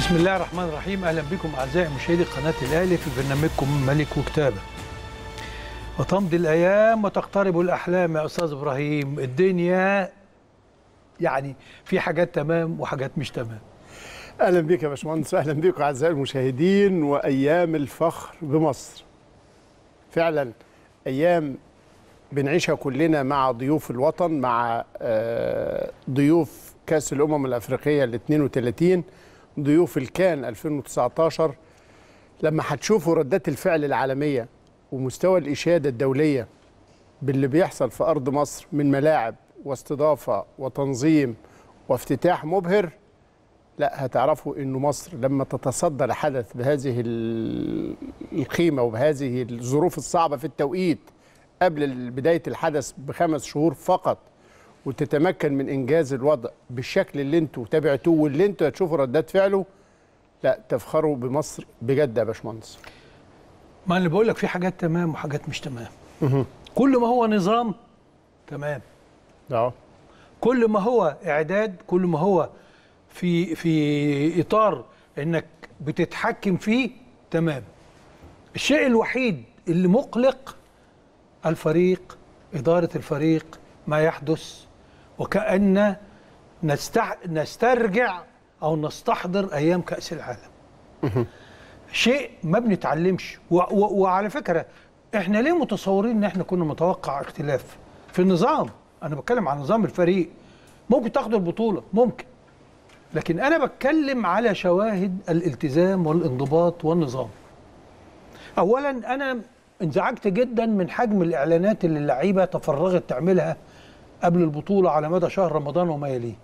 بسم الله الرحمن الرحيم اهلا بكم اعزائي مشاهدي قناه الاهلي في برنامجكم ملك وكتابه وتمضي الايام وتقترب الاحلام يا استاذ ابراهيم الدنيا يعني في حاجات تمام وحاجات مش تمام اهلا بك يا باشمهندس اهلا بكم اعزائي المشاهدين وايام الفخر بمصر فعلا ايام بنعيشها كلنا مع ضيوف الوطن مع آه، ضيوف كاس الامم الافريقيه ال 32 ضيوف الكان 2019 لما هتشوفوا ردات الفعل العالميه ومستوى الاشاده الدوليه باللي بيحصل في ارض مصر من ملاعب واستضافه وتنظيم وافتتاح مبهر لا هتعرفوا انه مصر لما تتصدى لحدث بهذه ال- القيمه وبهذه الظروف الصعبه في التوقيت قبل بدايه الحدث بخمس شهور فقط وتتمكن من انجاز الوضع بالشكل اللي انتوا تابعتوه واللي انتوا هتشوفوا ردات فعله لا تفخروا بمصر بجد يا باشمهندس ما انا بقول لك في حاجات تمام وحاجات مش تمام كل ما هو نظام تمام اه كل ما هو اعداد كل ما هو في في اطار انك بتتحكم فيه تمام الشيء الوحيد اللي مقلق الفريق اداره الفريق ما يحدث وكأن نستع... نسترجع او نستحضر ايام كأس العالم شيء ما بنتعلمش و... و... وعلى فكره احنا ليه متصورين ان احنا كنا متوقع اختلاف في النظام انا بتكلم عن نظام الفريق ممكن تاخد البطوله ممكن لكن انا بتكلم على شواهد الالتزام والانضباط والنظام اولا انا انزعجت جدا من حجم الاعلانات اللي اللعيبه تفرغت تعملها قبل البطوله على مدى شهر رمضان وما يليه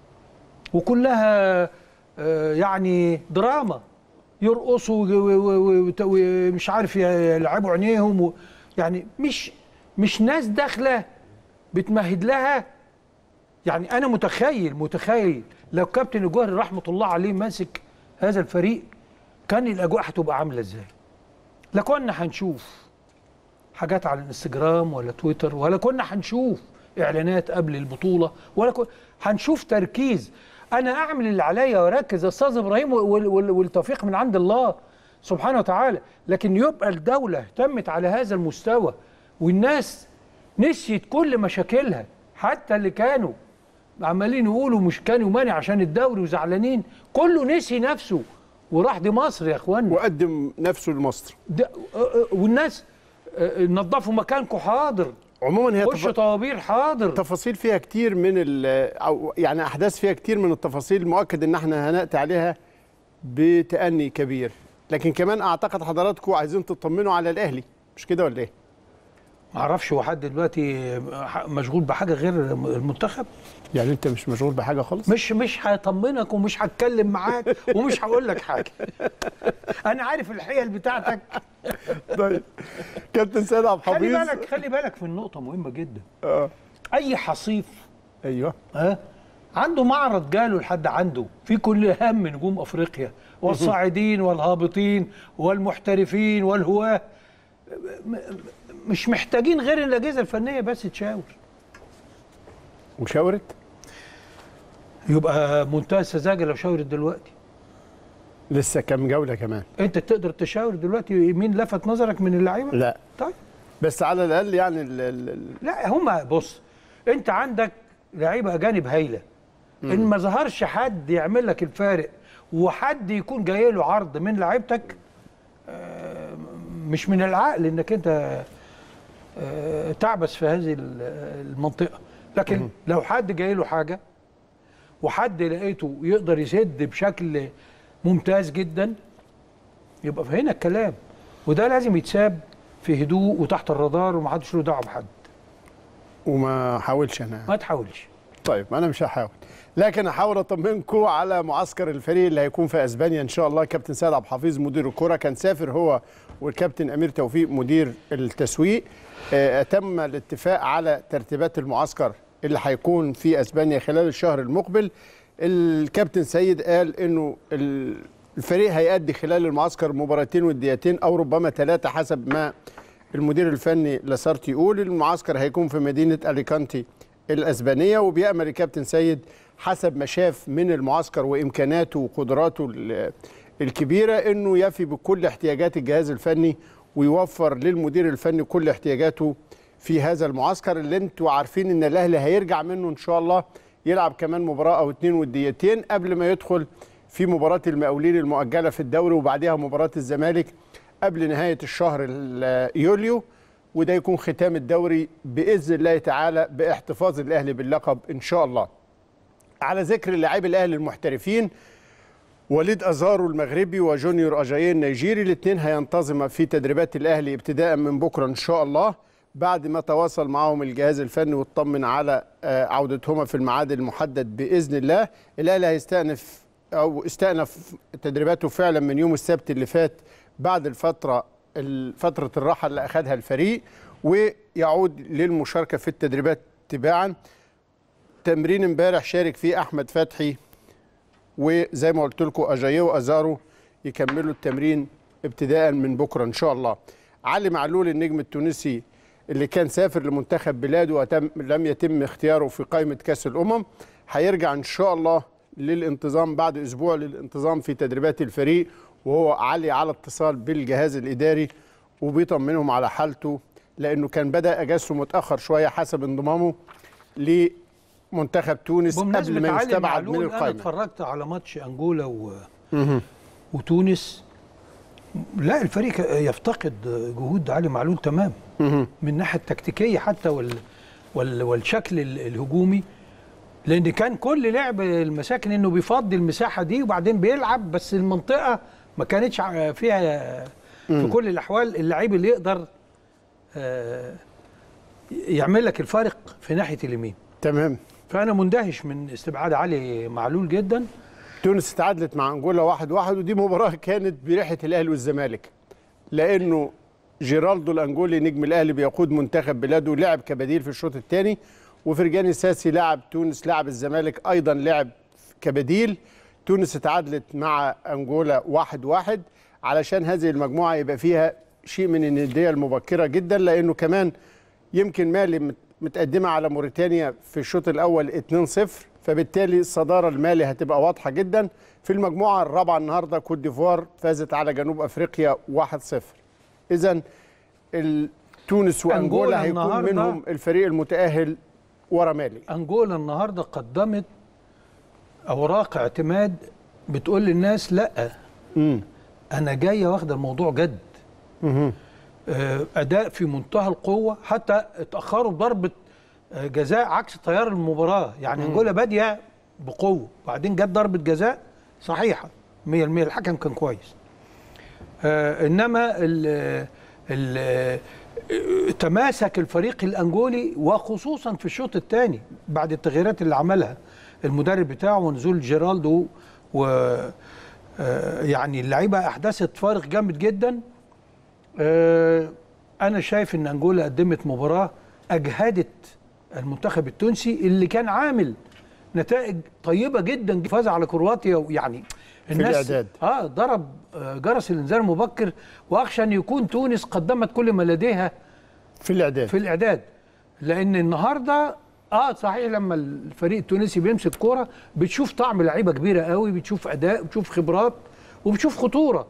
وكلها آه، يعني دراما يرقصوا و- و- و- ومش عارف يلعبوا عينيهم و- يعني مش مش ناس داخله بتمهد لها يعني انا متخيل متخيل لو كابتن الجوهري رحمه الله عليه ماسك هذا الفريق كان الاجواء هتبقى عامله ازاي لا كنا هنشوف حاجات على الانستجرام ولا تويتر ولا كنا هنشوف اعلانات قبل البطوله ولا كنا هنشوف تركيز انا اعمل اللي عليا واركز يا استاذ ابراهيم وال- وال- والتوفيق من عند الله سبحانه وتعالى لكن يبقى الدوله اهتمت على هذا المستوى والناس نسيت كل مشاكلها حتى اللي كانوا عمالين يقولوا مش كانوا مانع عشان الدوري وزعلانين كله نسي نفسه وراح دي مصر يا اخوانا وقدم نفسه لمصر ده آه، آه، والناس آه، نظفوا مكانكم حاضر عموما هي خشوا تف... طوابير حاضر تفاصيل فيها كتير من ال... او يعني احداث فيها كتير من التفاصيل المؤكد ان احنا هنأتي عليها بتأني كبير لكن كمان اعتقد حضراتكم عايزين تطمنوا على الاهلي مش كده ولا ايه معرفش هو حد دلوقتي مشغول بحاجه غير المنتخب يعني انت مش مشغول بحاجه خالص مش مش هطمنك ومش هتكلم معاك ومش هقول لك حاجه انا عارف الحيل بتاعتك طيب كابتن سيد عبد خلي الحفيظ بالك خلي بالك في النقطه مهمه جدا اه اي حصيف ايوه ها عنده معرض جاله لحد عنده في كل هم نجوم افريقيا والصاعدين والهابطين والمحترفين والهواه م- مش محتاجين غير الاجهزه الفنيه بس تشاور وشاورت يبقى منتهى السذاجه لو شاورت دلوقتي لسه كام جوله كمان انت تقدر تشاور دلوقتي مين لفت نظرك من اللعيبه لا طيب بس على الاقل يعني ال... ال... ال- لا هما بص انت عندك لعيبه اجانب هايله ان ما ظهرش حد يعمل لك الفارق وحد يكون جاي له عرض من لعيبتك آه، مش من العقل انك انت آه، تعبس في هذه ال- المنطقه لكن لو حد جاي له حاجه وحد لقيته يقدر يسد بشكل ممتاز جدا يبقى هنا الكلام وده لازم يتساب في هدوء وتحت الرادار ومحدش له دعوه بحد وما حاولش انا ما تحاولش طيب انا مش هحاول لكن هحاول اطمنكم على معسكر الفريق اللي هيكون في اسبانيا ان شاء الله كابتن سيد عبد الحفيظ مدير الكره كان سافر هو والكابتن امير توفيق مدير التسويق آه، تم الاتفاق على ترتيبات المعسكر اللي هيكون في اسبانيا خلال الشهر المقبل الكابتن سيد قال انه ال- الفريق هيأدي خلال المعسكر مباراتين وديتين او ربما ثلاثه حسب ما المدير الفني لاسارتي يقول المعسكر هيكون في مدينه اليكانتي الاسبانيه وبيامل الكابتن سيد حسب ما شاف من المعسكر وامكاناته وقدراته ال- الكبيره انه يفي بكل احتياجات الجهاز الفني ويوفر للمدير الفني كل احتياجاته في هذا المعسكر اللي انتوا عارفين ان الاهلي هيرجع منه ان شاء الله يلعب كمان مباراه او اتنين وديتين قبل ما يدخل في مباراه المقاولين المؤجله في الدوري وبعدها مباراه الزمالك قبل نهايه الشهر ال- يوليو وده يكون ختام الدوري باذن الله تعالى باحتفاظ الاهلي باللقب ان شاء الله. على ذكر اللاعبي الاهلي المحترفين وليد ازارو المغربي وجونيور اجاييه النيجيري الاثنين هينتظم في تدريبات الاهلي ابتداء من بكره ان شاء الله بعد ما تواصل معهم الجهاز الفني واطمن على آه، عودتهما في الميعاد المحدد باذن الله الاهلي هيستأنف او استأنف تدريباته فعلا من يوم السبت اللي فات بعد الفتره فتره الراحه اللي اخذها الفريق ويعود للمشاركه في التدريبات تباعا تمرين امبارح شارك فيه احمد فتحي وزي ما قلت لكم اجاييه وازارو يكملوا التمرين ابتداء من بكره ان شاء الله علي معلول النجم التونسي اللي كان سافر لمنتخب بلاده وتم لم يتم اختياره في قائمه كاس الامم هيرجع ان شاء الله للانتظام بعد اسبوع للانتظام في تدريبات الفريق وهو علي على اتصال بالجهاز الاداري وبيطمنهم على حالته لانه كان بدا اجازته متاخر شويه حسب انضمامه لمنتخب تونس قبل بمناسبة ما علي يستبعد من معلول انا القائمه اتفرجت على ماتش انجولا و... وتونس لا الفريق يفتقد جهود علي معلول تمام من الناحيه التكتيكيه حتى وال... وال... والشكل ال- الهجومي لان كان كل لعب المساكن انه بيفضي المساحه دي وبعدين بيلعب بس المنطقه ما كانتش ع- فيها في كل الاحوال اللعيب اللي يقدر آه، يعمل لك الفارق في ناحيه اليمين تمام فانا مندهش من استبعاد علي معلول جدا تونس تعادلت مع انجولا واحد واحد ودي مباراه كانت بريحه الاهلي والزمالك لانه جيرالدو الانجولي نجم الاهلي بيقود منتخب بلاده لعب كبديل في الشوط الثاني وفرجاني ساسي لاعب تونس لاعب الزمالك ايضا لعب كبديل تونس تعادلت مع انجولا واحد واحد علشان هذه المجموعه يبقى فيها شيء من النديه المبكره جدا لانه كمان يمكن مالي مت- متقدمه على موريتانيا في الشوط الاول 2-0 فبالتالي الصداره المالي هتبقى واضحه جدا في المجموعه الرابعه النهارده كوت ديفوار فازت على جنوب افريقيا 1-0 اذا ال- تونس وانجولا أنجولا هيكون النهاردة- منهم الفريق المتاهل ورا مالي انجولا النهارده قدمت اوراق اعتماد بتقول للناس لا امم انا جايه واخده الموضوع جد آه، اداء في منتهى القوه حتى اتاخروا بضربه آه، جزاء عكس تيار المباراه يعني انجولا باديه بقوه وبعدين جت ضربه جزاء صحيحه 100% الحكم كان كويس آه، انما ال ال آه، تماسك الفريق الانجولي وخصوصا في الشوط الثاني بعد التغييرات اللي عملها المدرب بتاعه ونزول جيرالدو و آه، يعني اللعيبه احدثت فارق جامد جدا آه، انا شايف ان انجولا قدمت مباراه اجهدت المنتخب التونسي اللي كان عامل نتائج طيبه جدا فاز على كرواتيا ويعني الناس الإعداد. اه ضرب آه، جرس الانذار المبكر واخشى ان يكون تونس قدمت كل ما لديها في الاعداد في الاعداد لان النهارده اه صحيح لما الفريق التونسي بيمسك كوره بتشوف طعم لعيبه كبيره قوي بتشوف اداء بتشوف خبرات وبتشوف خطوره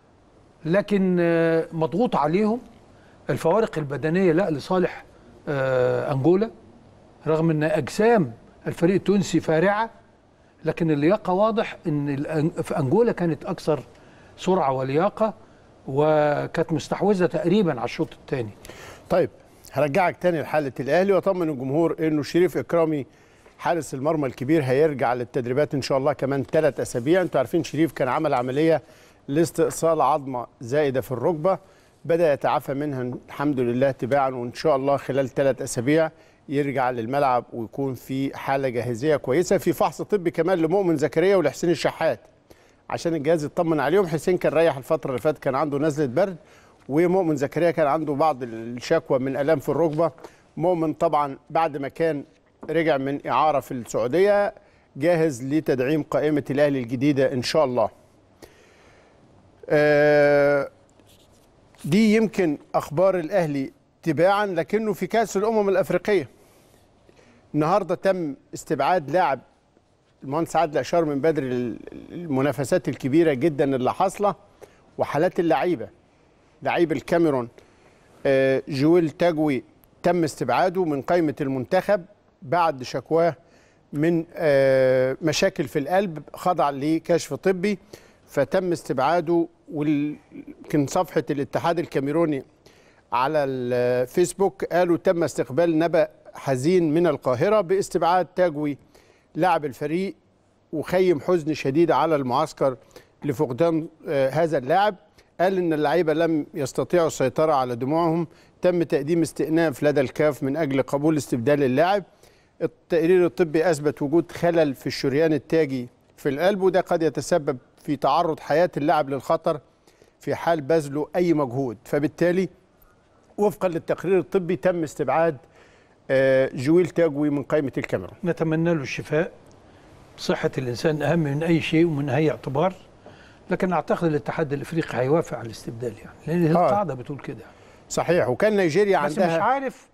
لكن آه، مضغوط عليهم الفوارق البدنيه لا لصالح آه، انجولا رغم ان اجسام الفريق التونسي فارعه لكن اللياقه واضح ان الأن- في انجولا كانت اكثر سرعه ولياقه وكانت مستحوذه تقريبا على الشوط الثاني طيب هرجعك تاني لحاله الاهلي واطمن الجمهور انه شريف اكرامي حارس المرمى الكبير هيرجع للتدريبات ان شاء الله كمان ثلاث اسابيع انتوا عارفين شريف كان عمل عمليه لاستئصال عظمه زائده في الركبه بدا يتعافى منها الحمد لله تباعا وان شاء الله خلال ثلاث اسابيع يرجع للملعب ويكون في حاله جاهزيه كويسه في فحص طبي كمان لمؤمن زكريا ولحسين الشحات عشان الجهاز يطمن عليهم حسين كان ريح الفتره اللي فاتت كان عنده نزله برد ومؤمن زكريا كان عنده بعض الشكوى من الام في الركبه مؤمن طبعا بعد ما كان رجع من اعاره في السعوديه جاهز لتدعيم قائمه الاهلي الجديده ان شاء الله آه، دي يمكن اخبار الاهلي تباعا لكنه في كاس الامم الافريقيه النهارده تم استبعاد لاعب المهندس عادل اشار من بدري ال- المنافسات الكبيره جدا اللي حاصله وحالات اللعيبه لعيب الكاميرون آه، جويل تاجوي تم استبعاده من قائمه المنتخب بعد شكواه من آه، مشاكل في القلب خضع لكشف طبي فتم استبعاده ويمكن صفحه الاتحاد الكاميروني على الفيسبوك قالوا تم استقبال نبأ حزين من القاهرة باستبعاد تاجوي لاعب الفريق وخيم حزن شديد على المعسكر لفقدان آه، هذا اللاعب قال ان اللعيبه لم يستطيعوا السيطره على دموعهم تم تقديم استئناف لدى الكاف من اجل قبول استبدال اللاعب التقرير الطبي اثبت وجود خلل في الشريان التاجي في القلب وده قد يتسبب في تعرض حياه اللاعب للخطر في حال بذله اي مجهود فبالتالي وفقا للتقرير الطبي تم استبعاد آه، جويل تاجوي من قائمه الكاميرون نتمنى له الشفاء صحة الإنسان أهم من أي شيء ومن أي اعتبار لكن أعتقد الاتحاد الإفريقي هيوافق على الاستبدال يعني لأن آه. القاعدة بتقول كده صحيح وكان نيجيريا بس عندها مش عارف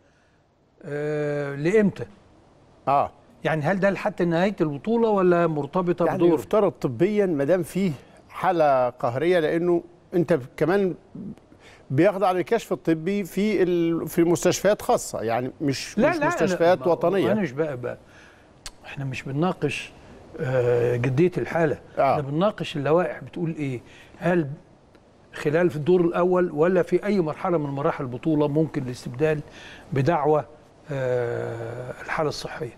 آه لإمتى اه يعني هل ده لحد نهاية البطولة ولا مرتبطة يعني بدور يفترض طبيا ما دام فيه حاله قهريه لانه انت كمان بيخضع للكشف الطبي في ال- في مستشفيات خاصه يعني مش مش مستشفيات أنا وطنيه أنا مش بقى, بقى إحنا مش بنناقش آه جدية الحالة آه. احنا بنناقش اللوائح بتقول إيه هل خلال في الدور الأول ولا في أي مرحلة من مراحل البطولة ممكن الاستبدال بدعوى آه الحالة الصحية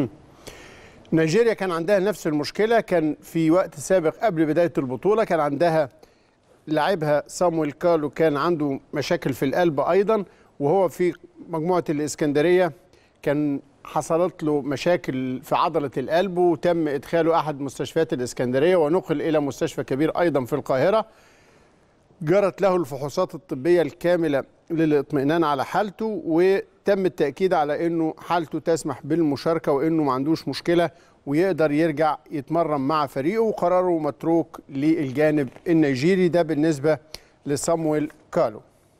نيجيريا كان عندها نفس المشكله كان في وقت سابق قبل بدايه البطوله كان عندها لاعبها صامويل كالو كان عنده مشاكل في القلب ايضا وهو في مجموعه الاسكندريه كان حصلت له مشاكل في عضله القلب وتم ادخاله احد مستشفيات الاسكندريه ونقل الى مستشفى كبير ايضا في القاهره جرت له الفحوصات الطبيه الكامله للاطمئنان على حالته وتم التاكيد على انه حالته تسمح بالمشاركه وانه ما عندوش مشكله ويقدر يرجع يتمرن مع فريقه وقراره متروك للجانب النيجيري ده بالنسبه لصامويل كالو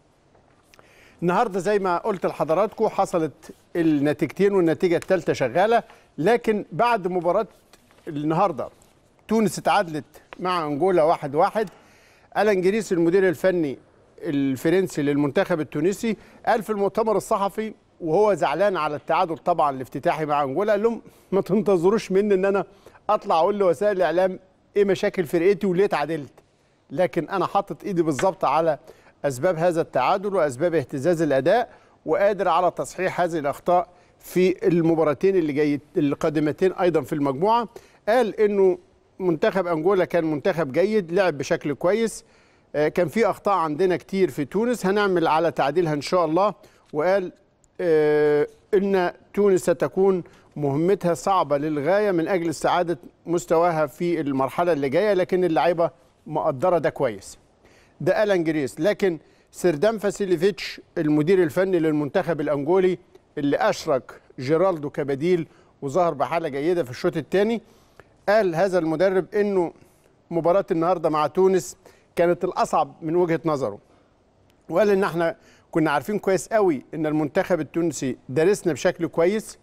النهارده زي ما قلت لحضراتكم حصلت النتيجتين والنتيجه الثالثه شغاله لكن بعد مباراه النهارده تونس اتعادلت مع انجولا واحد واحد الان جريس المدير الفني الفرنسي للمنتخب التونسي قال في المؤتمر الصحفي وهو زعلان على التعادل طبعا الافتتاحي مع انجولا قال لهم ما تنتظروش مني ان انا اطلع اقول لوسائل الاعلام ايه مشاكل فرقتي وليه اتعادلت لكن انا حاطط ايدي بالظبط على اسباب هذا التعادل واسباب اهتزاز الاداء وقادر على تصحيح هذه الاخطاء في المباراتين اللي جاي القادمتين ايضا في المجموعه قال انه منتخب انجولا كان منتخب جيد لعب بشكل كويس آه، كان في اخطاء عندنا كتير في تونس هنعمل على تعديلها ان شاء الله وقال آه، ان تونس ستكون مهمتها صعبه للغايه من اجل استعاده مستواها في المرحله اللي جايه لكن اللعيبه مقدره ده كويس ده الان جريس لكن سردان فاسيليفيتش المدير الفني للمنتخب الانجولي اللي اشرك جيرالدو كبديل وظهر بحاله جيده في الشوط الثاني قال هذا المدرب انه مباراه النهارده مع تونس كانت الاصعب من وجهه نظره وقال ان احنا كنا عارفين كويس قوي ان المنتخب التونسي دارسنا بشكل كويس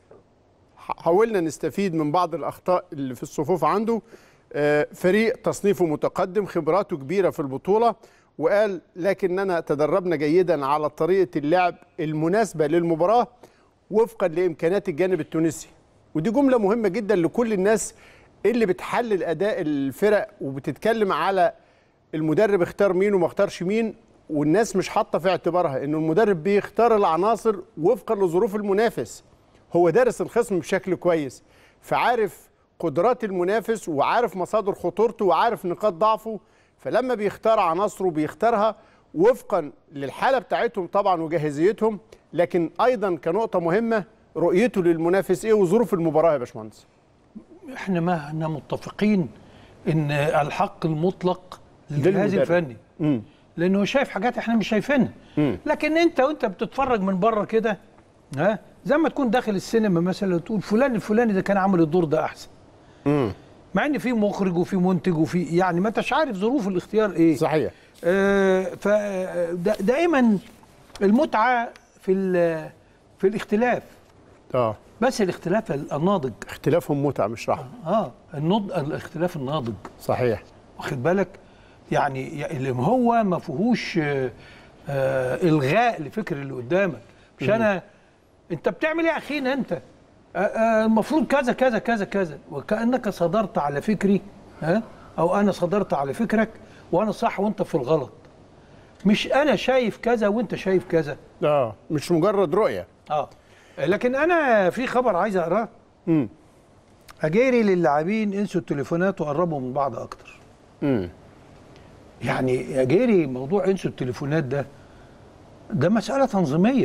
حاولنا نستفيد من بعض الاخطاء اللي في الصفوف عنده آه، فريق تصنيفه متقدم خبراته كبيره في البطوله وقال لكننا تدربنا جيدا على طريقه اللعب المناسبه للمباراه وفقا لامكانيات الجانب التونسي ودي جمله مهمه جدا لكل الناس اللي بتحلل اداء الفرق وبتتكلم على المدرب اختار مين وما اختارش مين والناس مش حاطه في اعتبارها انه المدرب بيختار العناصر وفقا لظروف المنافس هو دارس الخصم بشكل كويس فعارف قدرات المنافس وعارف مصادر خطورته وعارف نقاط ضعفه فلما بيختار عناصره بيختارها وفقا للحاله بتاعتهم طبعا وجاهزيتهم لكن ايضا كنقطه مهمه رؤيته للمنافس ايه وظروف المباراه يا باشمهندس احنا ما احنا متفقين ان الحق المطلق للجهاز للمدرب. الفني امم لانه شايف حاجات احنا مش شايفينها مم. لكن انت وانت بتتفرج من بره كده ها زي ما تكون داخل السينما مثلا تقول فلان الفلاني ده كان عامل الدور ده احسن امم مع ان في مخرج وفي منتج وفي يعني ما انتش عارف ظروف الاختيار ايه صحيح آه فدائما المتعه في ال- في الاختلاف اه بس الاختلاف الناضج اختلافهم متعه مش رحمه اه النض... الاختلاف الناضج صحيح واخد بالك يعني اللي هو ما فيهوش آه، آه، الغاء لفكر اللي قدامك مش انا انت بتعمل ايه يا اخينا انت آه، آه، المفروض كذا كذا كذا كذا وكانك صدرت على فكري ها او انا صدرت على فكرك وانا صح وانت في الغلط مش انا شايف كذا وانت شايف كذا اه مش مجرد رؤيه اه لكن انا في خبر عايز اقراه امم اجيري للاعبين انسوا التليفونات وقربوا من بعض اكتر امم يعني يا جيري موضوع انسوا التليفونات ده ده مسألة تنظيمية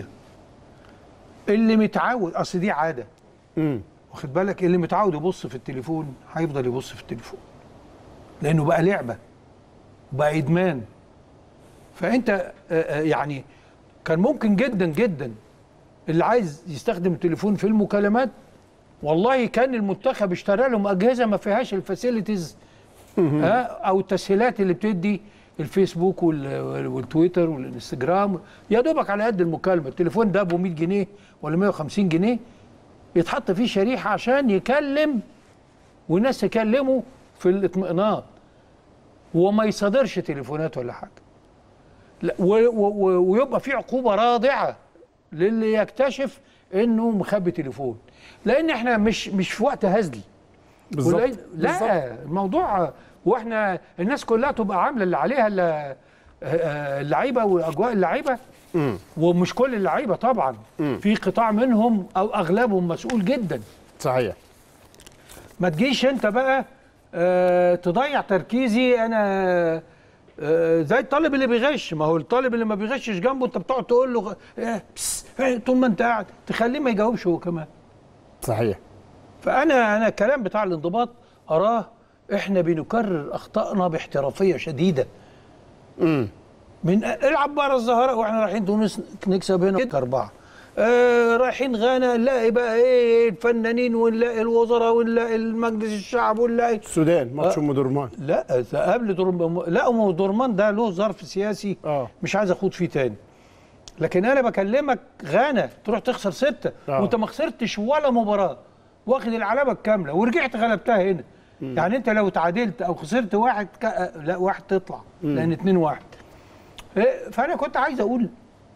اللي متعود اصل دي عادة امم واخد بالك اللي متعود يبص في التليفون هيفضل يبص في التليفون لانه بقى لعبة بقى ادمان فانت آه، آه، يعني كان ممكن جدا جدا اللي عايز يستخدم التليفون في المكالمات والله كان المنتخب اشترى لهم اجهزه ما فيهاش الفاسيلتيز ها او التسهيلات اللي بتدي الفيسبوك وال- والتويتر والانستجرام يا دوبك على قد المكالمه التليفون ده ابو 100 جنيه ولا 150 جنيه يتحط فيه شريحه عشان يكلم والناس تكلمه في الاطمئنان وما يصادرش تليفونات ولا حاجه لا و و و ويبقى في عقوبه رادعه للي يكتشف انه مخبي تليفون لان احنا مش مش في وقت هزلي بالظبط ولا- بالظبط. لا الموضوع واحنا الناس كلها تبقى عامله اللي عليها ال- آه، آه، اللعيبه واجواء اللعيبه امم ومش كل اللعيبه طبعا مم. في قطاع منهم او اغلبهم مسؤول جدا صحيح ما تجيش انت بقى آه، تضيع تركيزي انا آه، زي الطالب اللي بيغش ما هو الطالب اللي ما بيغشش جنبه انت بتقعد تقول له آه، بس آه، طول ما انت قاعد تخليه ما يجاوبش هو كمان صحيح فانا انا الكلام بتاع الانضباط اراه احنا بنكرر اخطائنا باحترافيه شديده امم من العب بره الزهراء واحنا رايحين تونس نكسب هنا اربعه آه رايحين غانا نلاقي بقى ايه الفنانين ونلاقي الوزراء ونلاقي المجلس الشعب ونلاقي السودان ماتش آه. ام درمان لا ده قبل دورمان لا ما هو دورمان ده له ظرف سياسي اه مش عايز اخوض فيه تاني لكن انا بكلمك غانا تروح تخسر سته آه. وانت ما خسرتش ولا مباراه واخد العلامه الكامله ورجعت غلبتها هنا يعني انت لو تعادلت او خسرت واحد ك... لا واحد تطلع لان اتنين واحد إيه، فانا كنت عايز اقول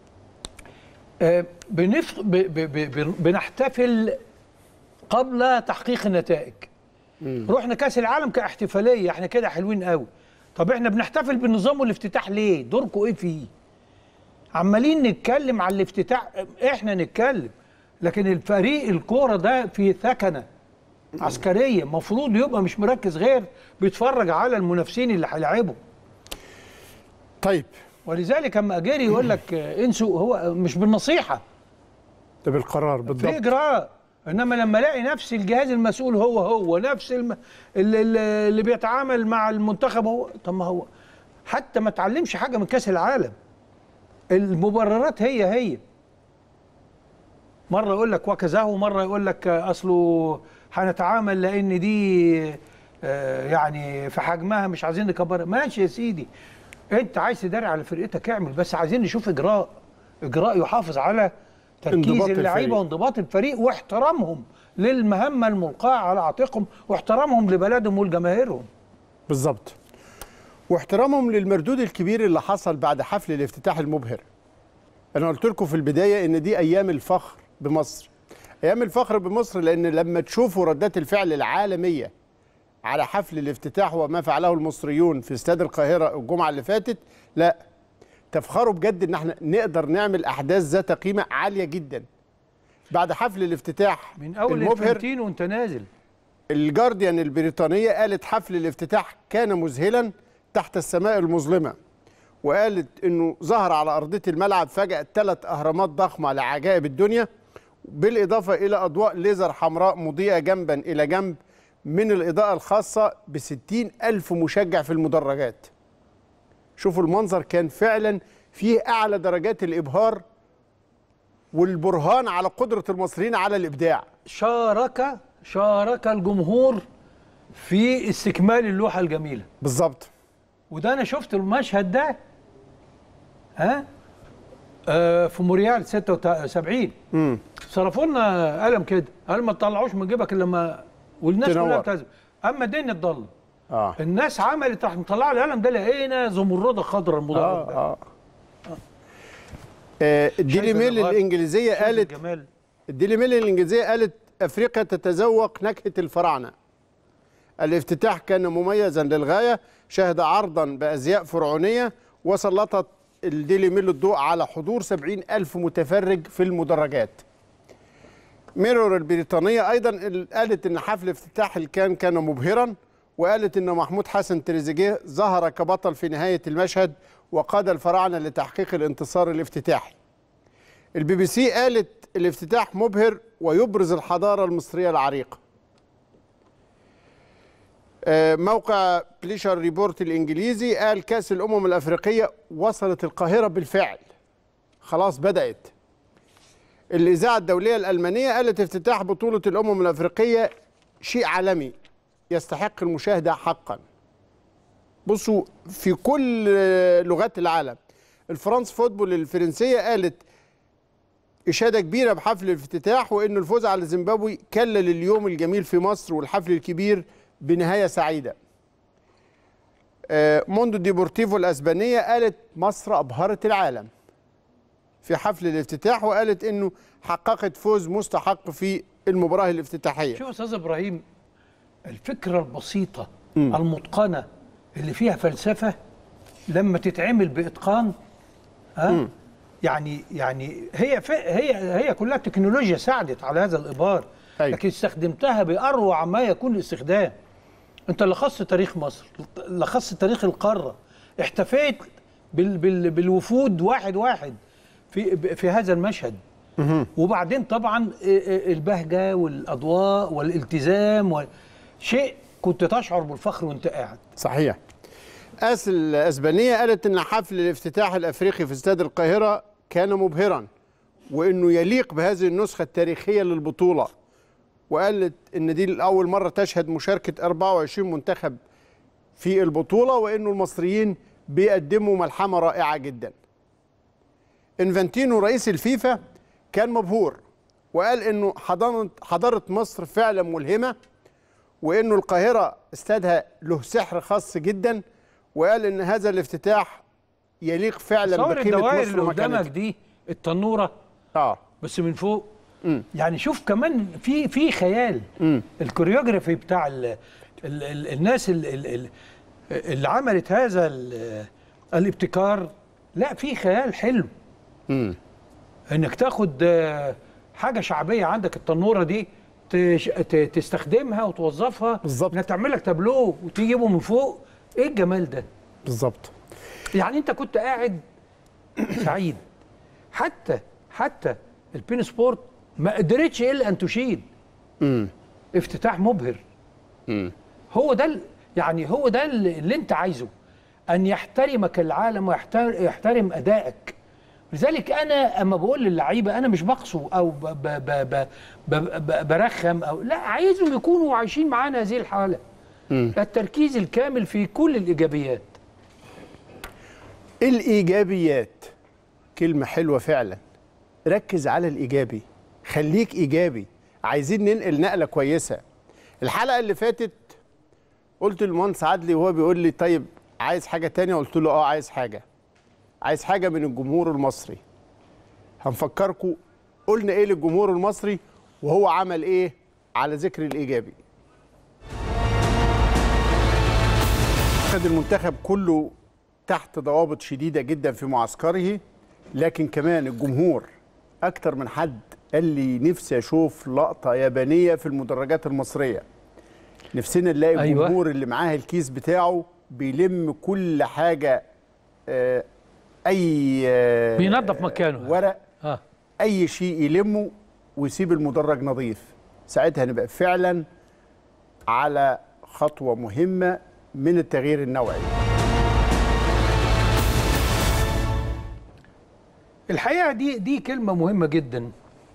آه، بنف... ب... ب... ب... ب... بنحتفل قبل تحقيق النتائج رحنا كاس العالم كاحتفاليه احنا كده حلوين قوي طب احنا بنحتفل بالنظام والافتتاح ليه دوركم ايه فيه عمالين نتكلم على الافتتاح احنا نتكلم لكن الفريق الكوره ده في ثكنه عسكريه المفروض يبقى مش مركز غير بيتفرج على المنافسين اللي هيلاعبوا طيب ولذلك اما اجري يقول لك آه، انسوا هو مش بالنصيحه ده بالقرار في بالضبط اجراء انما لما الاقي نفس الجهاز المسؤول هو هو نفس الم... اللي, اللي اللي بيتعامل مع المنتخب هو طب ما هو حتى ما اتعلمش حاجه من كاس العالم المبررات هي هي مره يقول لك وكذا ومره يقول لك آه، اصله هنتعامل لان دي آه، يعني في حجمها مش عايزين نكبرها ماشي يا سيدي انت عايز تداري على فرقتك اعمل بس عايزين نشوف اجراء اجراء يحافظ على تركيز انضباط اللعيبه الفريق. وانضباط الفريق واحترامهم للمهمه الملقاه على عاتقهم واحترامهم لبلدهم ولجماهيرهم بالظبط واحترامهم للمردود الكبير اللي حصل بعد حفل الافتتاح المبهر انا قلت لكم في البدايه ان دي ايام الفخر بمصر ايام الفخر بمصر لان لما تشوفوا ردات الفعل العالميه على حفل الافتتاح وما فعله المصريون في استاد القاهره الجمعه اللي فاتت لا تفخروا بجد ان احنا نقدر نعمل احداث ذات قيمه عاليه جدا بعد حفل الافتتاح من اول المبهر الفانتين وانت نازل الجارديان البريطانية قالت حفل الافتتاح كان مذهلا تحت السماء المظلمة وقالت انه ظهر على أرضية الملعب فجأة ثلاث أهرامات ضخمة لعجائب الدنيا بالإضافة إلى أضواء ليزر حمراء مضيئة جنبا إلى جنب من الإضاءة الخاصة بستين ألف مشجع في المدرجات شوفوا المنظر كان فعلا فيه أعلى درجات الإبهار والبرهان على قدرة المصريين على الإبداع شارك شارك الجمهور في استكمال اللوحه الجميله بالظبط وده انا شفت المشهد ده ها آه في موريال 76 امم صرفوا لنا قلم كده قال ما تطلعوش من جيبك الا لما والناس تنور. كلها بتعزم اما الدنيا اتضلم اه الناس عملت راح مطلعه القلم ده لقينا زمرده خضراء المضاعف ده اه اه آه، الديلي شايف ميل الأخبار؟ الانجليزيه شوف قالت الجمال الديلي ميل الانجليزيه قالت افريقيا تتذوق نكهه الفراعنه الافتتاح كان مميزا للغايه شهد عرضا بازياء فرعونيه وسلطت الديلي ميل الضوء على حضور 70 ألف متفرج في المدرجات ميرور البريطانية أيضا ال- قالت أن حفل افتتاح الكان كان مبهرا وقالت أن محمود حسن تريزيجيه ظهر كبطل في نهاية المشهد وقاد الفراعنة لتحقيق الانتصار الافتتاحي البي بي سي قالت الافتتاح مبهر ويبرز الحضارة المصرية العريقة آه، موقع بليشر ريبورت الإنجليزي قال كأس الأمم الأفريقية وصلت القاهرة بالفعل خلاص بدأت الإذاعة الدولية الألمانية قالت افتتاح بطولة الأمم الأفريقية شيء عالمي يستحق المشاهدة حقا بصوا في كل آه، لغات العالم الفرنس فوتبول الفرنسية قالت إشادة كبيرة بحفل الافتتاح وإن الفوز على زيمبابوي كلل اليوم الجميل في مصر والحفل الكبير بنهاية سعيدة آه، موندو ديبورتيفو الأسبانية قالت مصر أبهرت العالم في حفل الافتتاح وقالت إنه حققت فوز مستحق في المباراة الافتتاحية شوف يا استاذ ابراهيم الفكره البسيطه المتقنه اللي فيها فلسفه لما تتعمل باتقان ها يعني يعني هي ف... هي هي كلها تكنولوجيا ساعدت على هذا الابهار أيوة. لكن استخدمتها باروع ما يكون الاستخدام انت لخصت تاريخ مصر لخصت تاريخ القاره احتفيت بال... بال... بالوفود واحد واحد في في هذا المشهد وبعدين طبعا البهجه والاضواء والالتزام و... شيء كنت تشعر بالفخر وانت قاعد صحيح أس الأسبانية قالت إن حفل الافتتاح الأفريقي في استاد القاهرة كان مبهرا وإنه يليق بهذه النسخة التاريخية للبطولة وقالت إن دي لأول مرة تشهد مشاركة 24 منتخب في البطولة وإنه المصريين بيقدموا ملحمة رائعة جدا انفانتينو رئيس الفيفا كان مبهور وقال إنه حضانة حضارة مصر فعلا ملهمة وانه القاهره استادها له سحر خاص جدا وقال ان هذا الافتتاح يليق فعلا تصور بقيمه الدوائر مصر اللي قدامك ومكانتها دي التنوره اه بس من فوق يعني شوف كمان في في خيال الكوريوجرافي بتاع ال ال ال الناس ال ال ال اللي عملت هذا ال- الابتكار لا في خيال حلو امم انك تاخد آه، حاجه شعبيه عندك التنوره دي تش- ت- تستخدمها وتوظفها بالظبط. انها تعمل لك تابلو وتجيبه من فوق ايه الجمال ده بالظبط يعني انت كنت قاعد سعيد حتى حتى البين سبورت ما قدرتش الا ان تشيد امم افتتاح مبهر امم هو ده ال- يعني هو ده اللي اللي انت عايزه ان يحترمك العالم ويحترم ادائك لذلك انا اما بقول للعيبه انا مش بقسو او ب ب ب ب ب ب برخم او لا عايزهم يكونوا عايشين معانا هذه الحاله التركيز الكامل في كل الايجابيات الايجابيات كلمه حلوه فعلا ركز على الايجابي خليك ايجابي عايزين ننقل نقله كويسه الحلقه اللي فاتت قلت للمهندس عدلي وهو بيقول لي طيب عايز حاجه تانية قلت له اه عايز حاجه عايز حاجه من الجمهور المصري هنفكركم قلنا ايه للجمهور المصري وهو عمل ايه على ذكر الايجابي خد المنتخب كله تحت ضوابط شديده جدا في معسكره لكن كمان الجمهور اكتر من حد قال لي نفسي اشوف لقطه يابانيه في المدرجات المصريه نفسنا نلاقي أيوة. الجمهور اللي معاه الكيس بتاعه بيلم كل حاجه آه، اي آه، بينظف مكانه. ورق اه اي شيء يلمه ويسيب المدرج نظيف ساعتها نبقى فعلا على خطوه مهمه من التغيير النوعي الحقيقه دي دي كلمه مهمه جدا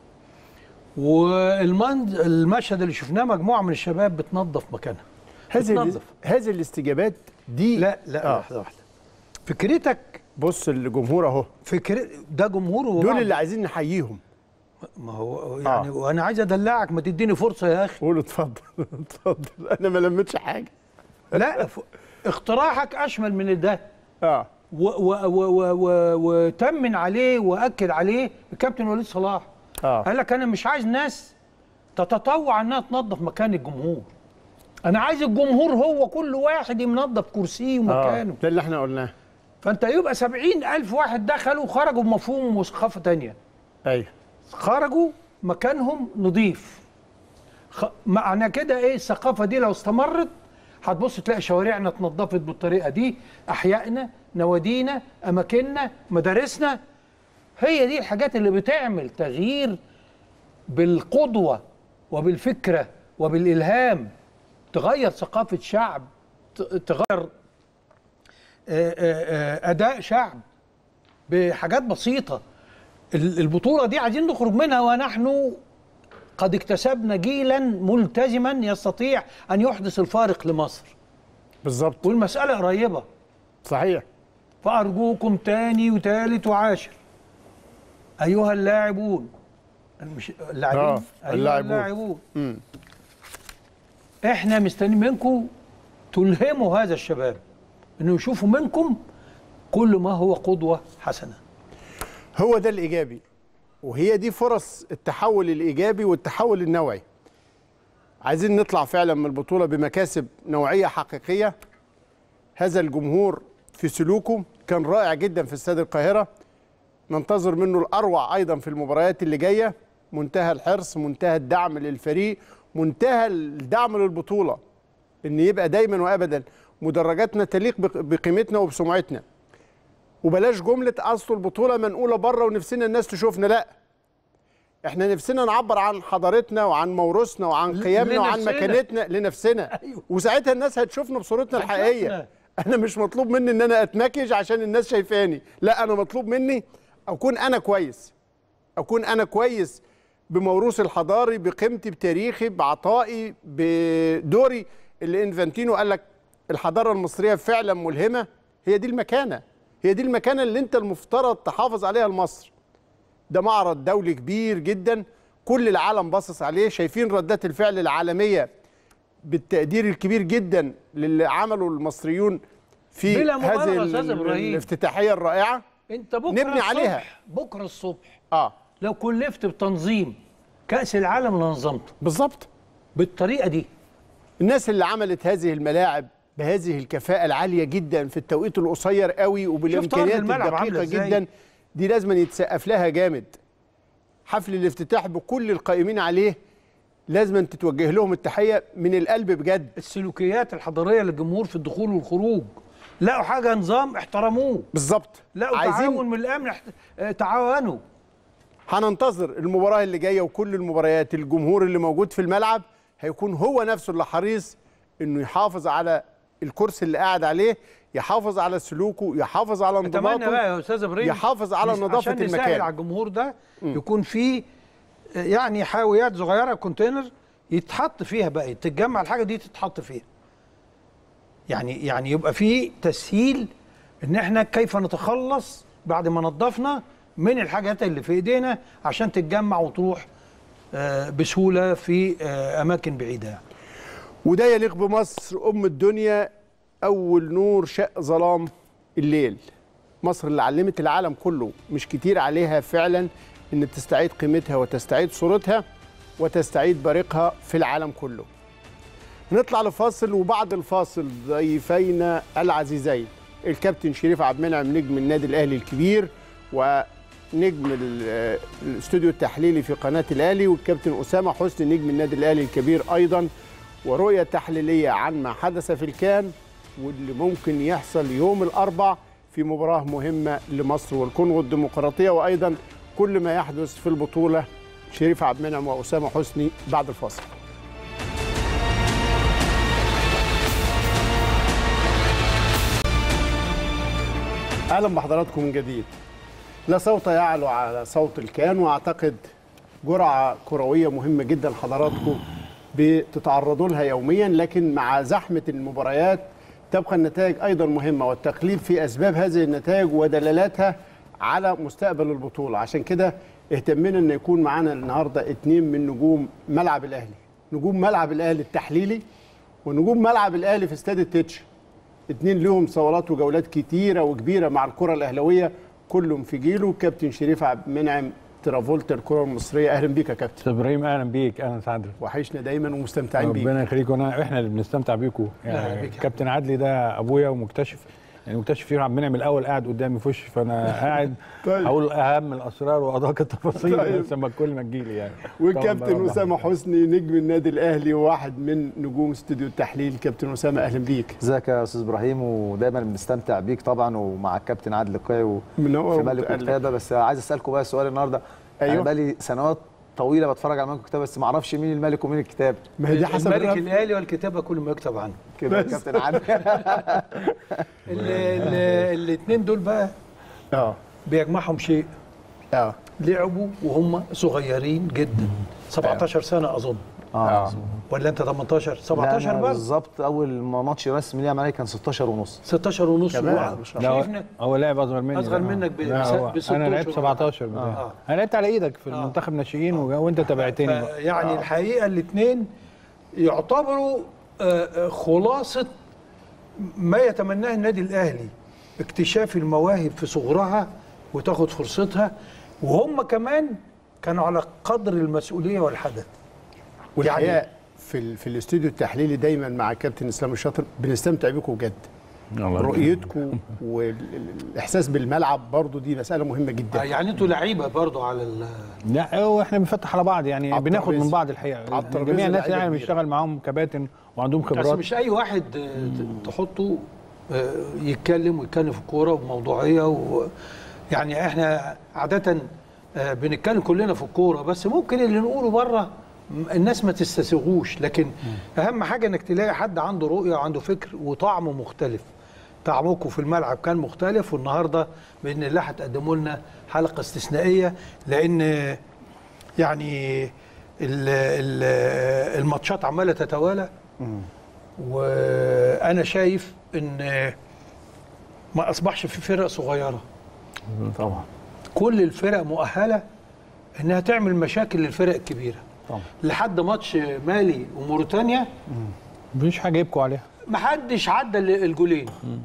والمشهد اللي شفناه مجموعه من الشباب بتنظف مكانها هذه ال- بتنظف. هذه الاستجابات دي لا لا آه. لحظه واحده فكرتك بص الجمهور اهو فكر ده جمهور دول وبعض. اللي عايزين نحييهم ما هو يعني وانا عايز ادلعك ما تديني فرصه يا اخي قول اتفضل اتفضل انا ما لمتش حاجه لا ف- اقتراحك اشمل من ده اه و- و- و- و- و- وتمن عليه واكد عليه الكابتن وليد صلاح اه قال لك انا مش عايز ناس تتطوع انها تنظف مكان الجمهور انا عايز الجمهور هو كل واحد ينظف كرسيه اه ومكانه ده اللي احنا قلناه فانت يبقى سبعين الف واحد دخلوا خرجوا بمفهوم وثقافه تانية ايوه خرجوا مكانهم نظيف خ... معنى كده ايه الثقافه دي لو استمرت هتبص تلاقي شوارعنا اتنضفت بالطريقه دي احيائنا نوادينا اماكننا مدارسنا هي دي الحاجات اللي بتعمل تغيير بالقدوه وبالفكره وبالالهام تغير ثقافه شعب ت- تغير آه، آه، آه، اداء شعب بحاجات بسيطه ال- البطوله دي عايزين نخرج منها ونحن قد اكتسبنا جيلا ملتزما يستطيع ان يحدث الفارق لمصر بالظبط والمساله قريبه صحيح فارجوكم تاني وتالت وعاشر ايها اللاعبون مش اللاعبين آه، أيها اللاعبون. اللاعبون امم احنا مستنيين منكم تلهموا هذا الشباب انه يشوفوا منكم كل ما هو قدوه حسنه هو ده الايجابي وهي دي فرص التحول الايجابي والتحول النوعي عايزين نطلع فعلا من البطوله بمكاسب نوعيه حقيقيه هذا الجمهور في سلوكه كان رائع جدا في استاد القاهره ننتظر منه الاروع ايضا في المباريات اللي جايه منتهى الحرص منتهى الدعم للفريق منتهى الدعم للبطوله ان يبقى دايما وابدا مدرجاتنا تليق بق- بقيمتنا وبسمعتنا وبلاش جمله اصل البطوله منقوله بره ونفسنا الناس تشوفنا لا احنا نفسنا نعبر عن حضارتنا وعن موروثنا وعن ل- قيمنا وعن لنفسنا. مكانتنا لنفسنا أيوه. وساعتها الناس هتشوفنا بصورتنا الحقيقيه هتشوفنا. انا مش مطلوب مني ان انا اتمكج عشان الناس شايفاني لا انا مطلوب مني اكون انا كويس اكون انا كويس بموروثي الحضاري بقيمتي بتاريخي بعطائي بدوري اللي انفانتينو قال لك الحضاره المصريه فعلا ملهمه هي دي المكانه هي دي المكانه اللي انت المفترض تحافظ عليها لمصر ده معرض دولي كبير جدا كل العالم باصص عليه شايفين ردات الفعل العالميه بالتقدير الكبير جدا للي عمله المصريون في بلا مبالغة هذه يا أستاذ ال- إبراهيم. الافتتاحيه الرائعه انت بكره نبني الصبح عليها. بكره الصبح اه لو كلفت بتنظيم كاس العالم لنظمته بالظبط بالطريقه دي الناس اللي عملت هذه الملاعب بهذه الكفاءة العالية جدا في التوقيت القصير قوي وبالإمكانيات أرض الملعب عاملة الدقيقة إزاي؟ جدا دي لازم يتسقف لها جامد حفل الافتتاح بكل القائمين عليه لازم تتوجه لهم التحية من القلب بجد السلوكيات الحضاريه للجمهور في الدخول والخروج لقوا حاجه نظام احترموه بالظبط لقوا تعاون من الامن احت... اه، تعاونوا هننتظر المباراة اللي جاية وكل المباريات الجمهور اللي موجود في الملعب هيكون هو نفسه اللي حريص انه يحافظ على الكرسي اللي قاعد عليه يحافظ على سلوكه يحافظ على اتمنى انضباطه بقى يا استاذ ابراهيم يحافظ على نس- نظافة عشان نسهل المكان. على الجمهور ده يكون في اه، يعني حاويات صغيره كونتينر يتحط فيها بقى تتجمع الحاجه دي تتحط فيها يعني يعني يبقى في تسهيل ان احنا كيف نتخلص بعد ما نظفنا من الحاجات اللي في ايدينا عشان تتجمع وتروح آه، بسهوله في آه، اماكن بعيده يعني. وده يليق بمصر ام الدنيا اول نور شق ظلام الليل مصر اللي علمت العالم كله مش كتير عليها فعلا ان تستعيد قيمتها وتستعيد صورتها وتستعيد بريقها في العالم كله نطلع لفاصل وبعد الفاصل ضيفينا العزيزين الكابتن شريف عبد المنعم نجم النادي الاهلي الكبير ونجم ال- الاستوديو التحليلي في قناه الاهلي والكابتن اسامه حسني نجم النادي الاهلي الكبير ايضا ورؤيه تحليليه عن ما حدث في الكان واللي ممكن يحصل يوم الاربع في مباراه مهمه لمصر والكونغو الديمقراطيه وايضا كل ما يحدث في البطوله شريف عبد المنعم واسامه حسني بعد الفاصل اهلا بحضراتكم من جديد لا صوت يعلو على صوت الكيان واعتقد جرعه كرويه مهمه جدا حضراتكم بتتعرضوا لها يوميا لكن مع زحمه المباريات تبقى النتائج ايضا مهمه والتقليب في اسباب هذه النتائج ودلالاتها على مستقبل البطوله عشان كده اهتمينا ان يكون معانا النهارده اتنين من نجوم ملعب الاهلي نجوم ملعب الاهلي التحليلي ونجوم ملعب الاهلي في استاد التتش اتنين لهم صولات وجولات كتيره وكبيره مع الكره الاهلاويه كلهم في جيله كابتن شريف عبد المنعم ترافولتا الكره المصريه اهلا بيك يا كابتن استاذ ابراهيم اهلا بيك اهلا سعد وحشنا دايما ومستمتعين بيك ربنا يخليك وانا احنا اللي بنستمتع بيكم لا، يعني بيك يا كابتن عدلي ده ابويا ومكتشف يعني مكتشف فيه عبد المنعم الاول قاعد قدامي في وشي فانا قاعد طيب. هقول اهم الاسرار وادق التفاصيل طيب. بس لما كل ما تجيلي يعني والكابتن طبعاً بقى اسامه الله. حسني نجم النادي الاهلي وواحد من نجوم استوديو التحليل كابتن اسامه اهلا بيك ازيك يا استاذ ابراهيم ودايما بنستمتع بيك طبعا ومع الكابتن عادل القيعي منور في ملك ومتألق. الكتابه بس عايز اسالكم بقى سؤال النهارده أيوة. انا بقالي سنوات طويله بتفرج على ملك الكتابه بس ما اعرفش مين الملك ومين الكتاب ما هي دي حسب الملك الرب. الاهلي والكتابه كل ما يكتب عنه كده يا بس. كابتن عادل الاثنين دول بقى اه بيجمعهم شيء اه لعبوا وهم صغيرين جدا 17 سنه اظن اه ولا انت 18 لا، 17 أنا بقى بالظبط اول ما ماتش رسمي ليه معايا كان 16 ونص 16 ونص كمان، وقع. ما شاء لا، هو- شايفنا هو لاعب اصغر مني أصغر ده. منك ب- لا، بس- هو ب 16 انا لعبت 17 بتاع. آه. انا لعبت على ايدك في المنتخب ناشئين و- وانت تابعتني بقى. يعني الحقيقه الاثنين يعتبروا آه، آه، خلاصه ما يتمناه النادي الاهلي اكتشاف المواهب في صغرها وتاخد فرصتها وهم كمان كانوا على قدر المسؤوليه والحدث والحقيقه في ال... في الاستوديو التحليلي دايما مع كابتن اسلام الشاطر بنستمتع بيكم بجد الله يبارك. رؤيتكم والاحساس بالملعب برضو دي مساله مهمه آه، جدا يعني انتوا لعيبه برضو على ال- لا هو احنا بنفتح على بعض يعني على بناخد الترابيزة. من بعض الحقيقه على الترابيزة جميع الناس لعيبة يعني كبيرة. بنشتغل معاهم كباتن وعندهم بس خبرات مش اي واحد آه، ت- تحطه آه، يتكلم ويتكلم في الكوره بموضوعيه و يعني احنا عاده آه، بنتكلم كلنا في الكوره بس ممكن اللي نقوله بره م- الناس ما تستسيغوش لكن اهم حاجه انك تلاقي حد عنده رؤيه وعنده فكر وطعم مختلف طعمكم في الملعب كان مختلف والنهارده باذن الله هتقدموا لنا حلقه استثنائيه لان يعني ال- ال- الماتشات عماله تتوالى وانا شايف ان ما اصبحش في فرق صغيره طبعا كل الفرق مؤهله انها تعمل مشاكل للفرق الكبيره طبعا لحد ماتش مالي وموريتانيا مفيش حاجه يبكوا عليها ما حدش عدى ال- الجولين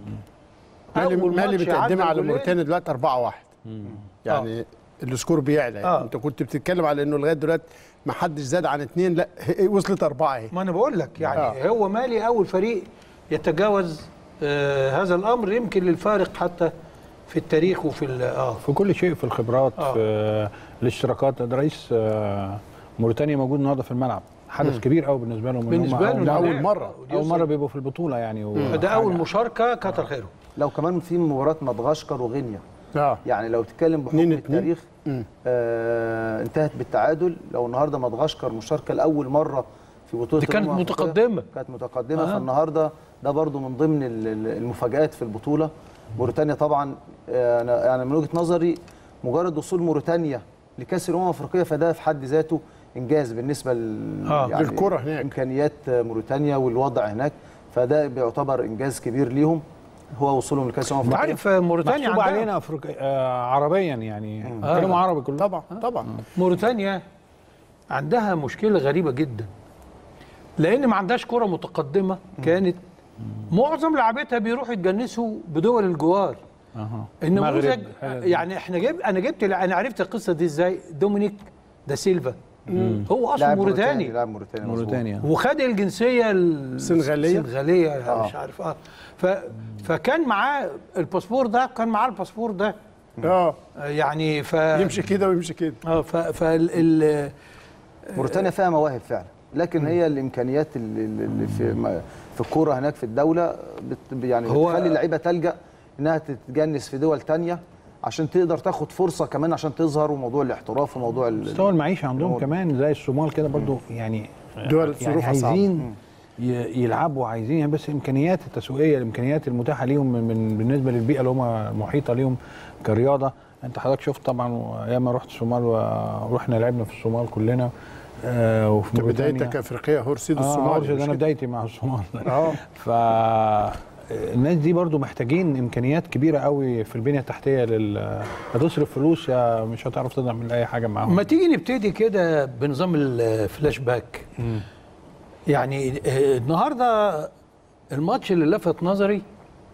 مالي أول مالي ماتش متقدمه عدى على الجولين. موريتانيا دلوقتي 4 1 يعني السكور بيعلى آه. انت كنت بتتكلم على انه لغايه دلوقتي ما حدش زاد عن اثنين لا هي- وصلت اربعه اهي ما انا بقول لك يعني آه. هو مالي اول فريق يتجاوز آه هذا الامر يمكن للفارق حتى في التاريخ وفي ال- اه في كل شيء في الخبرات آه. في الاشتراكات ده رئيس آه، موريتانيا موجود النهارده في الملعب حدث كبير قوي بالنسبه لهم إن هم بالنسبه له أول- ده أول لعب. مرة. ودي اول مره يوصل- بيبقوا في البطوله يعني و- ده اول حاجة- مشاركه كتر خيره لو كمان في مباراه مدغشقر وغينيا اه يعني لو تتكلم بحكم اتنين اتنين. التاريخ مم. آه انتهت بالتعادل لو النهارده مدغشقر مشاركه لاول مره في بطوله دي كانت الأمم الأفريقية، متقدمة. كانت متقدمه آه. آه. فالنهارده ده برضو من ضمن ال- ال- المفاجات في البطوله موريتانيا طبعا آه، انا يعني من وجهه نظري مجرد وصول موريتانيا لكاس الامم الافريقيه فده في حد ذاته انجاز بالنسبه ل آه، للكرة هناك. امكانيات موريتانيا والوضع هناك فده بيعتبر انجاز كبير ليهم هو وصولهم لكاس الامم انت الافريقيه عارف آه، موريتانيا محسوب عندها علينا أفريقيا آه عربيا يعني كلام عربي كله طبعا طبعا موريتانيا عندها مشكله غريبه جدا لان ما عندهاش كره متقدمه كانت معظم لعبتها بيروحوا يتجنسوا بدول الجوار اها النموذج مغرب، حاجة- يعني احنا جيب انا جبت انا عرفت القصه دي ازاي دومينيك دا سيلفا هو اصلا لاعب موريتاني لاعب موريتاني مظبوط. موريتانيا وخد الجنسيه ال- السنغالية؟ السنغاليه آه. مش عارف اه ف فكان معاه الباسبور ده كان معاه الباسبور ده اه آه، يعني ف يمشي كده ويمشي كده اه ف فال ال- موريتانيا فيها مواهب فعلا لكن هي الامكانيات اللي, اللي في ما- في الكوره هناك في الدوله بت يعني هو- بتخلي اللعيبه تلجا انها تتجنس في دول تانية عشان تقدر تاخد فرصه كمان عشان تظهر وموضوع الاحتراف وموضوع ال- مستوى المعيشه عندهم هو- كمان زي الصومال كده برضو يعني دول يعني ظروفها صعبة. عايزين ي- يلعبوا عايزين يعني بس الامكانيات التسويقيه الامكانيات المتاحه ليهم من, من بالنسبه للبيئه اللي هم المحيطه ليهم كرياضه انت حضرتك شفت طبعا ايام ما رحت الصومال ورحنا لعبنا في الصومال كلنا آه وفي انت موريتانيا. بدايتك افريقيه هورسيد اه الصومال ده انا بدايتي مع الصومال اه ف الناس دي برضو محتاجين امكانيات كبيره قوي في البنيه التحتيه لل هتصرف فلوس يا مش هتعرف تعمل اي حاجه معاهم ما تيجي نبتدي كده بنظام الفلاش باك يعني آه، النهارده الماتش اللي لفت نظري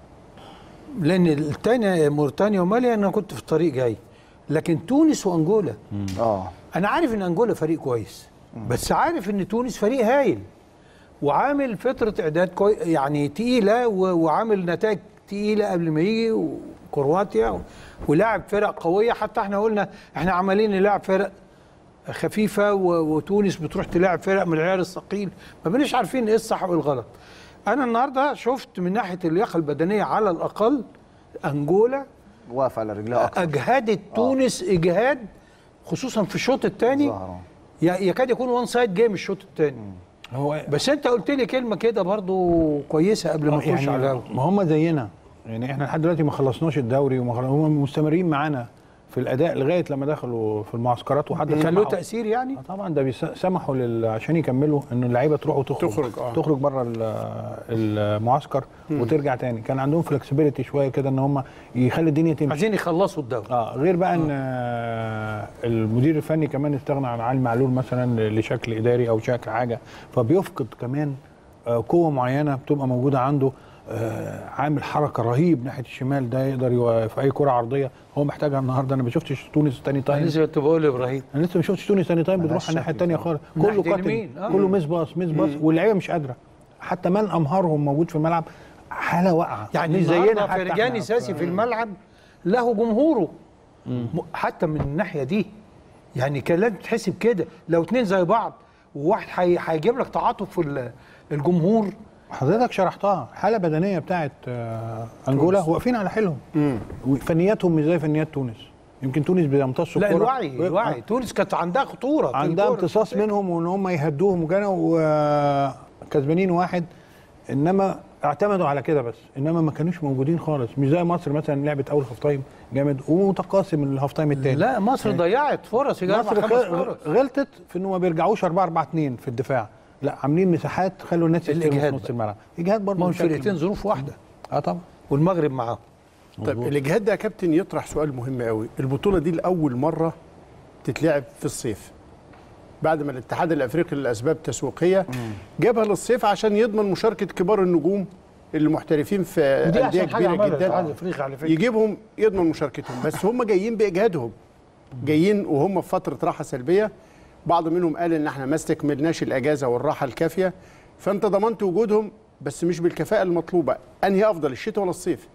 لان التاني موريتانيا ومالي انا كنت في الطريق جاي لكن تونس وانجولا اه انا عارف ان انجولا فريق كويس بس عارف ان تونس فريق هايل وعامل فتره اعداد كوي يعني تقيله و- وعامل نتائج تقيله قبل ما يجي وكرواتيا و- ولاعب فرق قويه حتى احنا قلنا احنا عمالين نلعب فرق خفيفه و- وتونس بتروح تلاعب فرق من العيار الثقيل ما بناش عارفين ايه الصح وايه الغلط انا النهارده شفت من ناحيه اللياقه البدنيه على الاقل انجولا واقف على رجلها اكتر اجهدت تونس اجهاد خصوصا في الشوط الثاني ظهر يكاد يكون وان سايد جيم الشوط الثاني هو بس انت قلت لي كلمه كده برضو كويسه قبل ما نخش يعني على الهوا. ما هم زينا يعني احنا لحد دلوقتي ما خلصناش الدوري وما خلص- هم مستمرين معانا في الاداء لغايه لما دخلوا في المعسكرات وحد كان له سمحوا- تاثير يعني آه طبعا ده بيس- سمحوا لل... عشان يكملوا ان اللعيبه تروح وتخرج تخرج، آه. تخرج بره ال- المعسكر وترجع تاني كان عندهم فلكسبيليتي شويه كده ان هم يخلي الدنيا تمشي عايزين يخلصوا الدوري اه غير بقى ان آه المدير الفني كمان استغنى عن علي معلول مثلا لشكل اداري او شكل حاجه فبيفقد كمان آه قوه معينه بتبقى موجوده عنده آه عامل حركه رهيب ناحيه الشمال ده يقدر يو- في اي كره عرضيه هو محتاجها النهارده انا ما شفتش تونس تاني انا تايم لسه كنت بقول لابراهيم انا لسه ما شفتش تونس تاني تايم بتروح ملهاش على الناحيه شكل الثانيه طبعا. خالص ناحية كله اليمين، كاتل آه. كله ميس باص ميس باص واللعيبه مش قادره حتى من امهرهم موجود في الملعب حاله واقعه يعني مش زينا النهارده حتى فرجاني احنا ساسي في الملعب له جمهوره م- حتى من الناحيه دي يعني كان لازم تحسب كده لو اتنين زي بعض وواحد هي- هيجيب لك تعاطف في ال- الجمهور حضرتك شرحتها الحاله البدنيه بتاعت آه، انجولا واقفين على حيلهم وفنياتهم مش زي فنيات تونس يمكن تونس بيمتصوا لا الكرة. الوعي الوعي تونس كانت عندها خطوره عندها الكرة. امتصاص منهم وان هم يهدوهم وكانوا آه، كسبانين واحد انما اعتمدوا على كده بس انما ما كانوش موجودين خالص مش زي مصر مثلا لعبت اول هاف تايم جامد ومتقاسم الهاف تايم الثاني لا مصر ضيعت فرص يا جماعه مصر خمس غ- فرص غلطت في انه ما بيرجعوش 4 4 2 في الدفاع لا عاملين مساحات خلوا الناس يستلموا في الإجهاد نص بقى. الملعب اجهاد برضه ما هو بشكل- الفرقتين ظروف واحده اه طبعا والمغرب معاهم طيب الاجهاد ده يا كابتن يطرح سؤال مهم قوي البطوله دي لاول مره تتلعب في الصيف بعد ما الاتحاد الافريقي لاسباب تسويقيه جابها للصيف عشان يضمن مشاركه كبار النجوم اللي محترفين في ودي انديه احسن حاجه كبيره عملها الاتحاد جدا الافريقي على فكره يجيبهم يضمن مشاركتهم بس هم جايين باجهادهم جايين وهم في فتره راحه سلبيه بعض منهم قال ان احنا ما استكملناش الاجازه والراحه الكافيه فانت ضمنت وجودهم بس مش بالكفاءه المطلوبه انهي افضل الشتاء ولا الصيف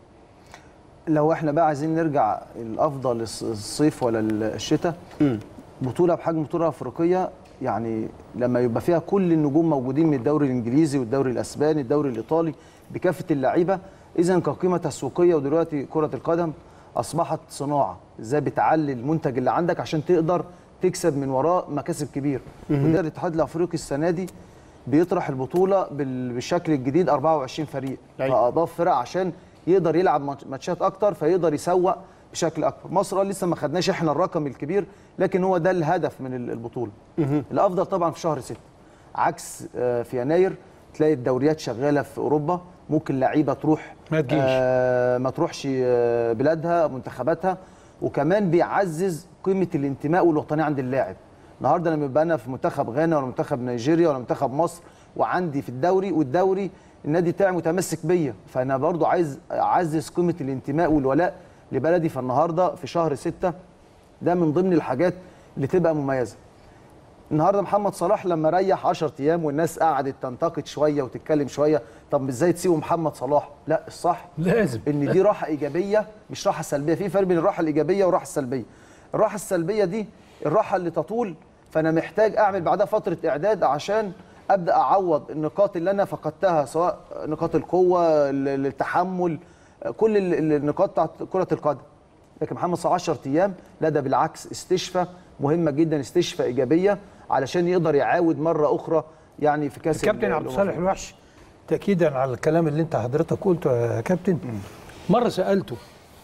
لو احنا بقى عايزين نرجع الافضل الص- الصيف ولا الشتاء بطوله بحجم بطوله افريقيه يعني لما يبقى فيها كل النجوم موجودين من الدوري الانجليزي والدوري الاسباني الدوري الايطالي بكافه اللعيبه اذا كقيمه تسويقيه ودلوقتي كره القدم اصبحت صناعه ازاي بتعلي المنتج اللي عندك عشان تقدر تكسب من وراه مكاسب كبيره وده الاتحاد الافريقي السنه دي بيطرح البطوله بال- بالشكل الجديد 24 فريق أيوة. فاضاف فرق عشان يقدر يلعب ماتش- ماتشات اكتر فيقدر يسوق بشكل اكبر مصر آه لسه ما خدناش احنا الرقم الكبير لكن هو ده الهدف من ال- البطوله الافضل طبعا في شهر 6 عكس آه، في يناير تلاقي الدوريات شغاله في اوروبا ممكن لعيبه تروح ما تجيش. آه، ما تروحش آه، بلادها منتخباتها وكمان بيعزز قيمه الانتماء والوطنيه عند اللاعب النهارده لما يبقى انا في منتخب غانا ولا منتخب نيجيريا ولا منتخب مصر وعندي في الدوري والدوري النادي بتاعي متمسك بيا فانا برضو عايز اعزز قيمه الانتماء والولاء لبلدي فالنهارده في شهر ستة ده من ضمن الحاجات اللي تبقى مميزه النهارده محمد صلاح لما ريح 10 ايام والناس قعدت تنتقد شويه وتتكلم شويه طب ازاي تسيبوا محمد صلاح لا الصح لازم ان دي راحه ايجابيه مش راحه سلبيه في فرق بين الراحه الايجابيه والراحه السلبيه الراحه السلبيه دي الراحه اللي تطول فانا محتاج اعمل بعدها فتره اعداد عشان ابدا اعوض النقاط اللي انا فقدتها سواء نقاط القوه ال- التحمل كل ال- ال- النقاط بتاعت كره القدم لكن محمد صلاح 10 ايام لا ده بالعكس استشفاء مهمه جدا استشفاء ايجابيه علشان يقدر يعاود مره اخرى يعني في كاس كابتن ال- عبد الأمم الصالح الوحش تاكيدا على الكلام اللي انت حضرتك قلته يا كابتن مره سالته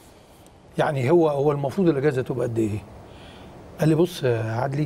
يعني هو هو المفروض الاجازه تبقى قد ايه؟ قال لي بص يا عدلي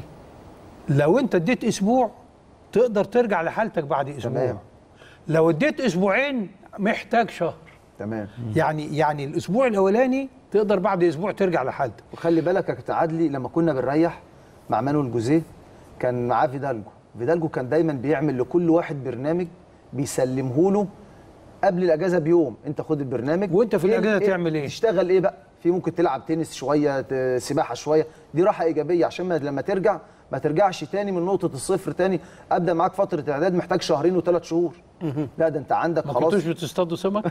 لو انت اديت اسبوع تقدر ترجع لحالتك بعد اسبوع تمام. لو اديت اسبوعين محتاج شهر تمام يعني يعني الاسبوع الاولاني تقدر بعد اسبوع ترجع لحالتك وخلي بالك يا كابتن عدلي لما كنا بنريح مع مانويل جوزيه كان معاه فيدالجو فيدالجو كان دايما بيعمل لكل واحد برنامج بيسلمه له قبل الاجازه بيوم انت خد البرنامج وأنت في الأجازة تعمل إيه؟ تشتغل ايه بقى في ممكن تلعب تنس شويه ت- سباحه شويه دي راحه ايجابيه عشان ما لما ترجع ما ترجعش تاني من نقطه الصفر تاني ابدا معاك فتره اعداد محتاج شهرين وثلاث شهور لا ده انت عندك ما خلاص كنتوش بتصطادوا سمك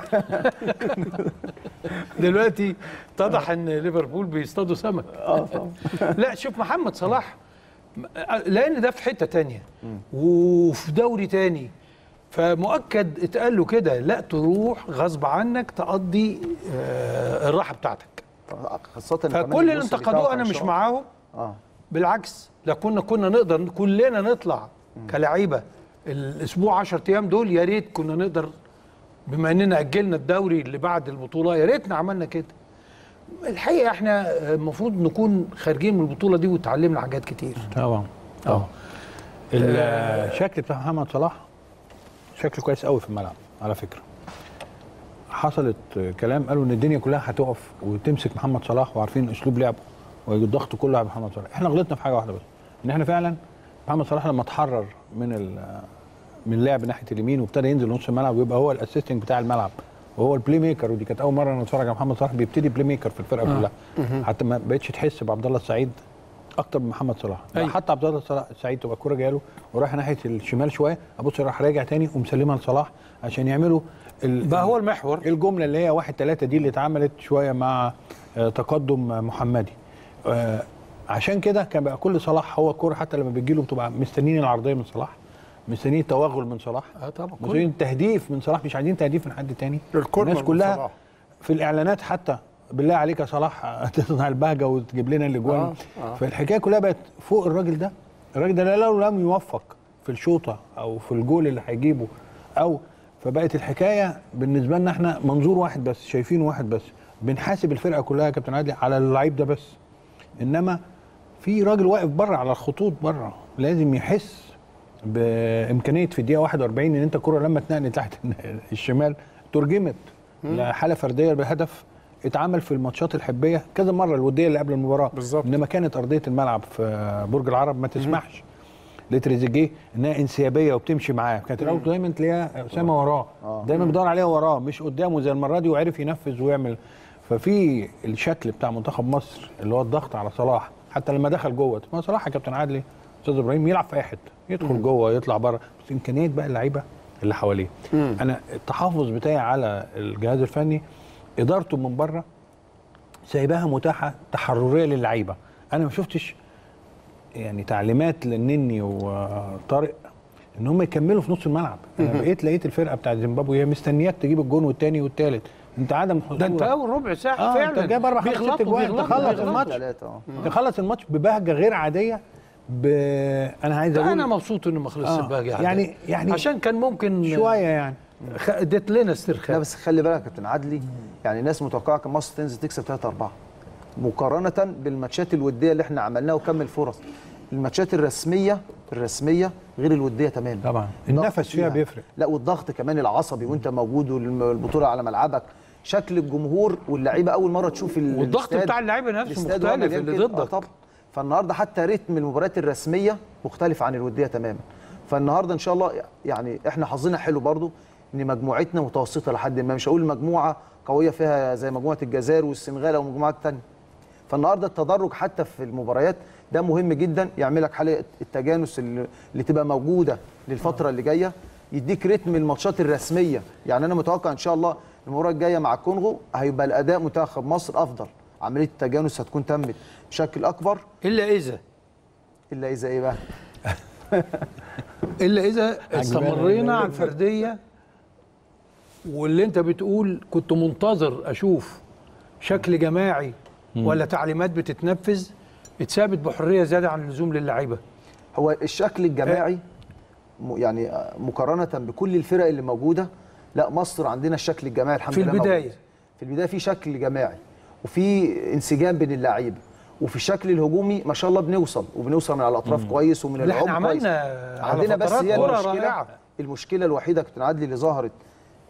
دلوقتي اتضح ان ليفربول بيصطادوا سمك اه طبعا لا شوف محمد صلاح م- لان ده في حته تانية وفي دوري تاني فمؤكد اتقال له كده لا تروح غصب عنك تقضي آه، الراحه بتاعتك خاصه كمان فكل اللي الموسم انتقدوه بتاعه انا كان مش شهر. معاهم اه بالعكس لو كنا كنا نقدر كلنا نطلع كلعيبه الاسبوع 10 ايام دول يا ريت كنا نقدر بما اننا اجلنا الدوري اللي بعد البطوله يا ريتنا عملنا كده الحقيقه احنا المفروض نكون خارجين من البطوله دي وتعلمنا حاجات كتير طبعا طبعا الشكل بتاع محمد صلاح شكل كويس قوي في الملعب على فكره حصلت كلام قالوا ان الدنيا كلها هتقف وتمسك محمد صلاح وعارفين اسلوب لعبه والضغط كله على محمد صلاح احنا غلطنا في حاجه واحده بس ان احنا فعلا محمد صلاح لما اتحرر من ال- من اللعب ناحيه اليمين وابتدى ينزل نص الملعب ويبقى هو الاسيستنج بتاع الملعب وهو البلاي ميكر ودي كانت اول مره نتفرج على محمد صلاح بيبتدي بلاي ميكر في الفرقه كلها حتى ما بقتش تحس بعبد الله السعيد اكتر من محمد صلاح أيوة. حتى عبد الله صلاح- السعيد تبقى الكوره جايه له ورايح ناحيه الشمال شويه ابص راح راجع تاني ومسلمها لصلاح عشان يعملوا ال- بقى هو المحور الجمله اللي هي واحد ثلاثة دي اللي اتعملت شويه مع آه، تقدم آه، محمدي آه، عشان كده كان بقى كل صلاح هو الكوره حتى لما بتجيله بتبقى مستنيين العرضيه من صلاح مستنيين التوغل من صلاح اه طبعا كل مستنيين التهديف من صلاح مش عايزين تهديف من حد تاني الكورنر الناس من كلها صلاح. في الاعلانات حتى بالله عليك يا صلاح تصنع البهجه وتجيب لنا الاجوان آه، آه. فالحكايه كلها بقت فوق الراجل ده الراجل ده لو لم يوفق في الشوطه او في الجول اللي هيجيبه او فبقت الحكايه بالنسبه لنا احنا منظور واحد بس شايفين واحد بس بنحاسب الفرقه كلها يا كابتن عادل على اللعيب ده بس انما في راجل واقف بره على الخطوط بره لازم يحس بامكانيه في الدقيقه 41 ان انت الكره لما اتنقلت تحت الشمال ترجمت لحاله فرديه بهدف اتعمل في الماتشات الحبيه كذا مره الوديه اللي قبل المباراه بالظبط. انما كانت ارضيه الملعب في برج العرب ما تسمحش لتريزيجيه انها انسيابيه وبتمشي معاه كانت الاول دايما تلاقيها اسامه وراه دايما بيدور عليها وراه مش قدامه زي المره دي وعرف ينفذ ويعمل ففي الشكل بتاع منتخب مصر اللي هو الضغط على صلاح حتى لما دخل جوه ما صلاح يا كابتن عادلي استاذ ابراهيم يلعب في اي حته يدخل جوه يطلع بره بس امكانيات بقى اللعيبه اللي حواليه انا التحفظ بتاعي على الجهاز الفني ادارته من بره سايباها متاحه تحرريه للعيبه انا ما شفتش يعني تعليمات للنني وطارق ان هم يكملوا في نص الملعب انا بقيت لقيت الفرقه بتاعت زيمبابوي هي مستنياك تجيب الجون والتاني والتالت انت عدم ده انت حضورك. اول ربع ساعه اه فعلا انت جايب اربع خمس ست بيغلطوا اجوان بيغلطوا تخلص بيغلطوا. الماتش ثلاثة اه تخلص الماتش ببهجه غير عاديه ب... انا عايز اقول انا مبسوط انه ما خلصش آه، الباقي يعني- يعني عشان كان ممكن شويه يعني خ- اديت لنا لا استرخاء بس خلي بالك يا كابتن عدلي يعني الناس متوقعه كان مصر تنزل تكسب 3 4 مقارنه بالماتشات الوديه اللي احنا عملناها وكم الفرص الماتشات الرسميه الرسميه غير الوديه تماما طبعا الضغط النفس فيها بيفرق لا والضغط كمان العصبي وانت موجود والبطوله على ملعبك شكل الجمهور واللعيبه اول مره تشوف ال- والضغط الاستاد. بتاع اللعيبه نفسه الاستاد وهو مختلف مليان اللي كده. ضدك آه طبعا فالنهارده حتى رتم المباريات الرسميه مختلف عن الوديه تماما فالنهارده ان شاء الله يعني احنا حظنا حلو برضو ان مجموعتنا متوسطه لحد ما مش هقول مجموعه قويه فيها زي مجموعه الجزائر والسنغال او مجموعات تانية فالنهارده التدرج حتى في المباريات ده مهم جدا يعمل لك حاله التجانس اللي, اللي تبقى موجوده للفتره اللي جايه يديك رتم الماتشات الرسميه يعني انا متوقع ان شاء الله المباراه الجايه مع الكونغو هيبقى الاداء منتخب مصر افضل عمليه التجانس هتكون تمت بشكل اكبر الا اذا الا اذا ايه بقى الا اذا استمرينا على الفرديه واللي انت بتقول كنت منتظر اشوف شكل جماعي ولا تعليمات بتتنفذ اتثابت بحريه زياده عن اللزوم للعيبه هو الشكل الجماعي م- يعني آه، مقارنه بكل الفرق اللي موجوده لا مصر عندنا الشكل الجماعي الحمد في لله البداية. موجود. في البدايه في شكل جماعي وفي انسجام بين اللعيبه وفي الشكل الهجومي ما شاء الله بنوصل وبنوصل من على الاطراف كويس ومن لا، احنا العمق كويس عملنا على عندنا بس فترات هي كرة المشكله رائعة. المشكله الوحيده يا كابتن عدلي اللي ظهرت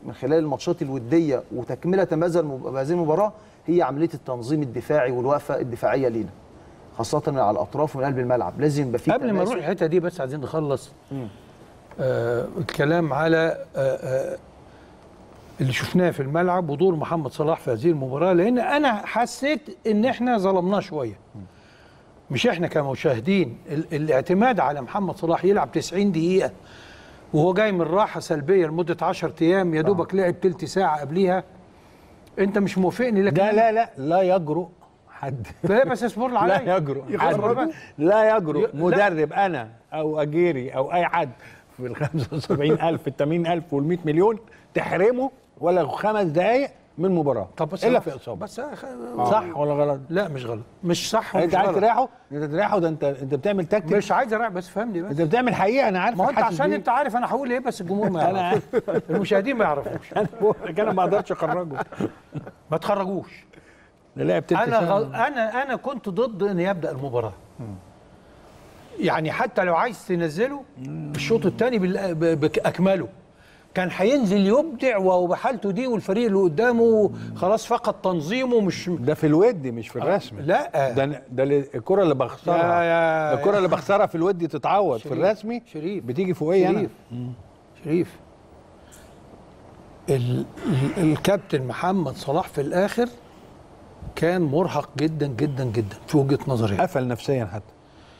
من خلال الماتشات الوديه وتكمله هذا الم- بهذه المباراه هي عمليه التنظيم الدفاعي والوقفه الدفاعيه لينا خاصه من على الاطراف ومن قلب الملعب لازم يبقى في قبل ما تماسك. نروح الحته دي بس عايزين نخلص آه الكلام على آه آه اللي شفناه في الملعب ودور محمد صلاح في هذه المباراه لان انا حسيت ان احنا ظلمناه شويه مش احنا كمشاهدين ال الاعتماد على محمد صلاح يلعب 90 دقيقه وهو جاي من راحه سلبيه لمده 10 ايام يا دوبك لعب تلت ساعه قبليها انت مش موافقني لكن ده لا لا لا يجرؤ حد لا بس اصبر لي عليا لا يجرؤ يخرج حد بقى. لا يجرؤ لا. مدرب انا او اجيري او اي حد في ال 75000 ال 80000 وال 100 مليون تحرمه ولا خمس دقائق من مباراه طب بس الا أنا- في اصابه بس أخ... صح ولا غلط؟ لا مش غلط مش صح ومش انت عايز غلط. تريحه؟ انت تريحه ده انت انت بتعمل تكتيك مش عايز اريح بس فهمني بس انت بتعمل حقيقه انا عارف ما هو انت عشان انت عارف انا هقول ايه بس الجمهور ما أنا يعرفش المشاهدين ما يعرفوش انا بقول لك انا ما اقدرش اخرجه ما تخرجوش ده لعب تلت انا ساعة. غل... انا انا كنت ضد ان يبدا المباراه يعني حتى لو عايز تنزله الشوط الثاني بال... ب- باكمله كان هينزل يبدع وهو بحالته دي والفريق اللي قدامه خلاص فقد تنظيمه مش ده في الود مش في الرسم لا ده ده اللي- الكره اللي بخسرها يا- يا- الكره اللي بخسرها في الودي تتعوض في شريف، الرسمي شريف. بتيجي فوقيه انا شريف شريف ال... ال... الكابتن محمد صلاح في الاخر كان مرهق جدا جدا جدا في وجهه نظري قفل نفسيا حتى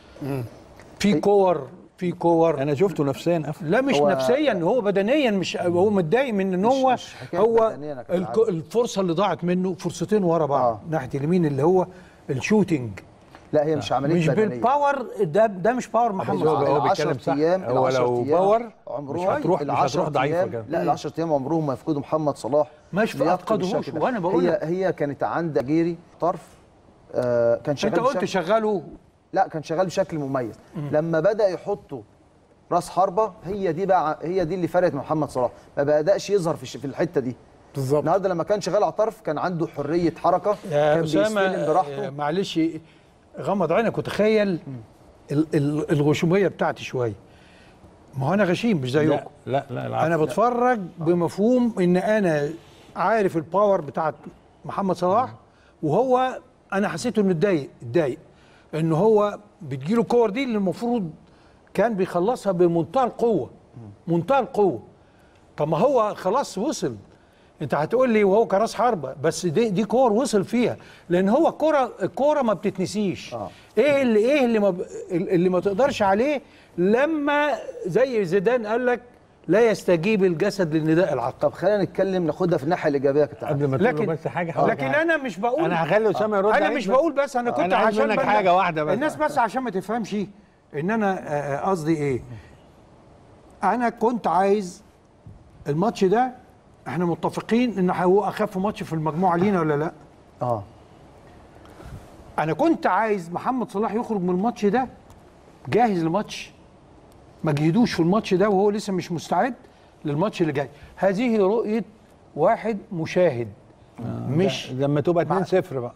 في كور في كور انا شفته نفسيا قفل لا مش هو- نفسيا هو بدنيا مش هو متضايق من ان هو مش حكاية هو بدنيا يا كابتن الك- عادل. الفرصه اللي ضاعت منه فرصتين ورا بعض آه. ناحيه اليمين اللي هو الشوتينج لا هي مش عمليه مش بدنيه بالباور ده ده مش باور محمد هو- صلاح هو ال 10 بيتكلم صح. ايام هو ال 10 لو أيام باور عمرهم مش هتروح- ال مش 10 هتروح ضعيفة أيام كده. لا ال 10 ايام عمرهم ما يفقدوا محمد صلاح ما يف- لياقته أفقدهوش، بالشكل ده. وأنا بقول هي لك. هي كانت عند جيري طرف آه كان شغال انت قلت بشكل- شغله لا كان شغال بشكل مميز لما بدا يحطوا راس حربه هي دي بقى هي دي اللي فرقت مع محمد صلاح ما بداش يظهر في الش- في الحته دي بالظبط النهارده لما كان شغال على الطرف كان عنده حريه حركه يا كان اسامه بيستلم براحته آه، معلش غمض عينك وتخيل ال- ال- الغشوميه بتاعتي شويه ما هو انا غشيم مش زيكم لا لا لا العفو. انا بتفرج بمفهوم ان انا عارف الباور بتاعت محمد صلاح وهو انا حسيته انه اتضايق اتضايق ان هو بتجيله الكور دي اللي المفروض كان بيخلصها بمنتهى القوه منتهى القوه طب ما هو خلاص وصل انت هتقول لي وهو كراس حربه بس دي دي كور وصل فيها لان هو الكوره الكوره ما بتتنسيش آه. ايه اللي ايه اللي ما ب- اللي ما تقدرش عليه لما زي زيدان قال لك لا يستجيب الجسد للنداء العقل طب خلينا نتكلم ناخدها في الناحيه الايجابيه يا كابتن قبل ما لكن تقول بس حاجه هقول لكن لك انا مش بقول انا هخلي اسامه يرد انا عليك مش بس. بقول بس انا كنت أنا عايز عشان منك بل- حاجة واحدة بس. الناس بس عشان ما تفهمش ان انا آه، آه، قصدي ايه انا كنت عايز الماتش ده احنا متفقين ان هو اخف ماتش في المجموعه لينا ولا لا اه انا كنت عايز محمد صلاح يخرج من الماتش ده جاهز لماتش ما جهدوش في الماتش ده وهو لسه مش مستعد للماتش اللي جاي هذه رؤيه واحد مشاهد مش لما تبقى 2-0 بقى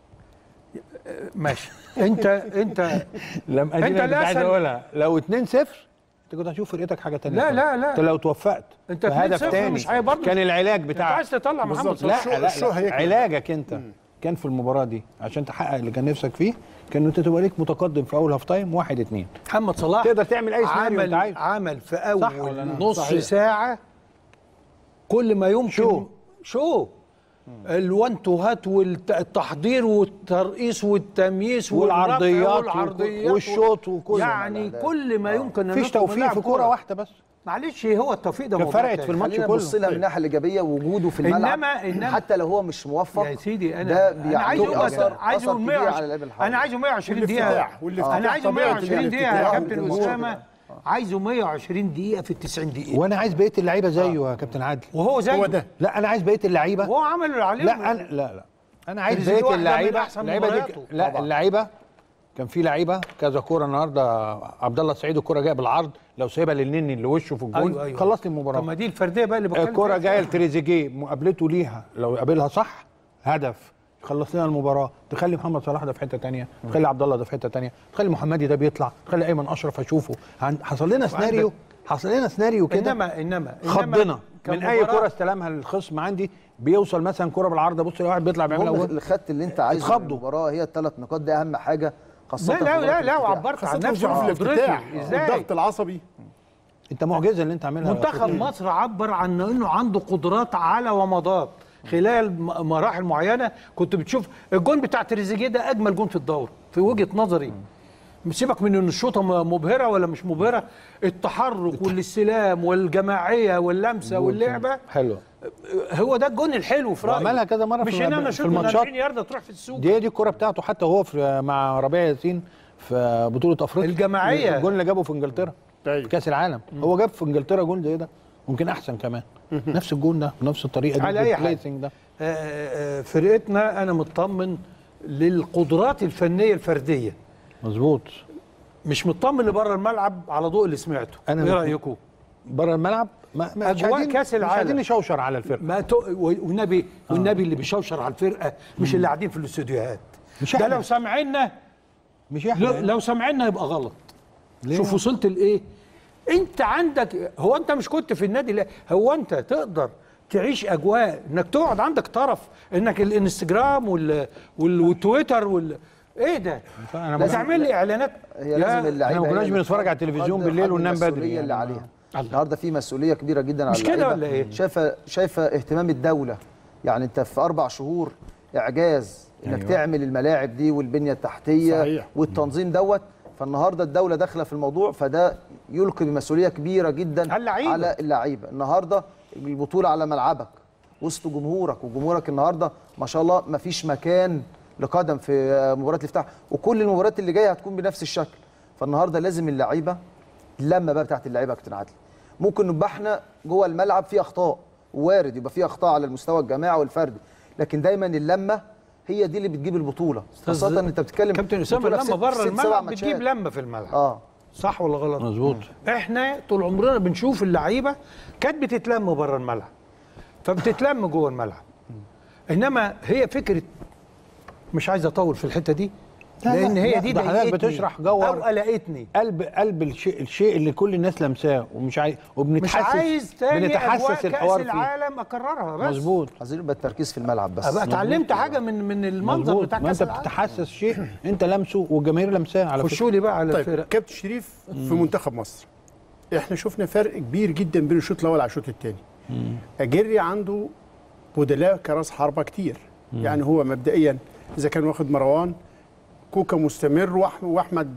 ماشي انت انت لما أنت انت لا عايز سل- اقولها لو 2-0 انت كنت هتشوف فرقتك حاجه ثانيه لا، لا، لا. انت لو توفقت أنت في هدف 2-0 تاني مش هي برضه- كان العلاج انت بتاعك عايز تطلع محمد بالظبط. صلاح لا لا, الشو لا هيكمل. علاجك انت كان في المباراه دي عشان تحقق اللي كان نفسك فيه كان انت تبقى ليك متقدم في اول هاف تايم 1 2 محمد صلاح تقدر تعمل أي سيناريو عمل أنت عايزه. عمل في صح اول ولا لا؟ نص صحيح. ساعه كل ما يمكن شو. شو الوان تو هات والتحضير والترقيص والتمييز والعرضيات والرفع وك- والعرضيات والشوط وكل يعني كل ما يمكن ان مفيش نطلب توفيق لاعب في كوره واحده بس معلش هو التوفيق ده كان موضوع فرقت تاني. في الماتش خلينا كله. نبص لها من الناحيه الايجابيه وجوده في الملعب إنما- إنما- حتى لو هو مش موفق يا سيدي انا ده انا عايز بيعمل اقول اثر عايز اثر اقول كبير على 120 اللعيب الحالي انا عايزه 120 دقيقه والافتتاح والافتتاح انا عايزه طبيعة 120 دقيقه يا الافتتاح كابتن والجمهور. اسامه عايزه 120 دقيقه في ال 90 دقيقه وانا عايز بقيه اللعيبه زيه يا كابتن عادل وهو زي هو ده لا انا عايز بقيه اللعيبه وهو عمل اللي عليه لا انا لا لا انا عايز تريزيجيه بقيه واحدة من اللعيبه أحسن اللعيبه دي مبارياته. لا طبعا. اللعيبه كان في لعيبه كذا كوره النهارده عبد الله السعيد الكوره جايه بالعرض لو سايبها للنني اللي وشه في الجول أيوة، أيوة. خلص لي طب المباراه ما دي الفرديه بقى اللي بتكلم الكرة فيها. جايه لتريزيجيه مقابلته ليها لو قابلها صح هدف خلص لنا المباراه تخلي محمد صلاح ده في حته تانية تخلي عبد الله ده في حته تانية تخلي محمدي ده بيطلع تخلي ايمن اشرف اشوفه عن- حصل لنا سيناريو حصل لنا سيناريو كده انما انما إنما خضنا من اي كمباراة- كره استلمها الخصم عندي بيوصل مثلا كره بالعرض بص واحد بيطلع بيعملها المهم جول اللي خدت اللي انت عايزه من اتخضوا. المباراه هي الثلاث نقاط دي اهم حاجه خاصه لا في لا مباراة لا لا الافتتاح. وعبرت عن خاصة نفسي في وعن الافتتاح قدرتي ازاي الضغط العصبي انت معجزه اللي انت عاملها منتخب مصر عبر عن انه عنده قدرات على ومضات خلال م- مراحل معينه كنت بتشوف الجون بتاع تريزيجيه ده اجمل جون في الدوري في وجهه نظري سيبك من ان الشوطه م- مبهره ولا مش مبهره التحرك والاستلام والجماعيه واللمسه واللعبه حلوه هو ده الجون الحلو في رايي وعملها كذا مرة مش في- ان انا في اشوط من الماتشات. 40 يارده تروح في السوق دي هي دي الكره بتاعته حتى هو في مع ربيع ياسين في بطوله افريقيا الجماعية. الجون اللي جابه في انجلترا أيوة. في كاس العالم هو جاب في انجلترا جون زي ده ممكن احسن كمان نفس الجون ده بنفس الطريقه دي على أي حال. بالبلايسنج ده آه، آه، فرقتنا انا مطمن للقدرات الفنيه الفرديه مظبوط مش مطمن لبره الملعب على ضوء اللي سمعته أنا ايه مش- رايكم بره الملعب ما ما مش أجواء عايزين كأس مش العالم. عايزين نشوشر على الفرقه ما تو... والنبي والنبي اللي بيشوشر على الفرقه مش اللي قاعدين في الاستوديوهات مش ده إحنا. لو سامعيننا مش لو, احنا لو سامعيننا يبقى غلط ليه؟ شوف وصلت لايه انت عندك هو انت مش كنت في النادي لا هو انت تقدر تعيش اجواء انك تقعد عندك طرف انك الانستجرام وال... وال... والتويتر وال ايه ده أنا لا تعمل لي اعلانات هي يا- لازم اللعيبه إحنا ما هي كناش اللي بنتفرج على تقدر التلفزيون حد بالليل وننام بدري المسؤوليه اللي يعني. عليها النهارده في مسؤوليه كبيره جدا على مش كده اللعيبة. ولا إيه؟ شايفه شايفه اهتمام الدوله يعني انت في اربع شهور اعجاز انك أيوة. تعمل الملاعب دي والبنيه التحتيه صحيح. والتنظيم دوت فالنهارده الدوله داخله في الموضوع فده يلقي بمسؤوليه كبيره جدا على اللعيبة. على اللعيبه النهارده البطوله على ملعبك وسط جمهورك وجمهورك النهارده ما شاء الله ما فيش مكان لقدم في مباراه الافتتاح وكل المباريات اللي جايه هتكون بنفس الشكل فالنهارده لازم اللعيبه اللمه بقى بتاعت اللعيبه يا كابتن عادل ممكن نبقى احنا جوه الملعب في اخطاء وارد يبقى في اخطاء على المستوى الجماعي والفردي لكن دايما اللمه هي دي اللي بتجيب البطوله خاصه ان انت بتتكلم كابتن اسامه بطولة لما في ست- بره ست سبع الملعب ماتشات. بتجيب لمه في الملعب اه صح ولا غلط مظبوط احنا طول عمرنا بنشوف اللعيبه كانت بتتلم بره الملعب فبتتلم جوه الملعب انما هي فكره مش عايز اطول في الحته دي لا، لا، لان هي لا، دي ده حضرتك ضايقتني بتشرح جوهر. او قلقتني قلب قلب الشيء الشيء اللي كل الناس لمساه ومش عايز مش وبنتحسس عايز تاني اجواء بنتحسس كاس الحوار فيه العالم اكررها بس مظبوط عايزين يبقى التركيز في الملعب بس ابقى اتعلمت حاجه من من المنظر مظبوط بتاع ما كاس انت العالم بتتحسس شيء انت لمسه والجماهير لمساه على فكره خشوا لي بقى على طيب الفرق كابتن شريف في منتخب مصر احنا شفنا فرق كبير جدا بين الشوط الاول على الشوط الثاني اجري عنده بدلاء كراس حربه كتير يعني هو مبدئيا اذا كان واخد مروان كوكا مستمر وأح- واحمد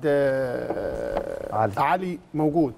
آه، علي. علي موجود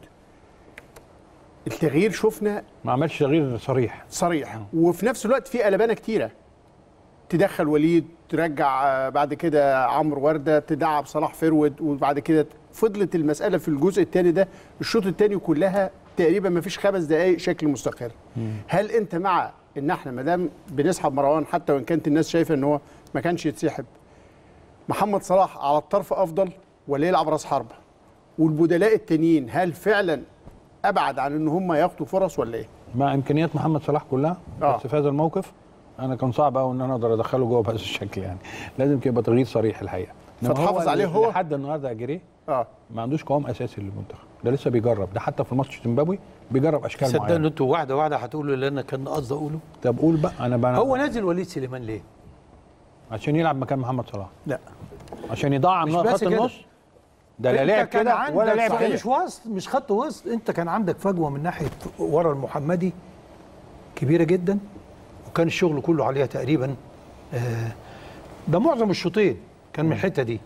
التغيير شفنا ما عملش تغيير صريح صريح وفي نفس الوقت في قلبانه كتيره تدخل وليد ترجع آه، بعد كده عمرو ورده تدعب صلاح فرود وبعد كده فضلت المساله في الجزء الثاني ده الشوط الثاني كلها تقريبا ما فيش خمس دقائق شكل مستقر هل انت مع ان احنا ما دام بنسحب مروان حتى وان كانت الناس شايفه ان هو ما كانش يتسحب محمد صلاح على الطرف افضل ولا يلعب راس حربه والبدلاء التانيين هل فعلا ابعد عن ان هم ياخدوا فرص ولا ايه مع امكانيات محمد صلاح كلها آه. بس في هذا الموقف انا كان صعب قوي ان انا اقدر ادخله جوه بهذا الشكل يعني لازم يبقى تغيير صريح الحقيقه إنما فتحافظ هو عليه هو؟ لحد النهارده اجريه اه ما عندوش قوام اساسي للمنتخب ده لسه بيجرب ده حتى في الماتش زيمبابوي بيجرب اشكال صدقني معينه انتوا واحده واحده هتقولوا اللي انا كان قصدي اقوله طب قول بقى انا بقى هو نازل وليد سليمان ليه؟ عشان يلعب مكان محمد صلاح لا عشان يضعم مش خط بس كده. النص ده لا أنت لعب كان كده عندك ولا لعب صحيح كده مش وسط مش خط وسط انت كان عندك فجوه من ناحيه ورا المحمدي كبيره جدا وكان الشغل كله عليها تقريبا آه، ده معظم الشوطين كان من الحته دي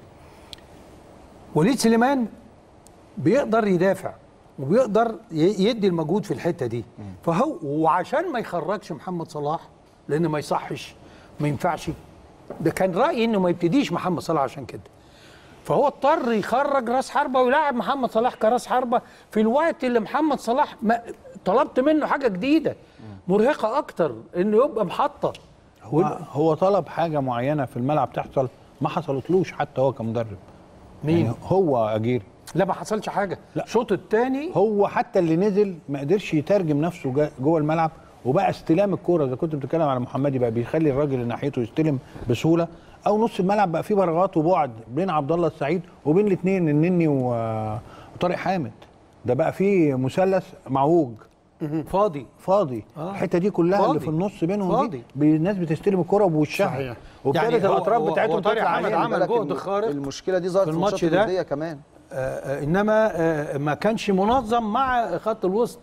وليد سليمان بيقدر يدافع وبيقدر ي- يدي المجهود في الحته دي فهو وعشان ما يخرجش محمد صلاح لان ما يصحش ما ينفعش ده كان رايي انه ما يبتديش محمد صلاح عشان كده فهو اضطر يخرج راس حربه ويلاعب محمد صلاح كراس حربه في الوقت اللي محمد صلاح ما طلبت منه حاجه جديده مرهقه اكتر انه يبقى محطه هو, هو طلب حاجه معينه في الملعب تحصل ما حصلتلوش حتى هو كمدرب مين؟ يعني هو اجيري لا ما حصلش حاجه لا. الشوط الثاني هو حتى اللي نزل ما قدرش يترجم نفسه جا- جوه الملعب وبقى استلام الكوره اذا كنت بتتكلم على محمدي بقى بيخلي الراجل اللي ناحيته يستلم بسهوله او نص الملعب بقى فيه براغات وبعد بين عبد الله السعيد وبين الاثنين النني و- وطارق حامد ده بقى فيه مثلث معوج فاضي فاضي آه. الحته دي كلها فاضي. اللي في النص بينهم فاضي. دي بي- الناس بتستلم الكره بوشها صحيح. وابتدت يعني هو- الاطراف هو- بتاعتهم هو طارق تطلع عمل عليهم. عمل بالك جهد الم- خارق المشكله دي ظهرت في في الماتش الماتشات ده. الوديه كمان آه، آه، انما آه، ما كانش منظم مع خط الوسط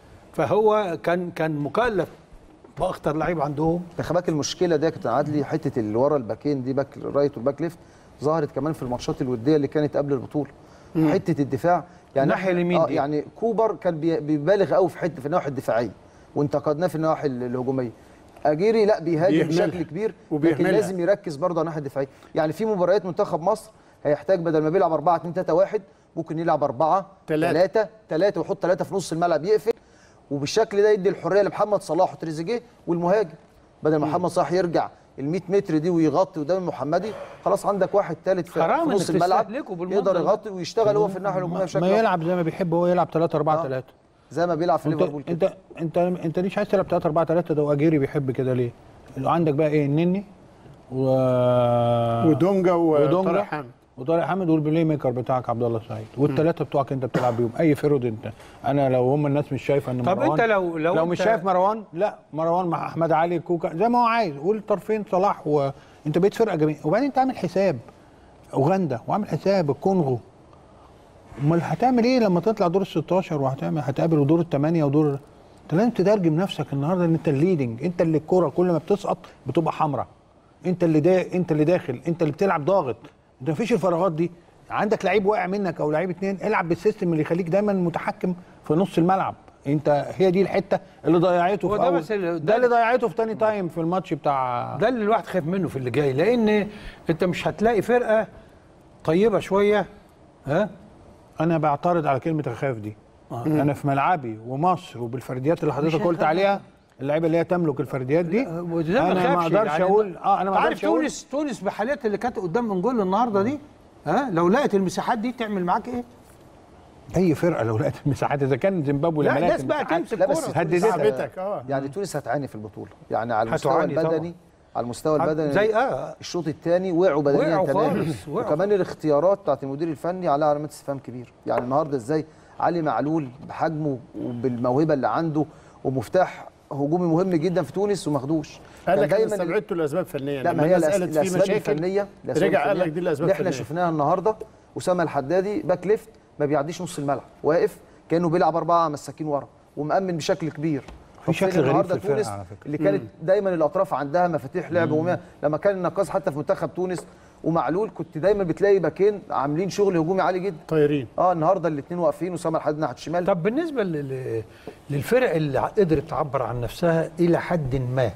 فهو كان كان مكلف باخطر لعيب عندهم ده خباك المشكله دي يا كابتن عدلي حته اللي ورا الباكين دي باك رايت والباك ليفت ظهرت كمان في الماتشات الوديه اللي كانت قبل البطوله حته الدفاع يعني الناحية إحنا- اليمين آه دي. يعني كوبر كان بي- بيبالغ قوي في حته في النواحي الدفاعيه وانتقدناه في النواحي ال- الهجوميه اجيري لا بيهاجم بيهملها. بشكل كبير لكن وبيهملها. لازم يركز برضه على الناحيه الدفاعيه يعني في مباريات منتخب مصر هيحتاج بدل ما بيلعب 4 2 3 1 ممكن يلعب 4 تلاتة. 3 3 ويحط 3 في نص الملعب يقفل وبالشكل ده يدي الحريه لمحمد صلاح وتريزيجيه والمهاجم بدل ما محمد صلاح يرجع ال 100 متر دي ويغطي قدام المحمدي خلاص عندك واحد ثالث في, حرام في نص إنك الملعب تستهلكه بالمنظر يقدر ده. يغطي ويشتغل هو في الناحيه الهجوميه بشكل ما أفضل. يلعب زي ما بيحب هو يلعب 3 4 آه. 3 زي ما بيلعب في انت ليفربول كده انت انت انت ليش عايز تلعب 3 4 3 ده واجيري بيحب كده ليه؟ اللي عندك بقى ايه النني و ودونجا وطارق ودونجا حامد وطارق حامد والبلاي ميكر بتاعك عبد الله السعيد والثلاثه بتوعك انت بتلعب بيهم اي فرود انت انا لو هم الناس مش شايفه ان طب مروان انت لو- لو لو انت- مش شايف مروان لا مروان مع احمد علي كوكا زي ما هو عايز والطرفين صلاح وانت بقيت فرقه جميله وبعدين انت عامل حساب اوغندا وعامل حساب الكونغو امال هتعمل ايه لما تطلع دور ال 16 وهتعمل هتقابل دور الثمانيه ودور انت لازم تترجم نفسك النهارده ان انت الليدنج انت اللي الكوره كل ما بتسقط بتبقى حمراء انت اللي دا انت اللي داخل انت اللي بتلعب ضاغط انت مفيش الفراغات دي عندك لعيب واقع منك او لعيب اتنين العب بالسيستم اللي يخليك دايما متحكم في نص الملعب انت هي دي الحته اللي ضيعته هو في ده اول بس ال- ده, ده- اللي ضيعته في تاني تايم في الماتش بتاع ده اللي الواحد خايف منه في اللي جاي لان انت مش هتلاقي فرقه طيبه شويه ها انا بعترض على كلمه اخاف دي انا في ملعبي ومصر وبالفرديات اللي حضرتك قلت عليها اللعيبه اللي هي تملك الفرديات دي وده ما انا ما خافش اقدرش يعني اقول اه انا ما عارف اقدرش اقول تونس تونس بحالات اللي كانت قدام من جول النهارده دي ها لو لقت المساحات دي تعمل معاك ايه؟ اي فرقه لو لقت المساحات اذا كان زيمبابوي لا لما لقت الناس بقى المساحات- تمسك لا بس كوره تونس- تعبتك، آه. يعني تونس هتعاني في البطوله يعني على المستوى هتعاني طبعاً. البدني على المستوى البدني زي اه الشوط الثاني وقعوا بدنيا وقعوا تماما خالص، وقعوا. وكمان الاختيارات بتاعت المدير الفني عليها علامات استفهام كبير يعني النهارده ازاي علي معلول بحجمه وبالموهبه اللي عنده ومفتاح هجومي مهم جدا في تونس وما خدوش قال كان لك انا دايماً ال- استبعدته لاسباب فنيه لا لما ما هي الناس الأس- قالت في الاسباب مشاكل الفنيه الأسباب رجع قال الفنية لك دي الاسباب اللي احنا الفنية. شفناها النهارده اسامه الحدادي باك ليفت ما بيعديش نص الملعب واقف كانه بيلعب اربعه مساكين ورا ومأمن بشكل كبير طب شكل فين غريب النهارده في الفرقة تونس على فكرة. اللي كانت دايما الاطراف عندها مفاتيح لعب وما لما كان النقاص حتى في منتخب تونس ومعلول كنت دايما بتلاقي باكين عاملين شغل هجومي عالي جدا طايرين اه النهارده الاثنين واقفين اسامه الحدادي ناحيه الشمال طب بالنسبه لل- للفرق اللي قدرت تعبر عن نفسها الى حد ما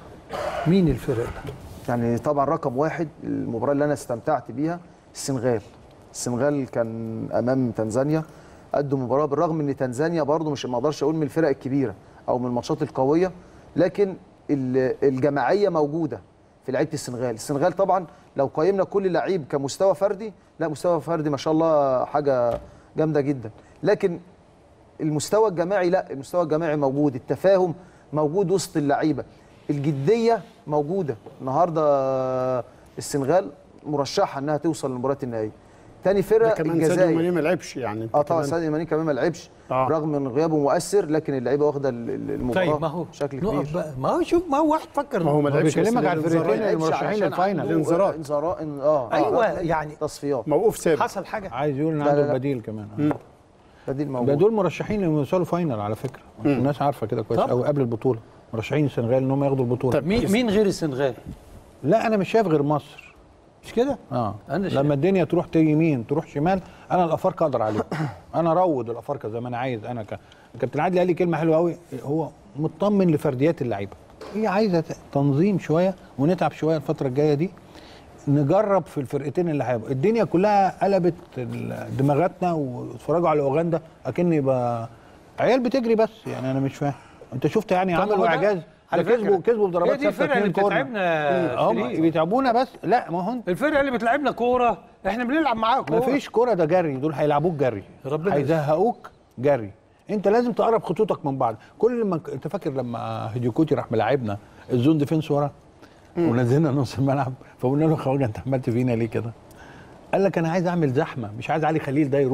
مين الفرق ده؟ يعني طبعا رقم واحد المباراه اللي انا استمتعت بيها السنغال السنغال كان امام تنزانيا قدوا مباراه بالرغم ان تنزانيا برضو مش ما اقدرش اقول من الفرق الكبيره او من الماتشات القويه لكن ال- الجماعيه موجوده في لعيبه السنغال السنغال طبعا لو قيمنا كل لعيب كمستوى فردي لا مستوى فردي ما شاء الله حاجه جامده جدا لكن المستوى الجماعي لا المستوى الجماعي موجود التفاهم موجود وسط اللعيبه الجديه موجوده النهارده السنغال مرشحه انها توصل للمباريات النهائيه تاني ده فرقه كمان ساديو ماني الجزائر ما لعبش يعني انت اه طبعا كمان- ساديو ماني كمان ما لعبش آه. رغم ان غيابه مؤثر لكن اللعيبه واخده ال- ال- المباراه طيب ما هو بشكل نقف كبير بقى ما هو شوف ما هو واحد فكر ما هو ما هو لعبش بيكلمك بس على الانذارات. الفرقتين ما لعبش المرشحين عشان للفاينل. عنده الانذارات. انذارات اه أيوة، آه. يعني- تصفيات موقوف ثابت حصل حاجه عايز يقول ان لا، لا، عنده لا. البديل كمان بديل ده موجود دول مرشحين انهم يوصلوا فاينل على فكره الناس عارفه كده كويس طبعا. قوي قبل البطوله مرشحين السنغال ان هم ياخدوا البطوله طب مين مين غير السنغال؟ لا انا مش شايف غير مصر مش كده؟ اه أنا شايف. لما الدنيا تروح تيجي يمين تروح شمال انا الافارقه اقدر عليهم انا اروض الافارقه زي ما انا عايز انا ك... كابتن عادل قال لي كلمه حلوه قوي هو مطمن لفرديات اللعيبه هي عايزه ت- تنظيم شويه ونتعب شويه الفتره الجايه دي نجرب في الفرقتين اللي هيبقوا الدنيا كلها قلبت ال- دماغاتنا واتفرجوا على اوغندا اكن يبقى عيال بتجري بس يعني انا مش فاهم انت شفت يعني طب ما هو عملوا ده- اعجاز على ده كسبوا فكرة، كسبوا هي بضربات دي ثابته الفرقه اللي اتنين كورنر. بتتعبنا هم فريق. بيتعبونا بس لا ما هو انت الفرقه اللي بتلعبنا كوره احنا بنلعب معاها كوره ما فيش كوره ده جري دول هيلعبوك جري ربنا هيزهقوك جري انت لازم تقرب خطوطك من بعض كل ما ك- انت فاكر لما هيديوكوتي راح ملاعبنا الزون ديفنس ورا ونزلنا نص الملعب فقلنا له خواجه انت عملت فينا ليه كده؟ قال لك انا عايز اعمل زحمه مش عايز علي خليل ده يروح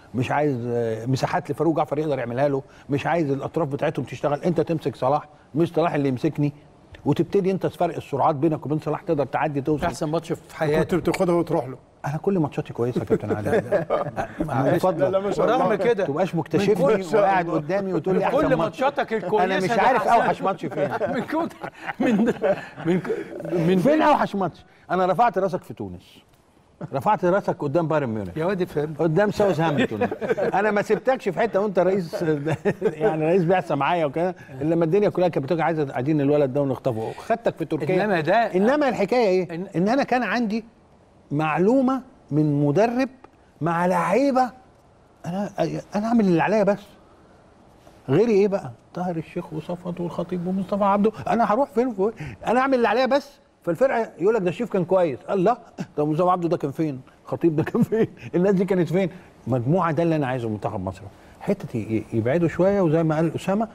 مش عايز آه، مساحات لفاروق جعفر يقدر يعملها له مش عايز الاطراف بتاعتهم تشتغل انت تمسك صلاح مش صلاح اللي يمسكني وتبتدي انت فرق السرعات بينك وبين صلاح تقدر تعدي توصل احسن ماتش في كنت حياتي بتاخدها وتروح له انا كل ماتشاتي كويسه يا كابتن علي من معلش. فضلك لا، ما شاء الله. ورغم كده تبقاش من مكتشفني كل- وقاعد قدامي وتقول لي من احسن كل ماتش. ماتشاتك الكويسه انا مش ده عارف أحسن. اوحش ماتش فين من كتر من من من فين اوحش ماتش انا رفعت راسك في تونس رفعت راسك قدام بايرن ميونخ يا واد فهم قدام ساوث هامبتون انا ما سبتكش في حته وانت رئيس يعني رئيس بعثه معايا وكده الا لما الدنيا كلها كانت بتبقى عايزه عايزين الولد ده ونخطفه خدتك في تركيا إنما ده- انما الحكايه ايه؟ إن- ان انا كان عندي معلومه من مدرب مع لعيبه انا انا اعمل اللي عليا بس غيري ايه بقى؟ طاهر الشيخ وصفوت والخطيب ومصطفى عبده انا هروح فين فوق؟ انا اعمل اللي عليا بس فالفرقه يقول لك ده الشيف كان كويس الله طب مصطفى عبده ده كان فين؟ خطيب ده كان فين؟ الناس دي كانت فين؟ مجموعه ده اللي انا عايزه منتخب مصر حته ي- يبعدوا شويه وزي ما قال اسامه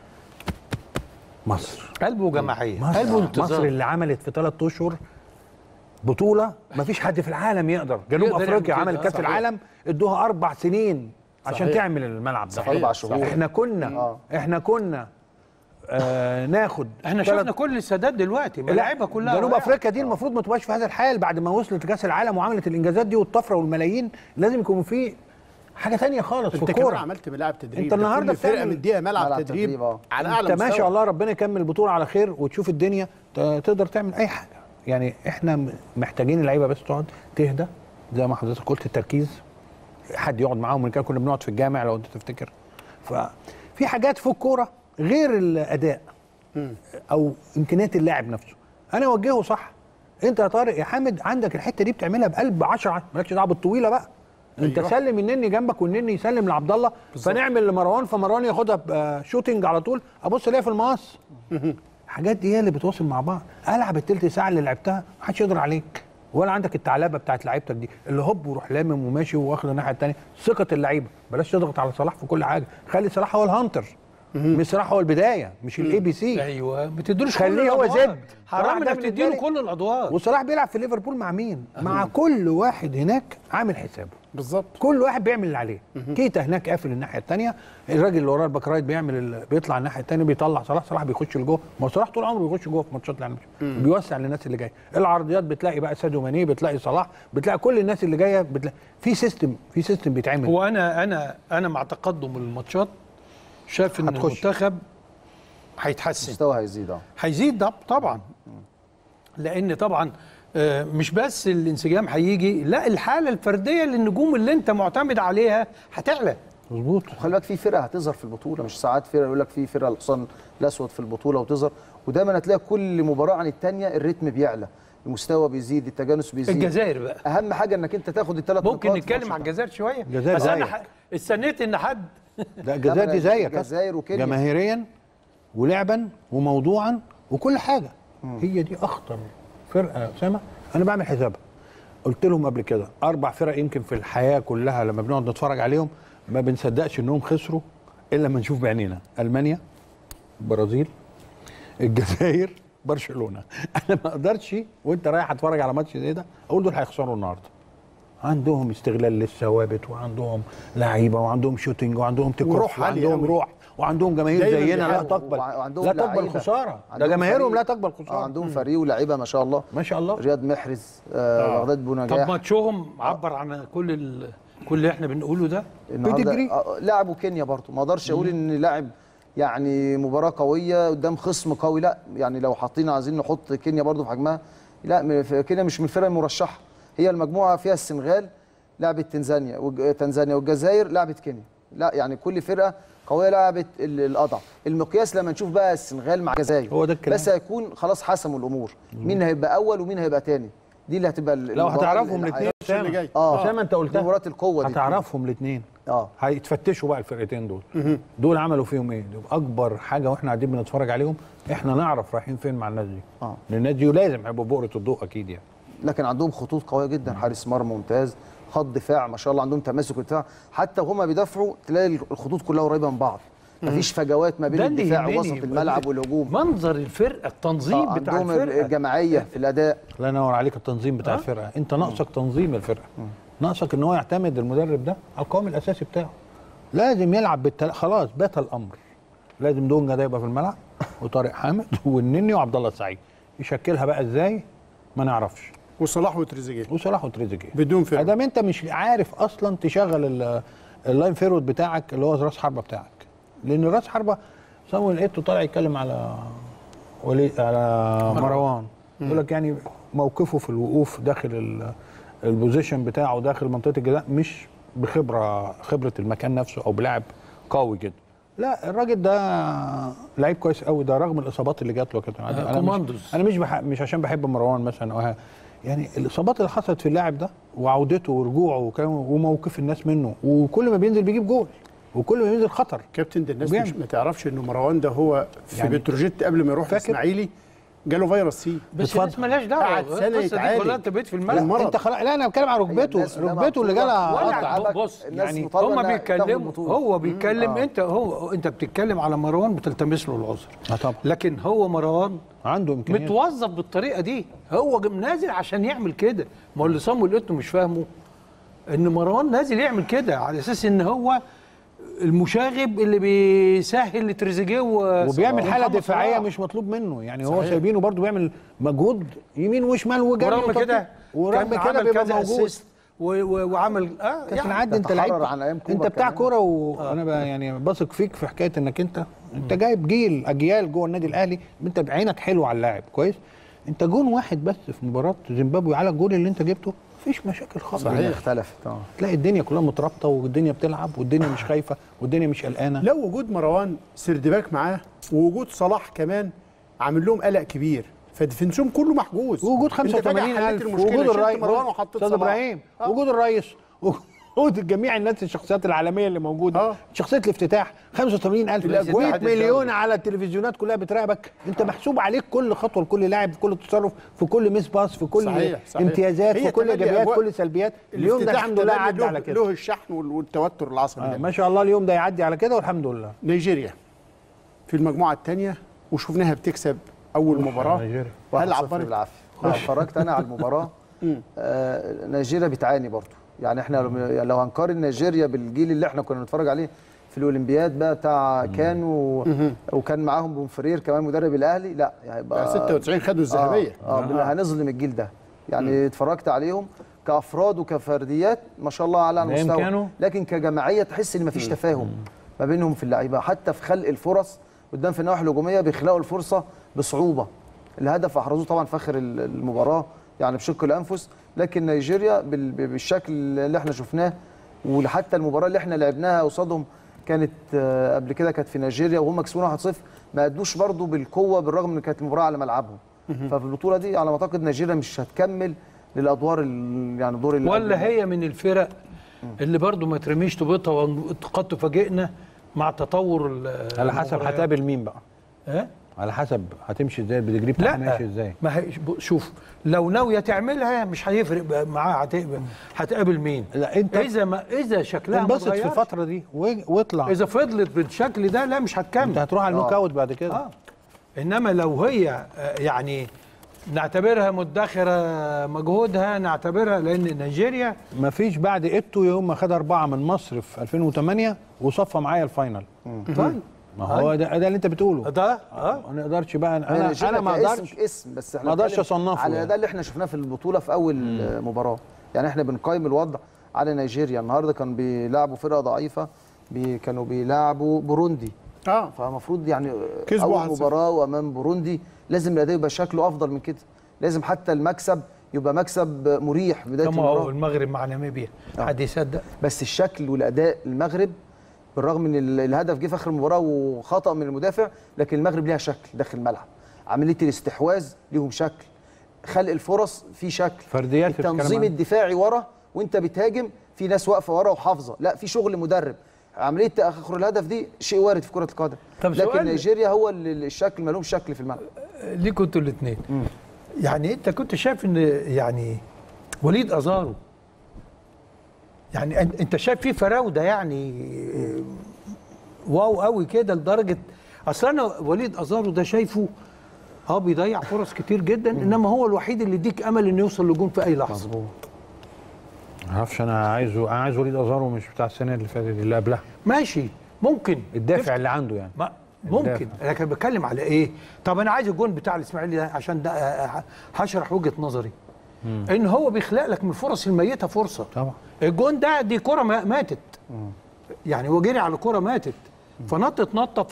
مصر قلبه جماعيه مصر قلبه مصر انتظار اللي عملت في ثلاث اشهر بطوله ما فيش حد في العالم يقدر جنوب يقدر افريقيا يعمل عمل كده. كاس صحيح. العالم ادوها اربع سنين عشان صحيح. تعمل الملعب ده اربع شهور احنا كنا آه. احنا كنا آه ناخد احنا تلات- شفنا كل السادات دلوقتي ملاعبها كلها جنوب رائعة. افريقيا دي المفروض ما تبقاش في هذا الحال بعد ما وصلت لكاس العالم وعملت الانجازات دي والطفره والملايين لازم يكون في حاجه تانية خالص في انت كمان الكوره عملت ملاعب تدريب انت النهاردة كل فرقه بتعمل مديها ملعب, ملعب تدريب, تدريب، آه. على اعلى انت ما مستوى. شاء الله ربنا يكمل البطوله على خير وتشوف الدنيا ت- تقدر تعمل اي حاجه يعني احنا م- محتاجين اللعيبه بس تقعد تهدى زي ما حضرتك قلت التركيز حد يقعد معاهم من كده كنا بنقعد في الجامع لو انت تفتكر ففي حاجات في الكوره غير الاداء او امكانيات اللاعب نفسه انا اوجهه صح انت يا طارق يا حامد عندك الحته دي بتعملها بقلب 10 مالكش دعوه بالطويله بقى انت أيوة. سلم النني جنبك والنني يسلم لعبد الله فنعمل لمروان فمروان ياخدها ب- شوتنج على طول ابص الاقيها في المقص الحاجات دي هي اللي بتواصل مع بعض العب التلت ساعه اللي لعبتها محدش يقدر عليك ولا عندك التعلبه بتاعت لعيبتك دي اللي هوب وروح لامم وماشي واخد الناحيه الثانيه ثقه اللعيبه بلاش تضغط على صلاح في كل حاجه خلي صلاح هو الهانتر مش صلاح هو البدايه مش الاي بي سي ايوه ما تديلوش خليه كل هو الأدوار. زد. حرام صلاح ده انك تديله بالنسبة كل الادوار وصلاح بيلعب في ليفربول مع مين؟ مع كل واحد هناك عامل حسابه بالظبط كل واحد بيعمل اللي عليه كيتا هناك قافل الناحيه الثانيه الراجل اللي وراه الباك رايت بيعمل ال... بيطلع الناحيه الثانيه بيطلع صلاح صلاح بيخش لجوه ما هو صلاح طول عمره بيخش جوه في ماتشات العالم بيوسع للناس اللي جايه العرضيات بتلاقي بقى ساديو ماني بتلاقي صلاح بتلاقي كل الناس اللي جايه بتلاقي في سيستم في سيستم بيتعمل هو انا انا انا مع تقدم الماتشات شايف ان هتخش. المنتخب هيتحسن المستوى هيزيد اه هيزيد ده طبعا لان طبعا آه، مش بس الانسجام هيجي لا الحاله الفرديه للنجوم اللي انت معتمد عليها هتعلى مظبوط وخلي بالك في فرقه هتظهر في البطوله مش ساعات فرقه يقول لك في فرقه الحصان الاسود في البطوله وتظهر ودايما هتلاقي كل مباراه عن الثانيه الريتم بيعلى المستوى بيزيد التجانس بيزيد الجزائر بقى اهم حاجه انك انت تاخد الثلاث ممكن نتكلم عن الجزائر شويه الجزائر بس انا زيك. ح- استنيت ان حد لا الجزائر دي زيك الجزائر وكينيا جماهيريا ولعبا وموضوعا وكل حاجه هي دي اخطر فرقه يا اسامه انا بعمل حسابها قلت لهم قبل كده اربع فرق يمكن في الحياه كلها لما بنقعد نتفرج عليهم ما بنصدقش انهم خسروا الا لما نشوف بعينينا المانيا البرازيل الجزائر برشلونه انا ما اقدرش وانت رايح اتفرج على ماتش زي ده اقول دول هيخسروا النهارده عندهم استغلال للثوابت وعندهم لعيبه وعندهم شوتنج وعندهم تيك وروح أوف عالية وعندهم أوي. روح وعندهم جماهير دايماً زينا لا بيحاولوا. تقبل وعندهم لا تقبل لعيبة. خساره ده عندهم جماهيرهم فريق. لا تقبل آه خساره عندهم فريق ولاعيبه ما شاء الله ما شاء الله رياض محرز آه بغداد بو طب نجاح ماتشهم عبر عن كل ال... كل اللي احنا بنقوله ده النهارده بيدجري. آه، لعبوا كينيا برضه ما اقدرش اقول ان لاعب يعني مباراه قويه قدام خصم قوي لا يعني لو حاطين عايزين نحط كينيا برضه في حجمها لا م- في- كينيا مش من الفرق المرشحه هي المجموعه فيها السنغال لعبت تنزانيا وج- تنزانيا والجزائر لعبت كينيا لا يعني كل فرقه قويه لعبت ال- الاضعف المقياس لما نشوف بقى السنغال مع الجزائر هو ده الكلام. بس هيكون خلاص حسموا الامور مين هيبقى اول ومين هيبقى تاني دي اللي هتبقى ال- لو المباراة هتعرفهم اللي الاثنين هي- اللي جاي. اه اسامه انت قلتها دي مباراه القوه دي هتعرفهم الاثنين اه هيتفتشوا بقى الفرقتين دول دول عملوا فيهم ايه دول اكبر حاجه واحنا قاعدين بنتفرج عليهم احنا نعرف رايحين فين مع الناس دي اه لان الناس دي لازم هيبقوا بؤره الضوء اكيد يعني لكن عندهم خطوط قويه جدا حارس مرمى ممتاز خط دفاع ما شاء الله عندهم تماسك الدفاع حتى وهما بيدافعوا تلاقي الخطوط كلها قريبه من بعض مفيش فجوات ما بين ده اللي الدفاع يهمني. ووسط الملعب والهجوم منظر الفرقه التنظيم آه، بتاع عندهم الفرقه الجماعيه في الاداء الله ينور عليك التنظيم بتاع أه؟ الفرقه انت ناقصك تنظيم الفرقه ناقصك ان هو يعتمد المدرب ده على القوام الاساسي بتاعه لازم يلعب بالتل... خلاص بات الامر لازم دونجا ده يبقى في الملعب وطارق حامد والنني وعبد الله السعيد يشكلها بقى ازاي ما نعرفش وصلاح وتريزيجيه وصلاح وتريزيجيه بدون فرق ادام انت مش عارف اصلا تشغل ال- اللاين فيرود بتاعك اللي هو راس حربه بتاعك لان راس حربه صامويل ايتو طالع يتكلم على ولي على مروان يقول لك يعني موقفه في الوقوف داخل ال- البوزيشن بتاعه داخل منطقه الجزاء مش بخبره خبره المكان نفسه او بلاعب قوي جدا لا الراجل ده لعيب كويس قوي ده رغم الاصابات اللي جات له يا كابتن عادل. آه، انا مش كوماندوز. انا مش بح... مش عشان بحب مروان مثلا أو ها- يعني الاصابات اللي حصلت في اللاعب ده وعودته ورجوعه وكلام وموقف الناس منه وكل ما بينزل بيجيب جول وكل ما بينزل خطر كابتن ده الناس بيعمل. مش ما تعرفش انه مروان ده هو في يعني بتروجيت قبل ما يروح فاكر؟ الاسماعيلي جاله فيروس سي بس اتفضل. الناس مالهاش دعوه قعد سنة القصة دي يتعالج. كلها انت بقيت في لا، الملعب المرض. انت خلاص لا انا بتكلم على ركبته الناس كلها ركبته اللي جالها ولا قطع عم- بص الناس يعني مطالبة هما إنها تاخد بيتكلموا البطولة. هو بيتكلم آه. انت هو انت بتتكلم على مروان بتلتمس له العذر اه طبعا لكن هو مروان عنده امكانيات متوظف بالطريقه دي هو جم- نازل عشان يعمل كده ما هو اللي صامويل ايتو مش فاهمه ان مروان نازل يعمل كده على اساس ان هو المشاغب اللي بيسهل لتريزيجيه و- وبيعمل حاله ومحمد دفاعيه صلاح. مش مطلوب منه يعني هو صحيح. سايبينه برضه بيعمل مجهود يمين وشمال وجري ورغم وتطبيق. كده ورغم كان كده عمل بيبقى كذا موجود assist و- و- وعمل اه كابتن يعني عدي انت تتحرر لعيب عن أيام كوبا انت بتاع كمان. كوره وانا بقى يعني بثق فيك في حكايه انك انت انت جايب جيل اجيال جوه النادي الاهلي انت بعينك حلو على اللاعب كويس انت جون واحد بس في مباراه زيمبابوي على الجول اللي انت جبته مفيش مشاكل خالص الدنيا اختلفت اه تلاقي الدنيا كلها مترابطه والدنيا بتلعب والدنيا مش خايفه والدنيا مش قلقانه لو وجود مروان سردباك معاه ووجود صلاح كمان عامل لهم قلق كبير فديفنسهم كله محجوز وجود أنت فجأة 85000 حليت المشكلة، وجود شلت الرئيس مروان وحطيت استاذ صلاح. ابراهيم آه. وجود الرئيس وجود جميع الناس الشخصيات العالميه اللي موجوده آه. شخصيه الافتتاح 85000 الأجواء 100 الدولية. مليون على التلفزيونات كلها بتراقبك انت محسوب عليك كل خطوه لكل لاعب في كل تصرف في كل ميس باس في كل صحيح، صحيح. امتيازات هي في كل تملي ايجابيات أجواء كل سلبيات اليوم ده الافتتاح الحمد لله تملي عدى له- على كده له الشحن وال- والتوتر العصبي آه ده ما شاء الله اليوم ده يعدي على كده والحمد لله نيجيريا في المجموعه الثانيه وشفناها بتكسب اول مباراه نيجيريا. هل 1-0 عبرت بالعافيه آه، اتفرجت انا على المباراه آه نيجيريا بتعاني برضه يعني احنا لو- يعني لو هنقارن نيجيريا بالجيل اللي احنا كنا بنتفرج عليه في الاولمبياد بقى بتاع كان و... وكان معاهم بونفرير كمان مدرب الاهلي لا يعني بقى بقى 96 خدوا الذهبيه اه, آه. هنظلم الجيل ده يعني اتفرجت عليهم كافراد وكفرديات ما شاء الله على نايم المستوى كانوا؟ لكن كجماعيه تحس ان مفيش تفاهم ما بينهم في اللعيبه حتى في خلق الفرص قدام في النواحي الهجوميه بيخلقوا الفرصه بصعوبه الهدف احرزوه طبعا في اخر ال- المباراه يعني بشق الانفس لكن نيجيريا بال- بالشكل اللي احنا شفناه وحتى المباراه اللي احنا لعبناها قصادهم كانت آه، قبل كده كانت في نيجيريا وهم كسبونا 1-0 ما ادوش برضو بالقوه بالرغم ان كانت المباراه على ملعبهم ففي البطوله دي على ما اعتقد نيجيريا مش هتكمل للادوار ال- يعني دور اللي ولا قبل- هي من الفرق اللي برضو ما ترميش طوبتها وقد تفاجئنا مع تطور ال- على حسب المباريات. هتقابل مين بقى ها؟ على حسب هتمشي ازاي البدجري بتاعها لا ماشي ازاي ما هي ب- شوف لو ناويه تعملها مش هيفرق بقى معاها هت- هتقابل مين لا انت اذا ما اذا شكلها ما انبسط في اتغيرش، الفتره دي و- واطلع اذا فضلت بالشكل ده لا مش انت هتكمل هتروح على النوك اوت بعد كده اه انما لو هي آه، يعني نعتبرها مدخره مجهودها نعتبرها لان نيجيريا مفيش بعد ايتو يوم ما خد اربعه من مصر في 2008 وصفى معايا الفاينل طيب ما هو ده, ده اللي انت بتقوله ده اه ما نقدرش بقى هي انا نيجيريا انا ما كاسم- اقدرش اسم بس احنا ما اقدرش بنتكلم أصنفه على يعني. ده اللي احنا شفناه في البطوله في اول آه، مباراه يعني احنا بنقيم الوضع على نيجيريا النهارده كانوا بيلعبوا فرقه ضعيفه بي كانوا بيلعبوا بوروندي اه فالمفروض يعني كسبوا اول 1-0. مباراه وامام بوروندي لازم الاداء يبقى شكله افضل من كده لازم حتى المكسب يبقى مكسب مريح بدايه كما هو المباراه المغرب مع ناميبيا حد يصدق بس الشكل والاداء المغرب بالرغم ان ال- الهدف جه في اخر المباراه وخطا من المدافع لكن المغرب ليها شكل داخل الملعب عمليه الاستحواذ ليهم شكل خلق الفرص في شكل فرديات بتتكلم التنظيم عنها. الدفاعي ورا وانت بتهاجم في ناس واقفه ورا وحافظه لا في شغل مدرب عمليه تاخر الهدف دي شيء وارد في كره القدم طب لكن سؤال- نيجيريا هو اللي الشكل مالهم شكل في الملعب ليكوا انتوا الاثنين يعني انت كنت شايف ان يعني وليد ازارو يعني أن- انت شايف فيه فراوده يعني واو قوي كده لدرجه اصل انا وليد ازارو ده شايفه اه بيضيع فرص كتير جدا انما هو الوحيد اللي يديك امل انه يوصل لجون في اي لحظه ما اعرفش انا عايزه انا عايز وليد ازارو مش بتاع السنه اللي فاتت اللي قبلها ماشي ممكن الدافع اللي عنده يعني ما ممكن لكن بتكلم على ايه طب انا عايز الجون بتاع الاسماعيلي ده عشان ده آه، هشرح وجهه نظري ان هو بيخلق لك من الفرص الميته فرصه طبعا الجون ده دي كره ما- ماتت يعني هو جري على كره ماتت فنطت نطه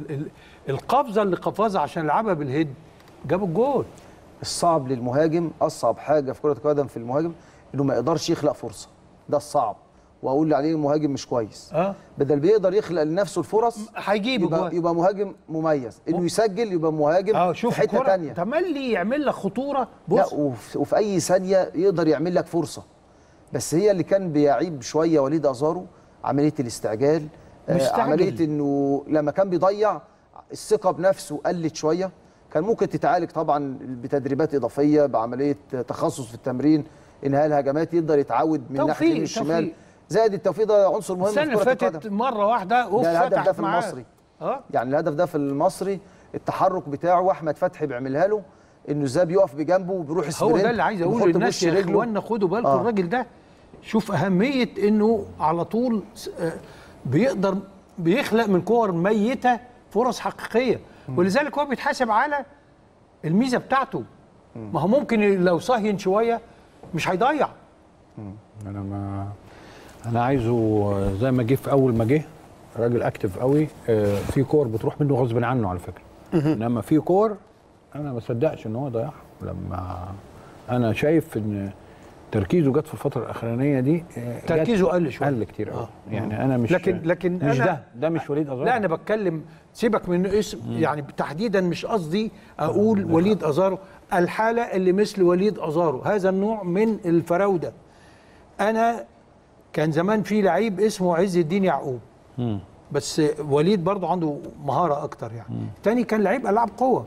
فالقفزه اللي قفزها عشان يلعبها بالهيد جاب الجول الصعب للمهاجم اصعب حاجه في كره القدم في المهاجم انه ما يقدرش يخلق فرصه ده الصعب واقول عليه المهاجم مش كويس اه بدل بيقدر يخلق لنفسه الفرص هيجيب يبقى, الجول يبقى مهاجم مميز انه يسجل يبقى مهاجم اه في شوف حته الكرة تانية تملي يعمل لك خطوره لا بص وفي, وفي اي ثانيه يقدر يعمل لك فرصه بس هي اللي كان بيعيب شويه وليد ازارو عمليه الاستعجال آه، مستعجل. عمليه انه لما كان بيضيع الثقه بنفسه قلت شويه كان ممكن تتعالج طبعا بتدريبات اضافيه بعمليه تخصص في التمرين انهاء الهجمات يقدر يتعود من ناحيه توفيق، اليمين الشمال توفيق. زائد التوفيق ده عنصر مهم السنه في اللي كره فاتت القدم مره واحده اوف ده الهدف ده فتحت في معاه المصري اه يعني الهدف ده في المصري التحرك بتاعه واحمد فتحي بيعملها له انه ازاي بيقف بجنبه وبيروح هو السبرنت ده اللي عايز اقوله وبيحط للناس بوش يا رجله. اخوانا خدوا بالكم آه. الراجل ده شوف اهميه انه على طول س- آه، بيقدر بيخلق من كور ميته فرص حقيقيه ولذلك هو بيتحاسب على الميزه بتاعته ما هو ممكن لو صهين شويه مش هيضيع انا ما انا عايزه زي ما جه في اول ما جه راجل اكتف قوي آه، في كور بتروح منه غصب عنه على فكره انما في كور انا ما صدقش ان هو ضيعها لما انا شايف ان تركيزه جت في الفتره الاخرانيه دي آه، جت- تركيزه قل شوية. قل كتير قوي آه. يعني انا مش لكن لكن مش أنا ده ده مش وليد ازارو لا انا بتكلم سيبك من اسم يعني تحديدا مش قصدي اقول وليد ازارو الحاله اللي مثل وليد ازارو هذا النوع من الفراوده انا كان زمان في لعيب اسمه عز الدين يعقوب مم. بس وليد برضه عنده مهاره اكتر يعني تاني كان لعيب العاب قوه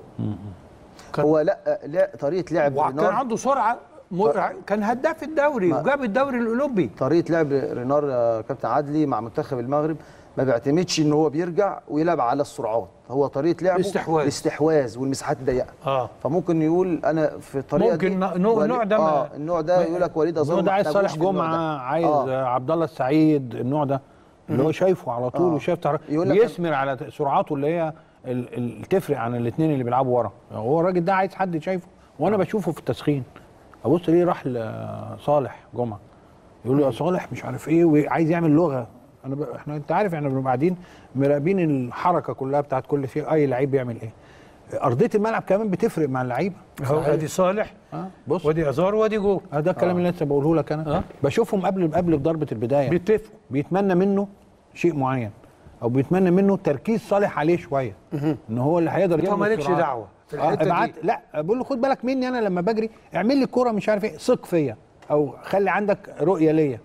كان هو لا لا طريقه لعب وكان رينار عنده سرعه م... كان هداف الدوري ما- وجاب الدوري الاولمبي طريقه لعب رينار يا كابتن عدلي مع منتخب المغرب ما بيعتمدش ان هو بيرجع ويلعب على السرعات هو طريقه لعبه الاستحواذ. الاستحواذ والمساحات الضيقه اه فممكن يقول انا في الطريقه ممكن دي نوع- نوع- وليد- النوع ده ما- اه النوع ده يقول لك وليد ازارو النوع ده ما عايز احتاجوش صالح في النوع جمعه ده. عايز آه. آه. عبد الله السعيد النوع ده اللي هو شايفه على طول آه. وشايف تحرك يقول لك بيثمر على سرعاته اللي هي ال- ال- تفرق عن الاثنين اللي بيلعبوا ورا هو الراجل ده عايز حد شايفه وانا بشوفه في التسخين ابص ليه راح لصالح جمعه يقول له يا صالح مش عارف ايه وعايز يعمل لغه انا ب... احنا انت عارف احنا بنبقى قاعدين مراقبين الحركه كلها بتاعت كل شيء اي لعيب بيعمل ايه ارضيه الملعب كمان بتفرق مع اللعيبه هو ادي صالح اه بص وادي ازارو وادي جو آه ده الكلام اللي لسه بقوله لك انا آه. بشوفهم قبل قبل ضربه البدايه بيتفقوا بيتمنى منه شيء معين او بيتمنى منه تركيز صالح عليه شويه ان هو اللي هيقدر انت يعمل مالكش السرعات. دعوه في آه الحته ابعت دي لا بقول له خد بالك مني انا لما بجري اعمل لي الكوره مش عارف ايه ثق فيا او خلي عندك رؤيه ليا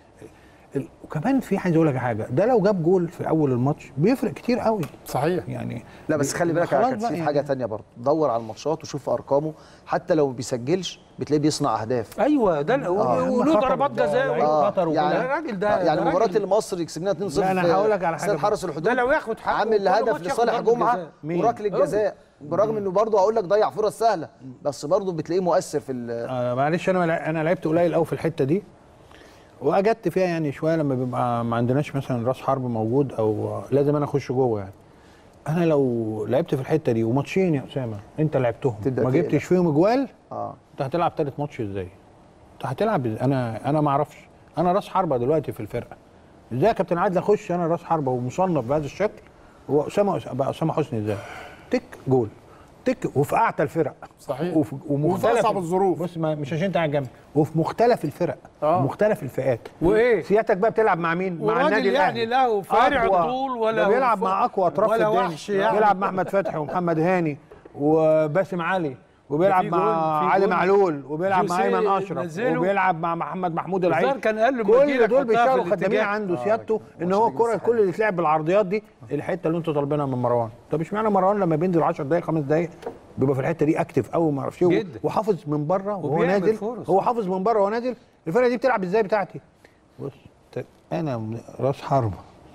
ال- وكمان في عايز اقول لك حاجه ده لو جاب جول في اول الماتش بيفرق كتير قوي صحيح يعني لا بس خلي بالك خلاص يا كابتن بقى في يعني. حاجه تانية برضه دور على الماتشات وشوف ارقامه حتى لو ما بيسجلش بتلاقيه بيصنع اهداف ايوه ده آه. وله خطر ضربات ده جزاء لعيب و- خطر وكل يعني ده الراجل ده يعني ده مباراه راجل- المصري كسبناها 2-0 لا، أنا في هقول لك على استاد حاجة حرس الحدود ده لو ياخد حقه عامل كل هدف ماتش ياخد لصالح ضربة جمعه جزاء. مين؟ وركله جزاء برغم انه برضه هقول لك ضيع فرص سهله بس برضه بتلاقيه مؤثر في ال- آه معلش انا ملع- انا لعبت قليل قوي في الحته دي واجدت فيها يعني شويه لما بيبقى ما عندناش مثلا راس حرب موجود او لازم انا اخش جوه يعني انا لو لعبت في الحته دي وماتشين يا اسامه انت لعبتهم تبدأ ما تقلق. جبتش فيهم اجوال اه انت هتلعب ثالث ماتش ازاي؟ انت هتلعب إز- انا انا ما اعرفش انا راس حربه دلوقتي في الفرقه ازاي يا كابتن عادل اخش انا راس حربه ومصنف بهذا الشكل هو اسامه بقى اسامه حسني ازاي؟ تك جول تك وفي اعتى الفرق صحيح. وفي وفي ومختلف أصعب الظروف. بص ما مش عشان انت قاعد جنبي وفي مختلف الفرق آه. مختلف الفئات وإيه؟ سيادتك بقى بتلعب مع مين؟ مع وراجل النادي يعني الاهلي له فارع أقوى. الطول ولا ده بيلعب وف- مع اقوى اطراف ولا الدنيا وحش يعني. بيلعب مع احمد فتحي ومحمد هاني وباسم علي وبيلعب في مع جون- في علي جون. معلول وبيلعب مع جوزيه ايمن اشرف نزله. وبيلعب مع محمد محمود الظاهر العيد كان قال له لما تجيلك كل دول حطها في بيشتغلوا خدامين الاتجاه. عنده سيادته ان هو الكره كل اللي تلعب بالعرضيات دي الحته اللي انتوا طالبينها من مروان طب اشمعنى مروان لما بينزل 10 دقائق 5 دقائق بيبقى في الحته دي اكتف قوي ما اعرفش ايه جدا. وحافظ من بره وهو وبيعمل نازل فرص. هو حافظ من بره وهو نازل الفرقه دي بتلعب ازاي بتاعتي بص ت- انا م- راس حربه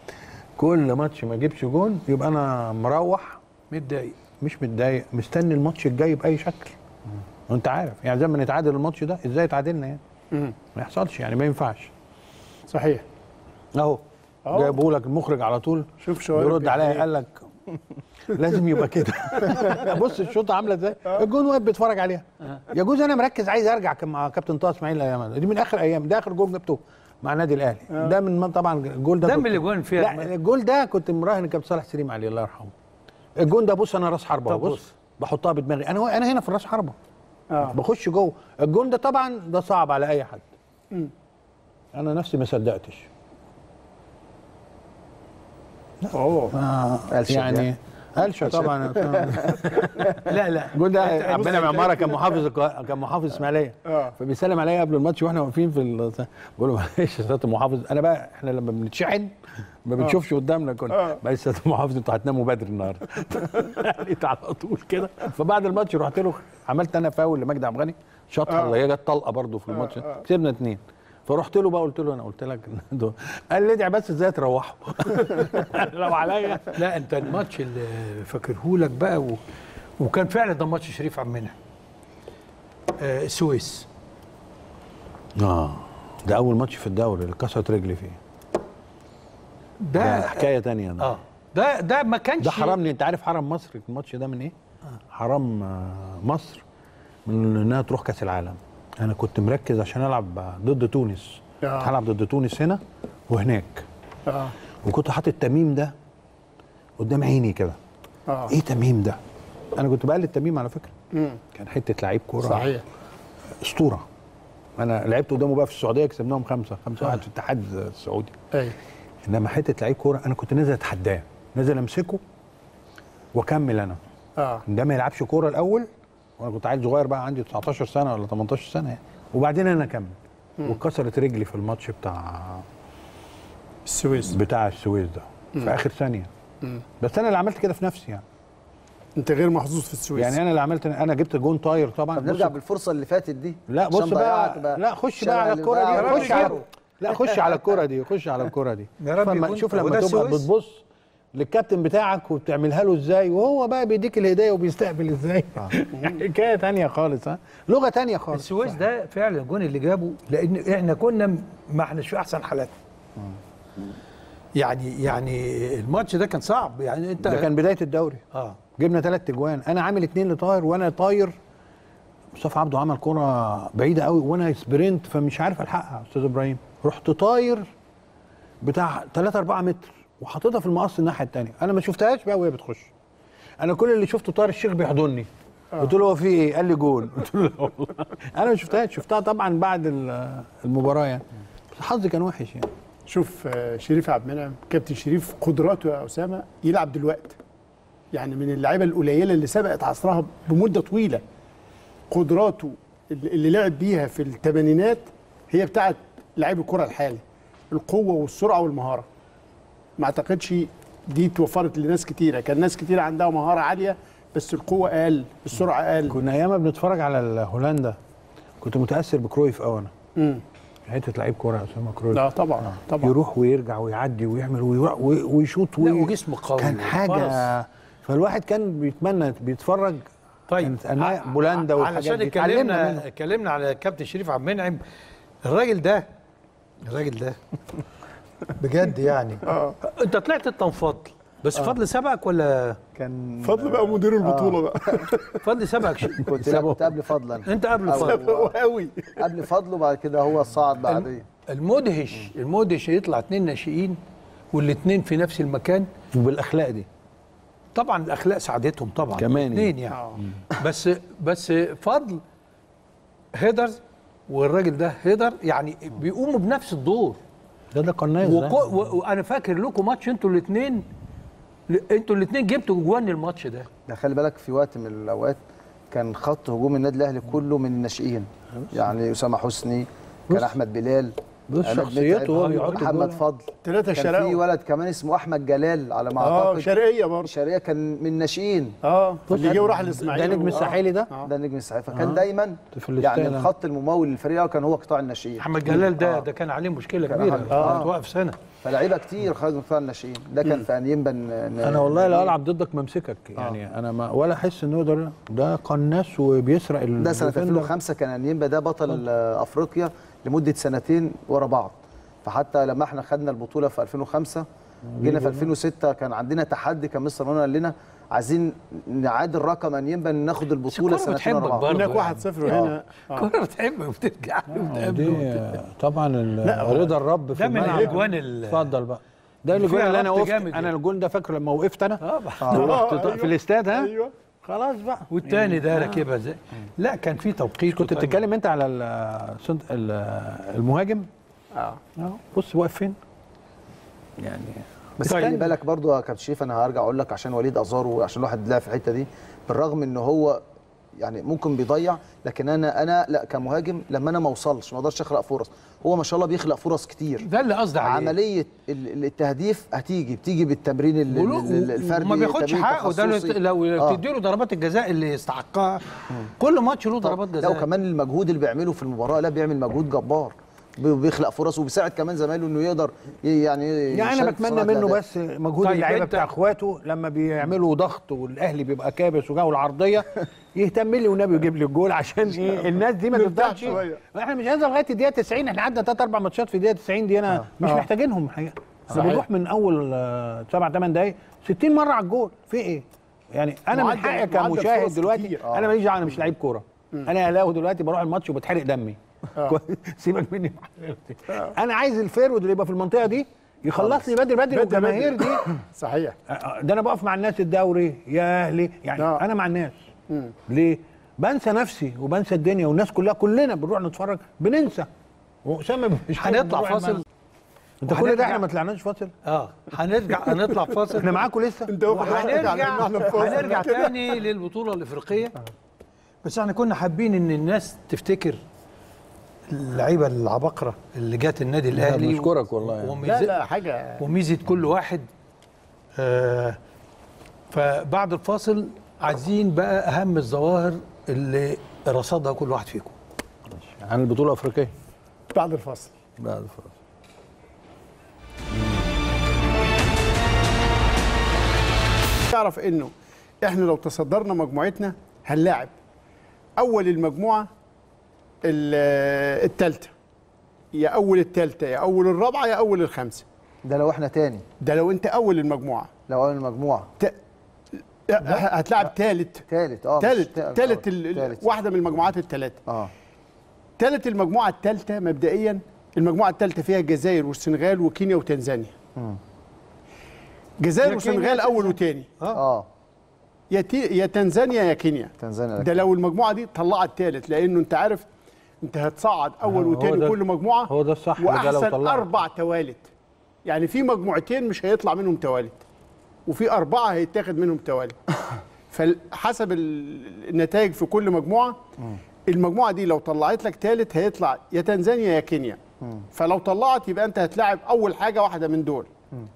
كل ماتش ما اجيبش جون يبقى انا مروح متضايق مش متضايق مستني الماتش الجاي باي شكل وانت عارف يعني زي ما نتعادل الماتش ده ازاي اتعادلنا يعني ما يحصلش يعني ما ينفعش صحيح اهو أهو. جايبه لك المخرج على طول شوف شوارب بيرد عليا بيحيي. قال لك لازم يبقى كده بص الشوطه عامله ازاي الجون واقف بيتفرج عليها يجوز انا مركز عايز ارجع كان مع كابتن طه اسماعيل الايام دي من اخر ايام ده اخر جول جبته مع النادي الاهلي ده من طبعا الجول ده ده كنت- من الأجوان فيها لا الجول ده كنت مراهن كابتن صالح سليم عليه الله يرحمه الجون ده بص انا راس حربه طب بص بص. بحطها بدماغي انا انا هنا في راس حربه اه بخش جوه الجون ده طبعا ده صعب على اي حد انا نفسي ما صدقتش اوه قلشة يعني قلشه طبعا لا لا الجول ده عبد المنعم عماره كان محافظ القا- كان محافظ اسماعيليه اه فبيسلم عليا قبل الماتش واحنا واقفين في ال- بقول له معلش يا سياده المحافظ انا بقى احنا لما بنتشحن ما بنشوفش قدامنا كنا آه. معلش يا سياده المحافظ انتوا هتناموا بدري النهارده قالت على طول كده فبعد الماتش رحت له عملت انا فاول لمجدي عبد الغني شاطها آه. اللي هي جت طلقه برضه في الماتش كسبنا اتنين فرحت له بقى قلت له انا قلت لك إن دول- قال لي ادعي بس ازاي تروحوا لو عليا لا انت الماتش اللي فاكره لك بقى و... وكان فعلا ده ماتش شريف عم منعم آه السويس اه ده اول ماتش في الدوري اللي كسرت رجلي فيه ده ده حكايه تانية ده اه ده ده ما كانش ده حرمني انت عارف حرم مصر الماتش ده من ايه؟ حرم آه، مصر من انها تروح كاس العالم انا كنت مركز عشان العب ضد تونس آه. هلعب ضد تونس هنا وهناك اه وكنت حاطط التميم ده قدام عيني كده اه ايه تميم ده؟ انا كنت بقلد تميم على فكره مم. كان حته لعيب كوره صحيح اسطوره انا لعبت قدامه بقى في السعوديه كسبناهم خمسه خمسه واحد في الاتحاد السعودي ايوه انما حته لعيب كوره انا كنت نازل اتحداه نازل امسكه واكمل انا اه ده ما يلعبش كوره الاول وانا كنت عيل صغير بقى عندي 19 سنه ولا 18 سنه يعني وبعدين انا اكمل واتكسرت رجلي في الماتش بتاع السويس بتاع السويس ده في اخر ثانيه بس انا اللي عملت كده في نفسي يعني انت غير محظوظ في السويس يعني انا اللي عملت انا جبت جون طاير طبعا طب نرجع بص- بالفرصه اللي فاتت دي لا عشان بص ضيعت بقى لا خش بقى شارع على اللي الكرة ضيع. دي خش على يجيبه. لا خش على الكرة دي خش على الكرة دي يا رب فما- يكون- شوف وده لما تبقى السويس؟ بتبص للكابتن بتاعك وبتعملها له ازاي وهو بقى بيديك الهدايه وبيستقبل ازاي يعني حكايه تانية خالص ها لغه تانية خالص السويس ده فعلا الجون اللي جابه لان احنا كنا م- ما احناش في احسن حالاتنا يعني يعني الماتش ده كان صعب يعني انت ده كان بدايه الدوري اه جبنا ثلاث اجوان انا عامل اتنين لطاير وانا طاير مصطفى عبده عمل كرة بعيدة قوي وانا سبرنت فمش عارف الحقها يا استاذ ابراهيم رحت طاير بتاع 3 4 متر وحاططها في المقص الناحية التانية انا ما شفتهاش بقى وهي بتخش انا كل اللي شفته طاهر الشيخ بيحضني قلت له هو في ايه؟ قال لي جول قلت له لا والله انا ما شفتهاش شفتها طبعا بعد ال- المباراة يعني بس حظي كان وحش يعني شوف آه، شريف عبد المنعم كابتن شريف قدراته يا اسامه يلعب دلوقتي يعني من اللعيبه القليله اللي سبقت عصرها بمده طويله قدراته اللي اللي لعب بيها في الثمانينات هي بتاعت لعيب الكره الحالي القوه والسرعه والمهاره ما اعتقدش دي توفرت لناس كتيره كان ناس كتيره عندها مهاره عاليه بس القوه اقل السرعه اقل كنا ايام بنتفرج على ال- هولندا كنت متاثر بكرويف قوي انا امم حته لعيب كوره يا اسامه كرويف لا طبعا طبعا يروح ويرجع ويعدي ويعمل ويروح وي- ويشوط لا وي- وجسمه قوي كان حاجه وفرس. فالواحد كان بيتمنى بيتفرج طيب كانت انواع بولندا والحاجات علشان دي اتعلمنا اتكلمنا منها. اتكلمنا على كابتن شريف عبد المنعم الراجل ده الراجل ده بجد يعني انت طلعت التنفضل بس فضل سبقك ولا كان فضل بقى مدير البطوله بقى فضل سبقك شو؟ كنت لا كنت قبل فضلا انت قبل أو- فضل قوي قبل فضله بعد كده هو صعد بعديه المدهش المدهش يطلع اتنين ناشئين والاتنين في نفس المكان وبالاخلاق دي طبعا الاخلاق ساعدتهم طبعا كمان اتنين يعني بس بس فضل هيدر والراجل ده هيدر يعني بيقوموا بنفس الدور ده ده قناص ده وكو- و- وانا فاكر لكم ماتش انتوا الاثنين انتوا الاثنين جبتوا جوان الماتش ده ده خلي بالك في وقت من الاوقات كان خط هجوم النادي الاهلي كله من الناشئين يعني اسامه حسني كان بص. احمد بلال بص عماد شخصيته متعب، وهو بيحط محمد الجول. فضل ثلاثه كان في شراوي ولد كمان اسمه احمد جلال على ما اه اعتقد شرقيه برضه شرقيه كان من الناشئين اه اللي جه وراح ده الاسماعيلي نجم الساحلي ده ده النجم السعيد فكان دايما في الاستاذ يعني أنا. الخط الممول للفريق كان هو قطاع الناشئين احمد جلال ده آه. ده كان عليه مشكله كان كبيره أحمد- آه. آه. كانت واقف سنه فلعيبه كتير خرجوا من قطاع الناشئين ده كان في انيمبا انا والله لو العب ضدك ما امسكك يعني انا ما ولا احس ان هو ده ده قناص وبيسرق ده سنه الديفندر. 2005 كان انيمبا ده بطل آه، افريقيا لمده سنتين ورا بعض فحتى لما احنا خدنا البطوله في 2005 جينا في 2006 كان عندنا تحدي كان مستر مانويل قال لنا عايزين نعادل رقم ان ينبغي ان ناخد البطوله الكرة سنتين ورا بتحبك بعض برضه. هناك واحد صفر وهنا آه. كرة بتحبك وبترجع دي طبعا ال- رضا الرب في ده من الملعب. الأجوان ال- اتفضل بقى ده اللي الجول فيها اللي انا ربط وقفت جامد انا يعني. الجول ده فاكره لما وقفت انا اه رحت أيوة. في الاستاد ها ايوه خلاص بقى والتاني ده راكبها ازاي لا كان في توقيت كنت وتايم. بتتكلم انت على ال- صد- ال- المهاجم اه اهو بص واقف فين يعني بس استنى. خلي بالك برضو يا كابتن شريف انا هرجع اقول لك عشان وليد ازارو عشان الواحد لعب في الحته دي بالرغم ان هو يعني ممكن بيضيع لكن انا انا لا كمهاجم لما انا ما اوصلش ما اقدرش اخلق فرص هو ما شاء الله بيخلق فرص كتير ده اللي قصدي عليه عمليه ال- ال- التهديف هتيجي بتيجي بالتمرين ال- ولو- ال- ال- الفردي وما بياخدش التمرين حقه ده لو- التخصصي. لو آه. تديله ضربات الجزاء اللي يستحقها كل ماتش له ضربات لا جزاء وكمان المجهود اللي بيعمله في المباراه لا بيعمل مجهود جبار بي- بيخلق فرص وبيساعد كمان زمايله انه يقدر ي- يعني يعني انا يشارك في بتمنى صناعة منه الأهداف. بس مجهود طيب اللعيبه أنت- بتاع اخواته لما بيعملوا ضغط والاهلي بيبقى كابس وجاوا العرضيه يهتم لي والنبي يجيب لي الجول عشان ايه الناس دي ما نرتاح تفضلش شوية. احنا مش هننزل لغايه الدقيقه 90 احنا قعدنا ثلاث اربع ماتشات في الدقيقه 90 دي انا مش آه. محتاجينهم الحقيقه احنا صحيح. بنروح من اول آه، سبع ثمان دقائق 60 مره على الجول في ايه؟ يعني انا من معدل- حقي معدل كمشاهد فرص دلوقتي كتير. انا ماليش دعوه انا مش لعيب كوره انا اهلاوي دلوقتي بروح الماتش وبتحرق دمي آه. سيبك مني انا عايز الفيرود اللي يبقى في المنطقه دي يخلص لي بدري بدري بدري والجماهير بدري. دي صحيح ده انا بقف مع الناس الدوري يا اهلي يعني آه. انا مع الناس ليه بنسى نفسي وبنسى الدنيا والناس كلها كلنا بنروح نتفرج بننسى واسامه مش هنطلع بنروح فاصل الملعب. انت كل ده وهنرجع. احنا ما طلعناش فاصل اه هنرجع هنطلع فاصل احنا معاكم لسه انت واخد راحتك على هنرجع ان احنا في فاصل هنرجع كده. تاني للبطوله الافريقيه بس احنا كنا حابين ان الناس تفتكر اللعيبه العباقره اللي جات النادي الاهلي بنشكرك والله يعني. لا وميزة لا حاجه وميزه كل واحد آه فبعد الفاصل عايزين بقى اهم الظواهر اللي رصدها كل واحد فيكم عن البطوله الافريقيه بعد الفصل بعد الفاصل تعرف انه احنا لو تصدرنا مجموعتنا هنلاعب اول المجموعه الثالثه يا اول الثالثه يا اول الرابعه يا اول الخامسه ده لو احنا تاني ده لو انت اول المجموعه لو اول المجموعه ت... هتلاعب ثالث تالت اه مش ثالث تا- ثالث آه، ال- تالت. واحده من المجموعات الثلاثه اه ثالث المجموعه الثالثه مبدئيا المجموعه الثالثه فيها الجزائر والسنغال وكينيا وتنزانيا جزائر يا كينيا والسنغال يا اول وثاني اه يا تي... يا تنزانيا يا كينيا تنزانيا ده لو المجموعه دي طلعت ثالث لانه انت عارف انت هتصعد اول هو وثاني ده- كل مجموعه هو ده الصح اللي ده لو واحسن طلعت. اربع توالت يعني في مجموعتين مش هيطلع منهم توالت وفي اربعه هيتاخد منهم توالت فحسب ال- النتائج في كل مجموعه المجموعه دي لو طلعت لك ثالث هيطلع يا تنزانيا يا كينيا فلو طلعت يبقى انت هتلاعب اول حاجه واحده من دول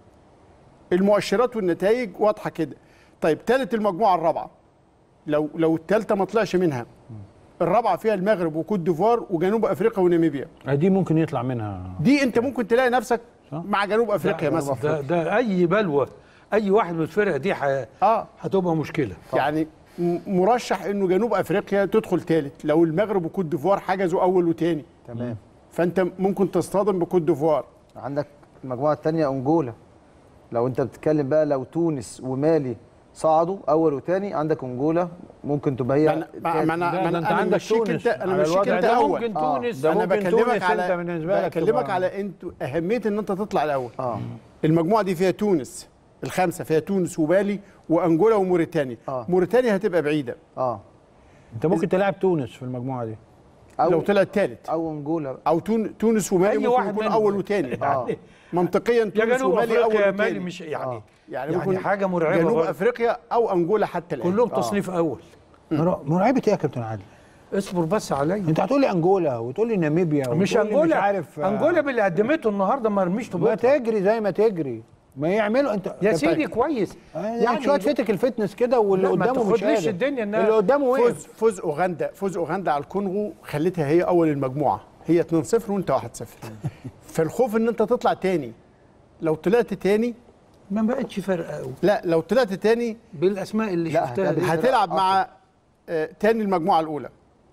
المؤشرات والنتائج واضحه كده طيب ثالث المجموعه الرابعه لو لو الثالثه ما طلعش منها الرابعه فيها المغرب وكوت ديفوار وجنوب افريقيا وناميبيا دي ممكن يطلع منها دي انت ممكن تلاقي نفسك صح. مع جنوب افريقيا مثلا ده, ده اي بلوى اي واحد من الفرق دي ح- اه هتبقى مشكله يعني م- مرشح انه جنوب افريقيا تدخل ثالث لو المغرب وكوت ديفوار حجزوا اول وثاني تمام فانت ممكن تصطدم بكوت ديفوار عندك المجموعه الثانيه انجولا لو انت بتتكلم بقى لو تونس ومالي صعدوا اول وثاني عندك انجولا ممكن تبقى هي ما أنا- ما ما انا ده- ما ده انا انت انا عندك مشيك تونس انت انا على مشيك الوضع انت ده اول ممكن آه. تونس ده انا ممكن بكلمك تونس على انت بالنسبه لك بكلمك تبقى- على انت اهميه ان انت تطلع الاول اه المجموعه دي فيها تونس الخمسه فيها تونس ومالي وانجولا وموريتانيا آه. موريتانيا هتبقى بعيده اه انت ممكن تلعب تونس في المجموعه دي او لو طلعت ثالث او انجولا او تون- تونس ومالي أي ممكن واحد يكون منهم. اول وثاني اه منطقيا يا تونس جنوب ومالي اول افريقيا يا مالي وثاني مش يعني آه. يعني, يعني ممكن حاجة مرعبة جنوب برضه. افريقيا او انجولا حتى الان كلهم تصنيف اول مرا- مرعبه ايه يا كابتن عادل؟ اصبر بس عليا انت هتقول لي انجولا وتقول لي ناميبيا مش وتقول لي انجولا مش عارف آه، انجولا باللي قدمته النهارده ما رميش ما طبقها تجري زي ما تجري ما يعملوا انت يا طب- سيدي كويس يعني شويه فتك الفتنس كده واللي لا، ما قدامه مش تاخدليش قادر. الدنيا إنها اللي قدامه فوز وقف فوز اوغندا فوز اوغندا على الكونغو خلتها هي اول المجموعه هي 2-0 وانت 1-0 فالخوف ان انت تطلع تاني لو طلعت تاني ما بقتش فارقه قوي لا لو طلعت تاني بالاسماء اللي لا، شفتها هتقابل دي. هت- هتلعب أقوى. مع آه، تاني المجموعه الاولى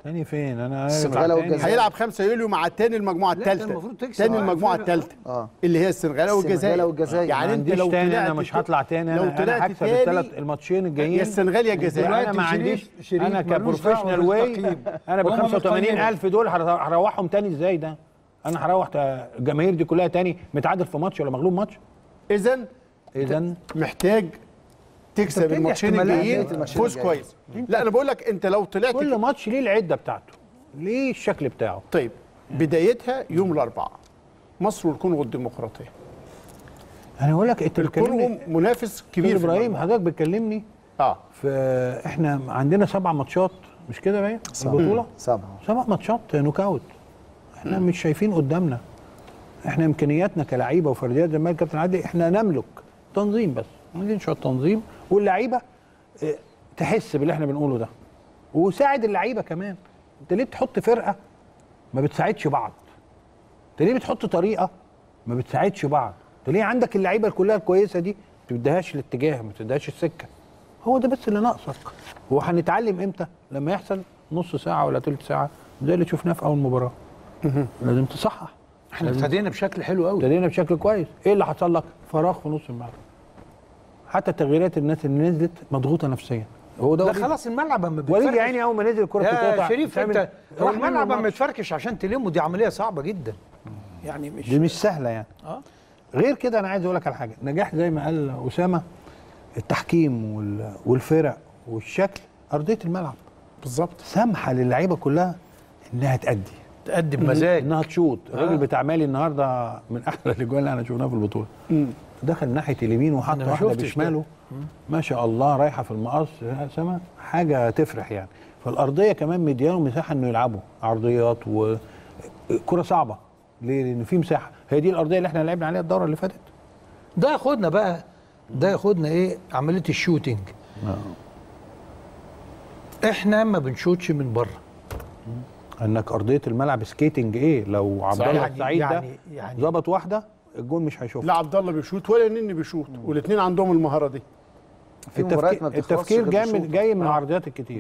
تاني فين انا السنغال تاني. والجزائر. هيلعب 5 يوليو مع تاني المجموعه لا، كان الثالثه المفروض تكسب تاني على المجموعه الفرق. الثالثه اه اللي هي السنغال السنغال والجزائر والجزائر. يعني ما انت عنديش لو تاني طلعت انا مش هطلع تاني لو انا انا طلعت هكسب تاني الثلاث الماتشين الجايين يا السنغال يا الجزائر انا ما دلوقتي عنديش شريف- شريف انا ملوش دعوة كبروفيشنال واي بالتقييم. انا ب هم 85000 دول هر- هروحهم تاني ازاي ده انا هروح تا- الجماهير دي كلها تاني متعادل في ماتش ولا مغلوب ماتش اذا اذا محتاج تكسب بتدي الماتشين احتمالات الجايين الماتشين فوز الجايين. كويس لا انا بقول لك انت لو طلعت كل ماتش ليه العده بتاعته ليه الشكل بتاعه طيب بدايتها يوم الاربعاء مصر والكونغو الديمقراطيه انا بقول لك انت الكونغو بتكلمني منافس كبير كبير في ابراهيم المجموعة. حضرتك بتكلمني اه في احنا عندنا سبع ماتشات مش كده باين البطوله سبعه سبع ماتشات نوك اوت احنا مش شايفين قدامنا احنا امكانياتنا كلعيبه وفرديات زي ما قال كابتن عادل احنا نملك تنظيم بس عايزين شويه تنظيم واللعيبه اه، تحس باللي احنا بنقوله ده وساعد اللعيبه كمان انت ليه بتحط فرقه ما بتساعدش بعض انت ليه بتحط طريقه ما بتساعدش بعض انت ليه عندك اللعيبه كلها الكويسه دي ما بتديهاش الاتجاه ما بتديهاش السكه هو ده بس اللي ناقصك وهنتعلم امتى لما يحصل نص ساعه ولا تلت ساعه زي اللي شفناه في اول مباراه لازم تصحح احنا ابتدينا بشكل حلو قوي ابتدينا بشكل كويس ايه اللي حصل لك فراغ في نص الملعب حتى تغييرات الناس اللي نزلت مضغوطه نفسيا هو ده ده وليد. خلاص الملعب اما وليد بيتفركش يا عيني اول ما نزل الكره يا بتتقطع شريف بتعمل- انت هو راح منه الملعب اما الماتش. يتفركش عشان تلمه دي عمليه صعبه جدا يعني مش دي مش سهله يعني اه غير كده انا عايز اقول لك على حاجه نجاح زي ما قال اسامه التحكيم وال- والفرق والشكل ارضيه الملعب بالظبط سامحه للعيبه كلها انها تأدي تقدم مزاج انها تشوط الراجل بتاع مالي النهارده من احلى الاجوان اللي انا شفناها في البطوله دخل ناحيه اليمين وحط أنا ما واحده شفتش ده. بشماله ما شاء الله رايحه في المقص يا سما حاجه تفرح يعني فالارضيه كمان مدياله مساحه انه يلعبوا عرضيات وكره صعبه ليه؟ لان في مساحه هي دي الارضيه اللي احنا لعبنا عليها الدوره اللي فاتت ده ياخدنا بقى ده ياخدنا ايه عمليه الشوتينج احنا ما بنشوتش من بره انك ارضيه الملعب سكيتنج ايه لو عبد الله يعني- السعيد ده يعني- يعني- ظبط واحده الجون مش هيشوفها لا عبد الله بيشوط ولا نني بيشوط والاثنين عندهم المهاره دي في مباريات ما التفكير, بتخلصش التفكير غير جاي من بالشوط. جاي من العرضيات الكتير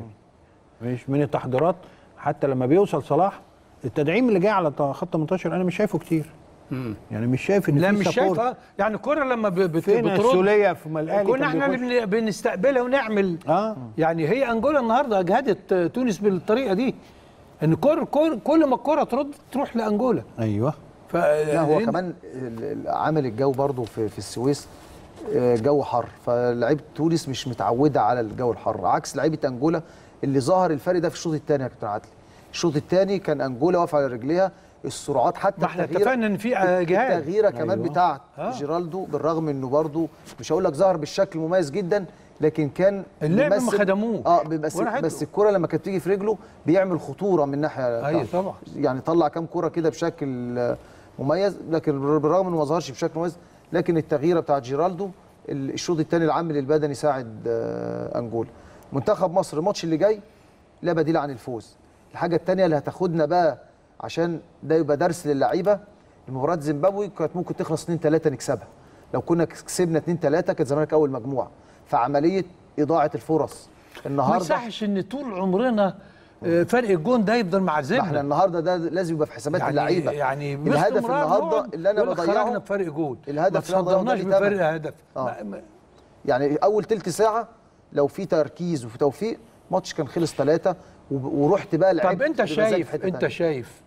مش من التحضيرات حتى لما بيوصل صلاح التدعيم اللي جاي على ط- خط 18 انا مش شايفه كتير يعني مش شايف ان لا في مش support. شايفه يعني الكره لما ب- بت- فين بترد السوليه في ما الاهلي كنا كان احنا بيخش. اللي بن- بنستقبلها ونعمل اه يعني هي انجولا النهارده اجهدت تونس بالطريقه دي ان كل كل كل ما الكره ترد تروح لانجولا ايوه ف لا هو كمان ال- ال- عامل الجو برضو في, في السويس آه، جو حر فلعيبه تونس مش متعوده على الجو الحر عكس لعيبه انجولا اللي ظهر الفرق ده في الشوط الثاني يا كابتن عادل الشوط الثاني كان انجولا واقفه على رجليها السرعات حتى ما احنا التغيير- اتفقنا ان في آه، جهاد التغييره كمان أيوة. بتاعت آه. جيرالدو بالرغم انه برضو مش هقول لك ظهر بالشكل مميز جدا لكن كان اللعب ما بيمثل- خدموه. اه بس وراحت بس له. الكره لما كانت تيجي في رجله بيعمل خطوره من ناحيه ايوه بتاعته. طبعا يعني طلع كام كرة كده بشكل آه، مميز لكن بالرغم انه ما ظهرش بشكل مميز لكن التغييره بتاعت جيرالدو ال- الشوط الثاني العامل البدني ساعد آه، انجولا منتخب مصر الماتش اللي جاي لا بديل عن الفوز الحاجه الثانيه اللي هتاخدنا بقى عشان ده يبقى درس للعيبه المباراه زيمبابوي كانت ممكن تخلص 2 3 نكسبها لو كنا كسبنا 2 3 كانت زمانك اول مجموعه فعمليه اضاعه الفرص ما النهارده يصحش ان طول عمرنا آه، فرق الجون ده يفضل ما احنا معذبنا النهارده ده لازم يبقى في حسابات اللعيبه يعني الهدف باستمرار النهارده نقعد اللي انا يقول لك بضيعه خرجنا بفرق جول الهدف ما اللي أنا بضيعه ده تصدرناش ليه تمن. بفرق هدف آه. ما- ما- يعني اول تلت ساعه لو في تركيز وفي توفيق ماتش كان خلص ثلاثه ورحت بقى لعبت طب انت بمزاج في شايف حتة انت تانية. شايف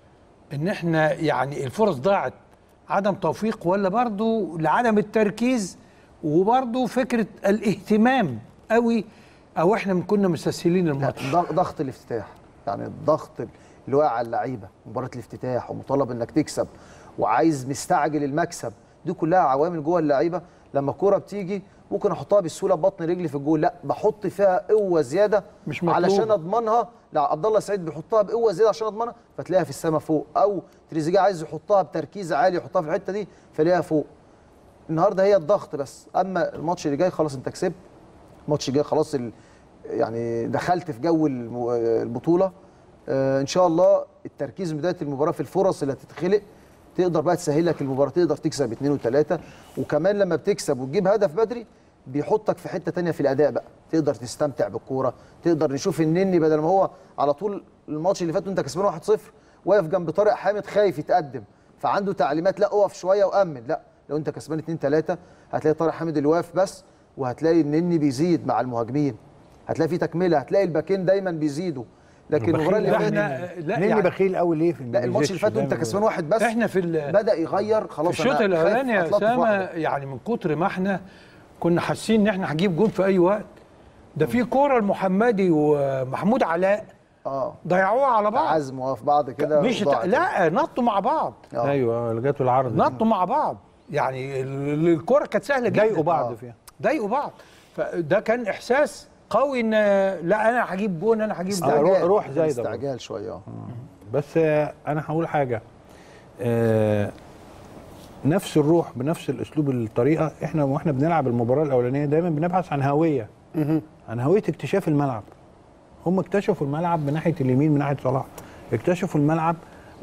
ان احنا يعني الفرص ضاعت عدم توفيق ولا برضو لعدم التركيز وبرضو فكره الاهتمام قوي او احنا من كنا مستسهلين لا، الماتش ضغ- ضغط الافتتاح يعني الضغط اللي واقع على اللعيبه مباراه الافتتاح ومطالب انك تكسب وعايز مستعجل المكسب دي كلها عوامل جوه اللعيبه لما الكوره بتيجي ممكن احطها بسهوله ببطن رجلي في الجول لا بحط فيها قوه زياده مش مطلوب. علشان اضمنها لا عبد الله سعيد بيحطها بقوه زياده عشان اضمنها فتلاقيها في السماء فوق او تريزيجيه عايز يحطها بتركيز عالي يحطها في الحته دي فلاقيها فوق النهارده هي الضغط بس اما الماتش اللي جاي خلاص انت كسبت الماتش الجاي خلاص ال... يعني دخلت في جو الم- البطوله آه ان شاء الله التركيز من بدايه المباراه في الفرص اللي هتتخلق تقدر بقى تسهل لك المباراه تقدر تكسب اثنين وثلاثه وكمان لما بتكسب وتجيب هدف بدري بيحطك في حته تانية في الاداء بقى تقدر تستمتع بالكوره تقدر نشوف النني بدل ما هو على طول الماتش اللي فات وانت كسبان 1-0 واقف جنب طارق حامد خايف يتقدم فعنده تعليمات لا اقف شويه وامن لا لو انت كسبان 2 3 هتلاقي طارق حامد اللي واقف بس وهتلاقي النني بيزيد مع المهاجمين هتلاقي في تكمله هتلاقي الباكين دايما بيزيدوا لكن المباراه اللي لا فاتت احنا لا لاني يعني بخيل قوي ليه في لا الماتش اللي فات وانت كسبان واحد بس احنا في ال- بدا يغير في خلاص الشوط أنا خايف الاولاني يا أتلطف اسامه واحدة. يعني من كتر ما احنا كنا حاسين ان احنا هنجيب جول في اي وقت ده في كوره المحمدي ومحمود علاء اه ضيعوها على بعض تعزموا في بعض كده مش تع... وضاعت. لا نطوا مع بعض آه. ايوه اللي جت بالعرض دي. نطوا مع بعض يعني ال- الكوره كانت سهله جدا ضايقوا بعض آه. فيها ضايقوا بعض فده كان احساس قوي ان لا انا هجيب جون انا هجيب جون روح- استعجال روح زايدة برضه. استعجال شويه اه بس آه، انا هقول حاجه آه، نفس الروح بنفس الاسلوب الطريقه احنا واحنا بنلعب المباراه الاولانيه دايما بنبحث عن هويه عن هويه اكتشاف الملعب هم اكتشفوا الملعب من ناحيه اليمين من ناحيه صلاح اكتشفوا الملعب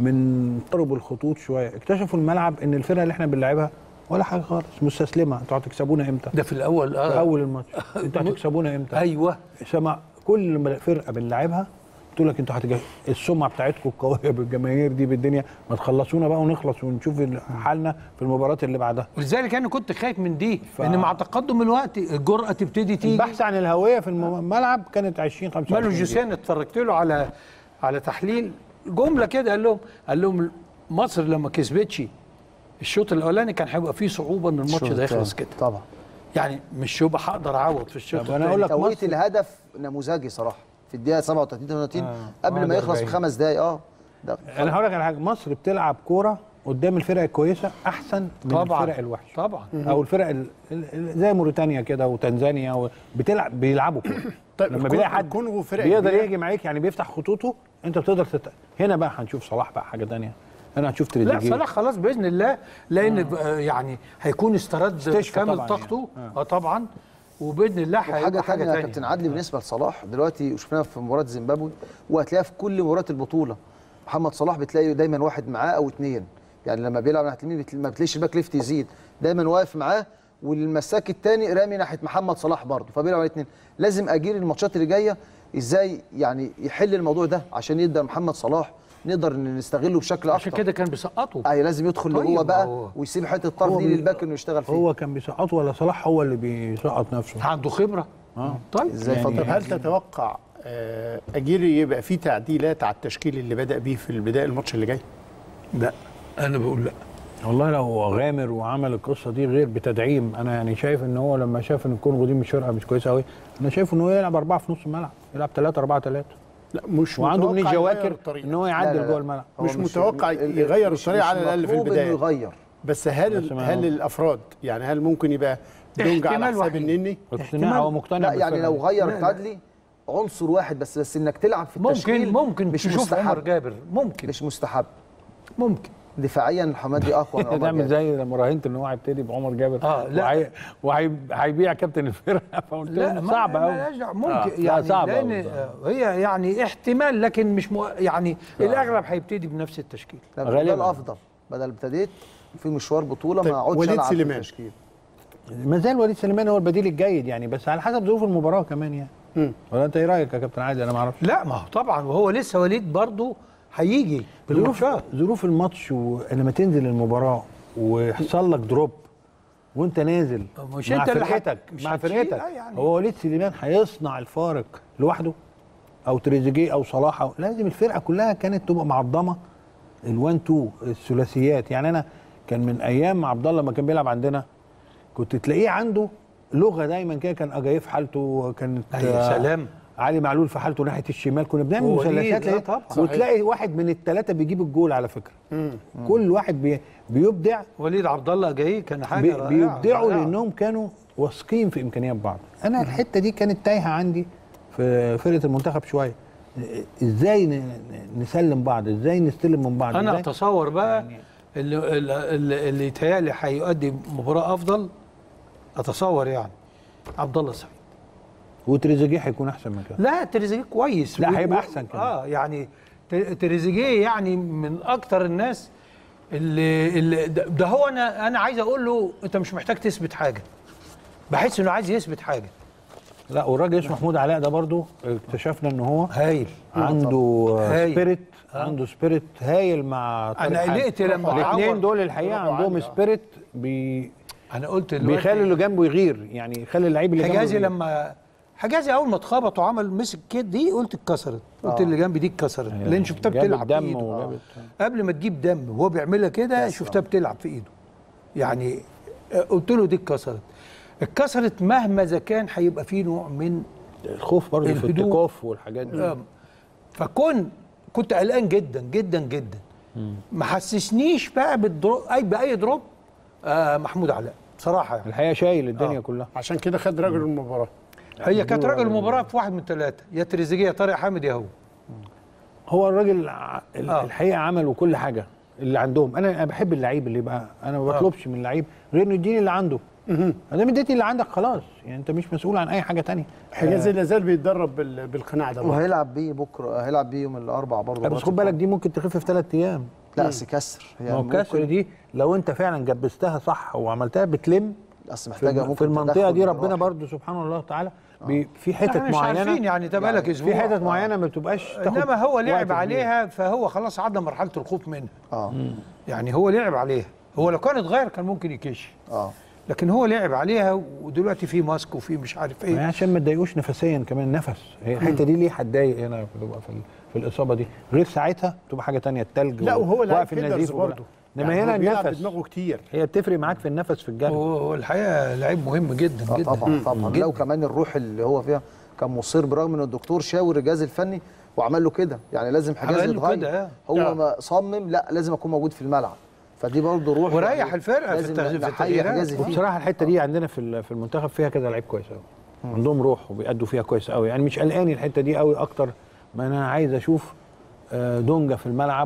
من قرب الخطوط شويه اكتشفوا الملعب ان الفرقه اللي احنا بنلعبها ولا حاجه خالص مستسلمه انتوا هتكسبونا امتى ده في الاول في اه اول الماتش انتوا هتكسبونا امتى ايوه سمع كل ما فرقه بنلعبها تقول لك انتوا هتجي السمعه بتاعتكم القويه بالجماهير دي بالدنيا ما تخلصونا بقى ونخلص ونشوف حالنا في المباراه اللي بعدها ولذلك انا كنت خايف من دي ف- ان مع تقدم الوقت الجرأه تبتدي تيجي البحث عن الهويه في الملعب كانت 20 25 مالو جوسيان اتفرجت له على على تحليل جمله كده قال لهم قال لهم مصر لما كسبتش الشوط الاولاني كان هيبقى فيه صعوبه ان الماتش الشوط ده يخلص التاني. كده طبعا يعني مش هيبقى هقدر اعوض في الشوط طب أنا أقول التاني. لك توقيت مصر- الهدف نموذجي صراحه في الدقيقه 37 38 آه. قبل ما يخلص 41. بخمس دقائق اه ده انا هقول لك على حاجه مصر بتلعب كوره قدام الفرق الكويسه احسن من طبعا الفرق الوحشه طبعا او الفرق ال- ال- زي موريتانيا كده وتنزانيا و- بتلعب بيلعبوا كوره طيب لما الكون- بيلاقي حد الكونغو فرقة بيقدر كبيرة. يجي معاك يعني بيفتح خطوطه انت بتقدر تت... هنا بقى هنشوف صلاح بقى حاجه تانية هنا هنشوف لا تريزيجيه صلاح خلاص باذن الله لان آه. يعني هيكون استرد استشفى كامل طبعاً طاقته يعني. اه طبعا وباذن الله وحاجه هيبقى ثانيه يا كابتن عدلي بالنسبه لصلاح دلوقتي شفناها في مباراه زيمبابوي وهتلاقيها في كل مباريات البطوله محمد صلاح بتلاقي دايما واحد معاه او اثنين يعني لما بيلعب ناحيه اليمين بتل- ما بتلاقيش الباك ليفت يزيد دايما واقف معاه والمساك الثاني رامي ناحيه محمد صلاح برضه فبيلعب على الاثنين لازم اجير الماتشات اللي جايه ازاي يعني يحل الموضوع ده عشان يقدر محمد صلاح نقدر نستغله بشكل عشان اكتر كده كان بيسقطه اي لازم يدخل طيب، لجوه بقى هو- ويسيب حته الطرف هو دي بي- للباك انه يشتغل فيه هو كان بيسقط ولا صلاح هو اللي بيسقط نفسه عنده خبره اه طيب ازاي يعني- اتفضل طب هل تتوقع آه، اجيري يبقى في تعديلات على التشكيل اللي بدا بيه في البدايه الماتش اللي جاي؟ لا انا بقول لا والله لو غامر وعمل القصه دي غير بتدعيم انا يعني شايف ان هو لما شاف ان الكونغو دي مش فرقه مش كويسه قوي انا شايف ان هو يلعب اربعه في نص الملعب يلعب ثلاثه اربعه ثلاثه لا مش وعنده متوقع من يغير جواكر الطريقة. ان هو لا، يعدل لا، جوه لا. الملعب هو مش متوقع ال- يغير مش- الطريقة مش على الأقل في مطلوب البداية. انه يغير بس هل بس ما هل هو- الافراد يعني هل ممكن يبقى دونج على احتمال حساب وحيد. النني؟ اقتناع هو مقتنع لا يعني بالفرقة لو دي. غير لا، لا. تادلي عنصر واحد بس بس انك تلعب في التشكيل ممكن ممكن مش تشوف عمر مستحب جابر ممكن مش مستحب ممكن دفاعيا حمادي اقوى من عمر تعمل جابر زي لما راهنت ان هو هيبتدي بعمر جابر آه، لا. وهي- وهي- وهيبيع كابتن الفرقه فقلت له ما- صعب ما- قوي ملهاش دعوة. ممكن آه، لا، يعني صعب لان أوي. آه، هي يعني احتمال لكن مش مو يعني الاغلب هيبتدي بنفس التشكيل لا، ده غالباً. الافضل بدل ابتديت في مشوار بطوله طيب، ما اقعدش وليد العب في سليمان. التشكيل ما زال وليد سليمان هو البديل الجيد يعني بس على حسب ظروف المباراه كمان يعني مم. ولا انت ايه رايك يا كابتن عادل انا ما اعرفش لا ما هو طبعا وهو لسه وليد برضه هيجي ظروف بالماتشات ظروف الماتش ولما تنزل المباراه ويحصل لك دروب وانت نازل مش مع انت اللي هت- فرقتك مش مع هتشيل، فرقتك آه يعني. هو وليد سليمان هيصنع الفارق لوحده او تريزيجيه او صلاح أو لازم الفرقه كلها كانت تبقى معضمه الوان تو الثلاثيات يعني انا كان من ايام عبد الله لما كان بيلعب عندنا كنت تلاقيه عنده لغه دايما كده كان اجايه في حالته كانت أي آه، سلام. علي معلول في حالته ناحيه الشمال كنا بنعمل هو مثلثات إيه؟ تلاقيه- آه طبعا. وتلاقي واحد من الثلاثه بيجيب الجول على فكره كل واحد بي بيبدع وليد عبد الله جاي كان حاجه بي رائعة، بيبدعوا رائعة. لانهم كانوا واثقين في امكانيات بعض انا الحته دي كانت تايهه عندي في فرقه المنتخب شويه ازاي ن- ن- نسلم بعض ازاي نستلم من بعض انا إزاي؟ اتصور بقى اللي اللي, اللي يتهيألي هيؤدي مباراه افضل اتصور يعني عبد الله سعيد وتريزيجيه هيكون احسن من كده لا تريزيجيه كويس لا، و- هيبقى و- أحسن كمان. اه يعني ت- تريزيجيه يعني من اكتر الناس اللي, اللي ده ده هو انا انا عايز اقول له انت مش محتاج تثبت حاجه بحس انه عايز يثبت حاجه لا والراجل اسمه محمود علاء ده برضو اكتشفنا ان هو هايل عنده هايل. سبيريت عنده سبيريت هايل مع طارق أنا حامد. قلقت لما الاثنين عور. دول الحقيقه برافو عندهم علي، آه. سبيريت بي انا قلت دلوقتي بيخلي اللي جنبه يغير يعني يخلي اللعيب اللي جنبه حجازي يغير. لما حجازي اول ما اتخبط وعمل مسك كده دي قلت اتكسرت قلت اللي جنبي دي اتكسرت لان شفتها جابت بتلعب دم بايده وجابت قبل ما تجيب دم وهو بيعملها كده شفتها بتلعب في ايده يعني آه، قلت له دي اتكسرت اتكسرت مهما اذا كان هيبقى فيه نوع من الخوف برضه في الهدوء. التكوف والحاجات دي آه، فكون كنت قلقان جدا جدا جدا ما حسسنيش بقى بالدروب اي باي دروب آه محمود علاء بصراحه يعني الحقيقه شايل الدنيا آه. كلها عشان كده خد رجل المباراه هي كانت راجل المباراه في واحد من ثلاثه يا تريزيجيه يا طارق حامد يا هو هو الراجل ع- ال- آه. الحقيقه عملوا كل حاجه اللي عندهم انا انا بحب اللعيب اللي يبقى انا ما بطلبش من اللعيب غير انه يديني اللي عنده ادام اديتني اللي عندك خلاص يعني انت مش مسؤول عن اي حاجه تانية حجازي لا زال بيتدرب بال- بالقناع ده برضه. وهيلعب بيه بكره هيلعب بيه يوم الاربعاء برضه بس خد بالك دي ممكن تخف في ثلاث ايام لا بس كسر ما هو الكسر دي لو انت فعلا جبستها صح وعملتها بتلم اصل في, محتاجه الم- ممكن في المنطقه تدخل دي ربنا جراحي. برضو سبحانه الله تعالى بي في حتت احنا مش معينه عارفين يعني ده بقالك اسبوع في حتت معينه ما بتبقاش تاخد انما هو وقت لعب كبير. عليها فهو خلاص عدى مرحله الخوف منها اه يعني هو لعب عليها هو لو كان اتغير كان ممكن يكش اه لكن هو لعب عليها ودلوقتي في ماسك وفي مش عارف ما هي ايه عشان ما تضايقوش نفسيا كمان نفس هي الحته دي ليه هتضايق هنا في في, في الاصابه دي غير ساعتها تبقى حاجه تانية التلج لا وهو لاعب وقف هيلرز النزيف وكل- برضه انما يعني هنا هو بيلعب النفس بدماغه كتير هي بتفرق معاك في النفس في الجري هو الحقيقه لعيب مهم جدا آه جدا طبعا طبعا لا وكمان الروح اللي هو فيها كان مصر برغم ان الدكتور شاور الجهاز الفني وعمل له كده يعني لازم حجازي عمل له يتغير كده، آه. هو آه. ما صمم لا لازم اكون موجود في الملعب فدي برضه روح وريح يعني الفرقة في لازم التغ- في نحيي التغييرات. حجازي فيه وبصراحه الحته دي عندنا في ال- في المنتخب فيها كذا لعيب كويس قوي عندهم روح وبيأدوا فيها كويس قوي يعني مش قلقان الحته دي قوي اكتر ما انا عايز اشوف آه، دونجا في الملعب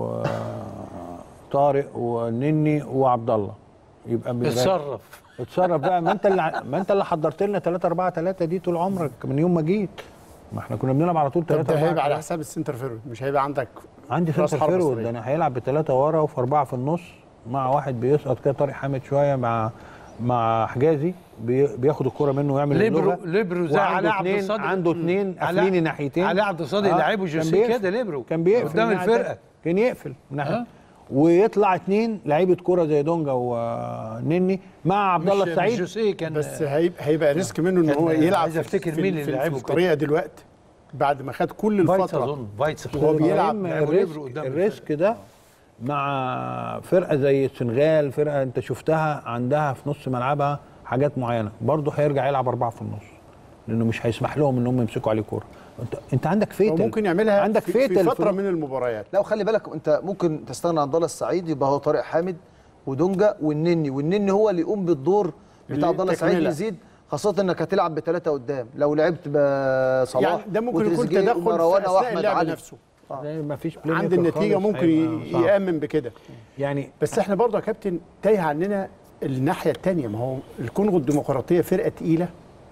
وطارق ونني وعبد الله يبقى بيبقى- اتصرف اتصرف بقى ما انت اللي ع- ما انت اللي حضرت لنا 3 4 3 دي طول عمرك من يوم ما جيت ما احنا كنا بنلعب على طول طب 3 ده 4 هيبقى على حساب السنتر فيرود مش هيبقى عندك عندي راس سنتر حربة فيرود صريح. ده انا هيلعب بثلاثه ورا وفي اربعه في النص مع واحد بيسقط كده طارق حامد شويه مع مع حجازي بي- بياخد الكرة منه ويعمل ليبرو اللغة. ليبرو زي وعنده علاء عبد اتنين- الصادق عنده اثنين علاء- قافلين الناحيتين علاء عبد الصادق لعبه كان جوزيه بيقفل. كده ليبرو كان بيقفل قدام من ناحية الفرقه كان يقفل من ناحيه آه. ويطلع اثنين لعيبه كرة زي دونجا ونني مع عبد الله مش- مش السعيد جوزيه كان بس هيبقى هيبقى ريسك منه ان كان- هو يلعب عايز في- أفتكر في- مين في- اللي في لعبه الطريقه دلوقتي بعد ما خد كل فايتس الفتره اظن فايتس وهو بيلعب المهم لعبوا الريسك, ليبرو قدام الريسك ده مع فرقه زي السنغال فرقه انت شفتها عندها في نص ملعبها حاجات معينه برضه هيرجع يلعب اربعه في النص لانه مش هيسمح لهم ان هم يمسكوا عليه كوره انت انت عندك هو فيتل ممكن يعملها عندك في, فيتل في في فتره ال- من المباريات لا وخلي بالك انت ممكن تستغنى عن عبد الله السعيد يبقى هو طارق حامد ودونجا والنني والنني هو اللي يقوم بالدور بتاع عبد الله السعيد التكملة. يزيد خاصة انك هتلعب بثلاثة قدام لو لعبت بصلاح يعني ده ممكن يكون وتريزيجيه تدخل في ومروان اثناء واحمد اللعب علي نفسه ما فيش بلاي عند ميكر النتيجه خالص، ممكن هيبقى ي- صعب. يامن بكده يعني بس احنا برضه يا كابتن تايه عننا الناحيه الثانيه ما هو الكونغو الديمقراطيه فرقه تقيله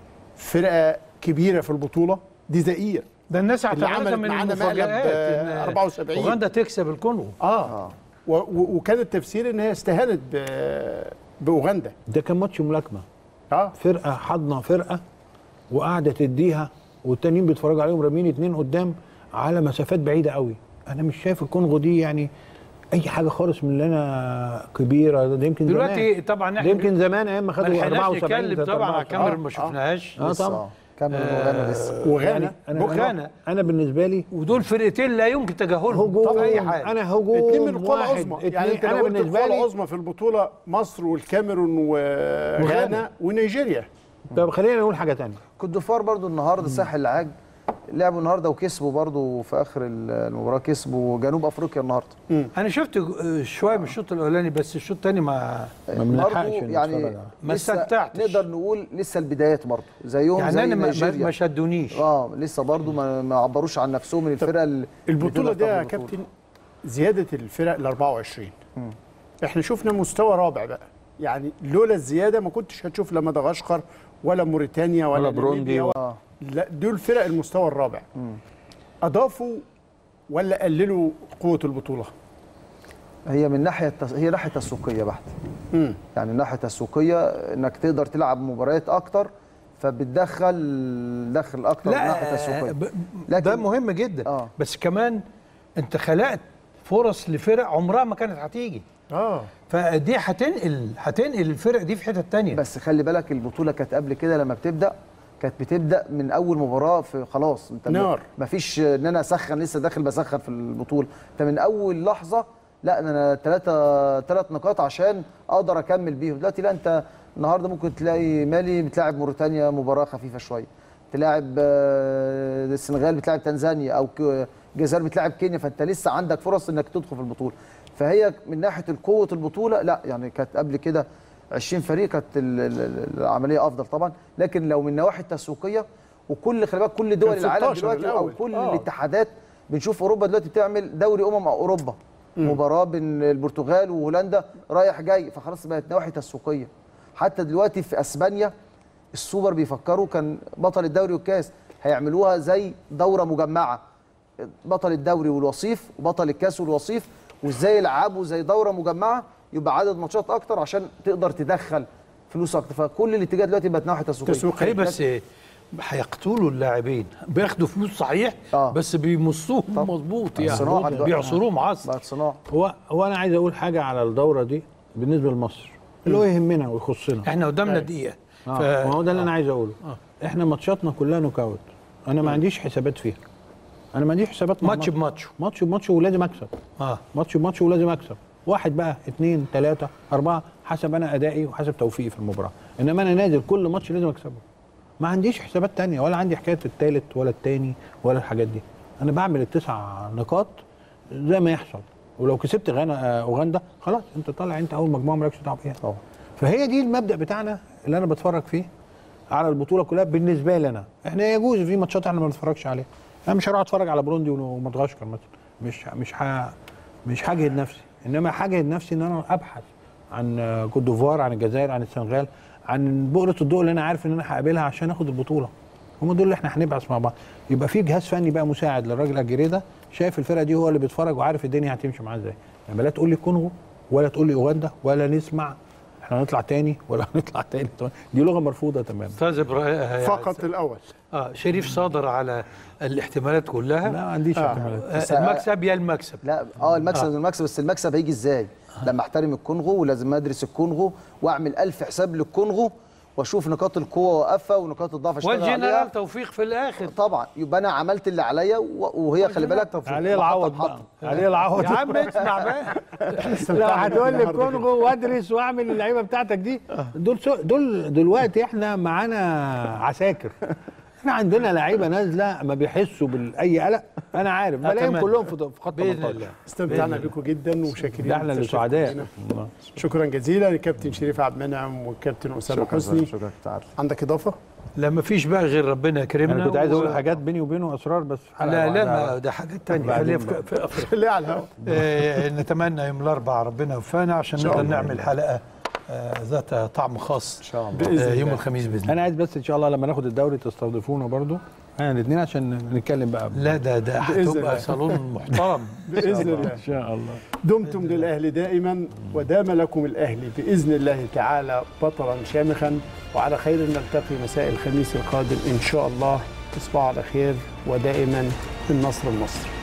فرقه كبيره في البطوله دي زئير ده الناس اللي اعتبرتها عملت من معانا المفاجآت مقلب، آه، إن 74. اوغندا تكسب الكونغو اه, و و وكان التفسير ان هي استهانت ب- باوغندا ده كان ماتش ملاكمه اه فرقه حضنه فرقه وقاعده تديها والتانيين بيتفرجوا عليهم رامين اتنين قدام على مسافات بعيده قوي انا مش شايف الكونغو دي يعني اي حاجه خالص من اللي انا كبيره ده يمكن دلوقتي زمان طبعا ده احنا يمكن زمان ايام ما ما خدوا لحقناش 74 نتكلم طبعا على الكاميرا ما شفناهاش اه لسه، طبعا كامل وغانا لسه وغانا يعني انا بوغانا. انا, أنا بالنسبه لي ودول فرقتين لا يمكن تجاهلهم هجوم في اي حاجه انا هجوم اتنين من القوى واحد العظمى اتنين يعني انت انا لو قلت بالنسبه القوى لي العظمى في البطوله مصر والكاميرون وغانا ونيجيريا طب خلينا نقول حاجه تانية كوت ديفوار برضو النهارده ساحل العاج لعبوا النهارده وكسبوا برضو في اخر المباراه كسبوا جنوب افريقيا النهارده انا شفت آه، شويه من الشوط الاولاني بس الشوط الثاني ما ما برضو بنلحقش نتفرج يعني على- ما لسه استمتعتش. نقدر نقول لسه البدايات برضو زيهم يعني زي انا ما- ما نيجيريا ما شدونيش اه لسه برضو ما, ما عبروش عن نفسهم من الفرقه اللي البطوله اللي دي يا تقدر تاخد كابتن زياده الفرق ل 24 احنا شفنا مستوى رابع بقى يعني لولا الزياده ما كنتش هتشوف لا مدغشقر ولا موريتانيا ولا, ولا بروندي ناميبيا و- ولا لا دول فرق المستوى الرابع اضافوا ولا قللوا قوه البطوله هي من ناحيه التس... هي ناحيه تسويقيه بحت مم. يعني الناحيه التسويقيه انك تقدر تلعب مباريات اكتر فبتدخل دخل اكتر من ناحيه تسويقيه ب- لكن- ده مهم جدا آه. بس كمان انت خلقت فرص لفرق عمرها ما كانت هتيجي اه فدي هتنقل هتنقل الفرق دي في حته تانية بس خلي بالك البطوله كانت قبل كده لما بتبدا كانت بتبدا من اول مباراه في خلاص انت نار. ما فيش ان انا اسخن لسه داخل بسخن في البطوله انت من اول لحظه لا ده انا ثلاثه ثلاث نقاط عشان اقدر اكمل بيهم دلوقتي لا انت النهارده ممكن تلاقي مالي بتلاعب موريتانيا مباراه خفيفه شويه تلاعب آه، السنغال بتلاعب تنزانيا او ك- الجزائر بتلاعب كينيا فانت لسه عندك فرص انك تدخل في البطوله فهي من ناحيه القوه البطوله لا يعني كانت قبل كده 20 فريق كانت ال- ال- ال- العمليه افضل طبعا لكن لو من النواحي التسويقيه وكل خلي بالك كل دول كان العالم 16 دلوقتي او الأول. كل آه. الاتحادات بنشوف اوروبا دلوقتي بتعمل دوري امم اوروبا مباراه بين البرتغال وهولندا رايح جاي فخلاص بقت نواحي تسويقيه حتى دلوقتي في اسبانيا السوبر بيفكروا كان بطل الدوري والكاس هيعملوها زي دوره مجمعه بطل الدوري والوصيف وبطل الكاس والوصيف وازاي يلعبوا زي دوره مجمعه يبقى عدد ماتشات اكتر عشان تقدر تدخل فلوس اكتر فكل الاتجاه دلوقتي بقت ناحيه تسويقيه تسويقية. خلي بس هيقتلوا اللاعبين بياخدوا فلوس صحيح آه. بس بيمصوهم مظبوط يعني صناعة دلوقتي. بيعصروهم عصر بقت صناعه هو هو انا عايز اقول حاجه على الدوره دي بالنسبه لمصر اللي هو يهمنا ويخصنا احنا قدامنا دقيقه اه ف- ما هو ده اللي انا عايز اقوله احنا ماتشاتنا كلها نوك اوت انا ما عنديش حسابات فيها انا ما عنديش حسابات مع ماتش مصر. بماتش ماتش بماتش ولازم اكسب اه ماتش بماتش ولازم اكسب واحد بقى اثنين ثلاثة أربعة حسب أنا أدائي وحسب توفيقي في المباراة إنما أنا نازل كل ماتش لازم أكسبه ما عنديش حسابات تانية ولا عندي حكاية الثالث ولا الثاني ولا الحاجات دي أنا بعمل التسع نقاط زي ما يحصل ولو كسبت غانا آه، أوغندا خلاص أنت طالع أنت أول مجموعة مالكش دعوة بيها طبعا فهي دي المبدأ بتاعنا اللي أنا بتفرج فيه على البطولة كلها بالنسبة لي أنا إحنا يجوز في ماتشات إحنا ما بنتفرجش عليها أنا مش هروح أتفرج على بروندي ومدغشقر مثلا مش مش ه... مش هجهد نفسي انما هجهد نفسي ان انا ابحث عن آه، كوت ديفوار عن الجزائر عن السنغال عن بؤره الضوء اللي انا عارف ان انا هقابلها عشان اخد البطوله هم دول اللي احنا هنبحث مع بعض يبقى في جهاز فني بقى مساعد للراجل اجيري ده شايف الفرقه دي هو اللي بيتفرج وعارف الدنيا هتمشي معاه ازاي يعني لا تقول لي كونغو ولا تقول لي اوغندا ولا نسمع احنا هنطلع تاني ولا هنطلع تاني دي لغه مرفوضه تماما استاذ ابراهيم فقط الاول اه شريف صادر على الاحتمالات كلها لا ما عنديش آه. احتمالات آه المكسب يا المكسب لا اه المكسب المكسب بس المكسب هيجي ازاي؟ لما احترم الكونغو ولازم ادرس الكونغو واعمل ألف حساب للكونغو واشوف نقاط القوه واقفها ونقاط الضعف اشتغل عليها والجنرال توفيق في الاخر طبعا يبقى انا عملت اللي عليا و- وهي خلي بالك عليه العوض بقى عليه العوض يا عم اسمع بقى لو هتقول لي النهاردة كونغو وادرس واعمل اللعيبه بتاعتك دي دول سو دول دلوقتي احنا معانا عساكر احنا عندنا لعيبه نازله ما بيحسوا باي قلق انا عارف بلاقيهم أتمنى. كلهم في في خط باذن 18 الله استمتعنا بكم جدا وشاكرين ده احنا اللي لتشريفكم سعداء لنا. شكرا جزيلا للكابتن شريف عبد المنعم والكابتن اسامه حسني شكرا تعال عندك اضافه؟ لا ما فيش بقى غير ربنا يكرمنا انا كنت عايز و- اقول حاجات بيني وبينه اسرار بس في حلقه لا لا واحدة. ما ده حاجات تانية بعدين خليها في, بقى. في أفريقيا. خليها على الهواء آه، نتمنى يوم الاربعاء ربنا يوفقنا عشان شاء نقدر الله. نعمل حلقه آه، ذات طعم خاص ان شاء الله باذن آه، يوم الله الخميس باذن الله انا عايز بس ان شاء الله لما ناخد الدوري تستضيفونا برضو احنا الاثنين عشان نتكلم بقى لا ده ده بإذن هتبقى الله. صالون محترم باذن الله ان شاء الله دمتم للاهلي دائما ودام لكم الاهلي باذن الله تعالى بطلا شامخا وعلى خير نلتقي مساء الخميس القادم ان شاء الله تصبحوا على خير ودائما النصر النصر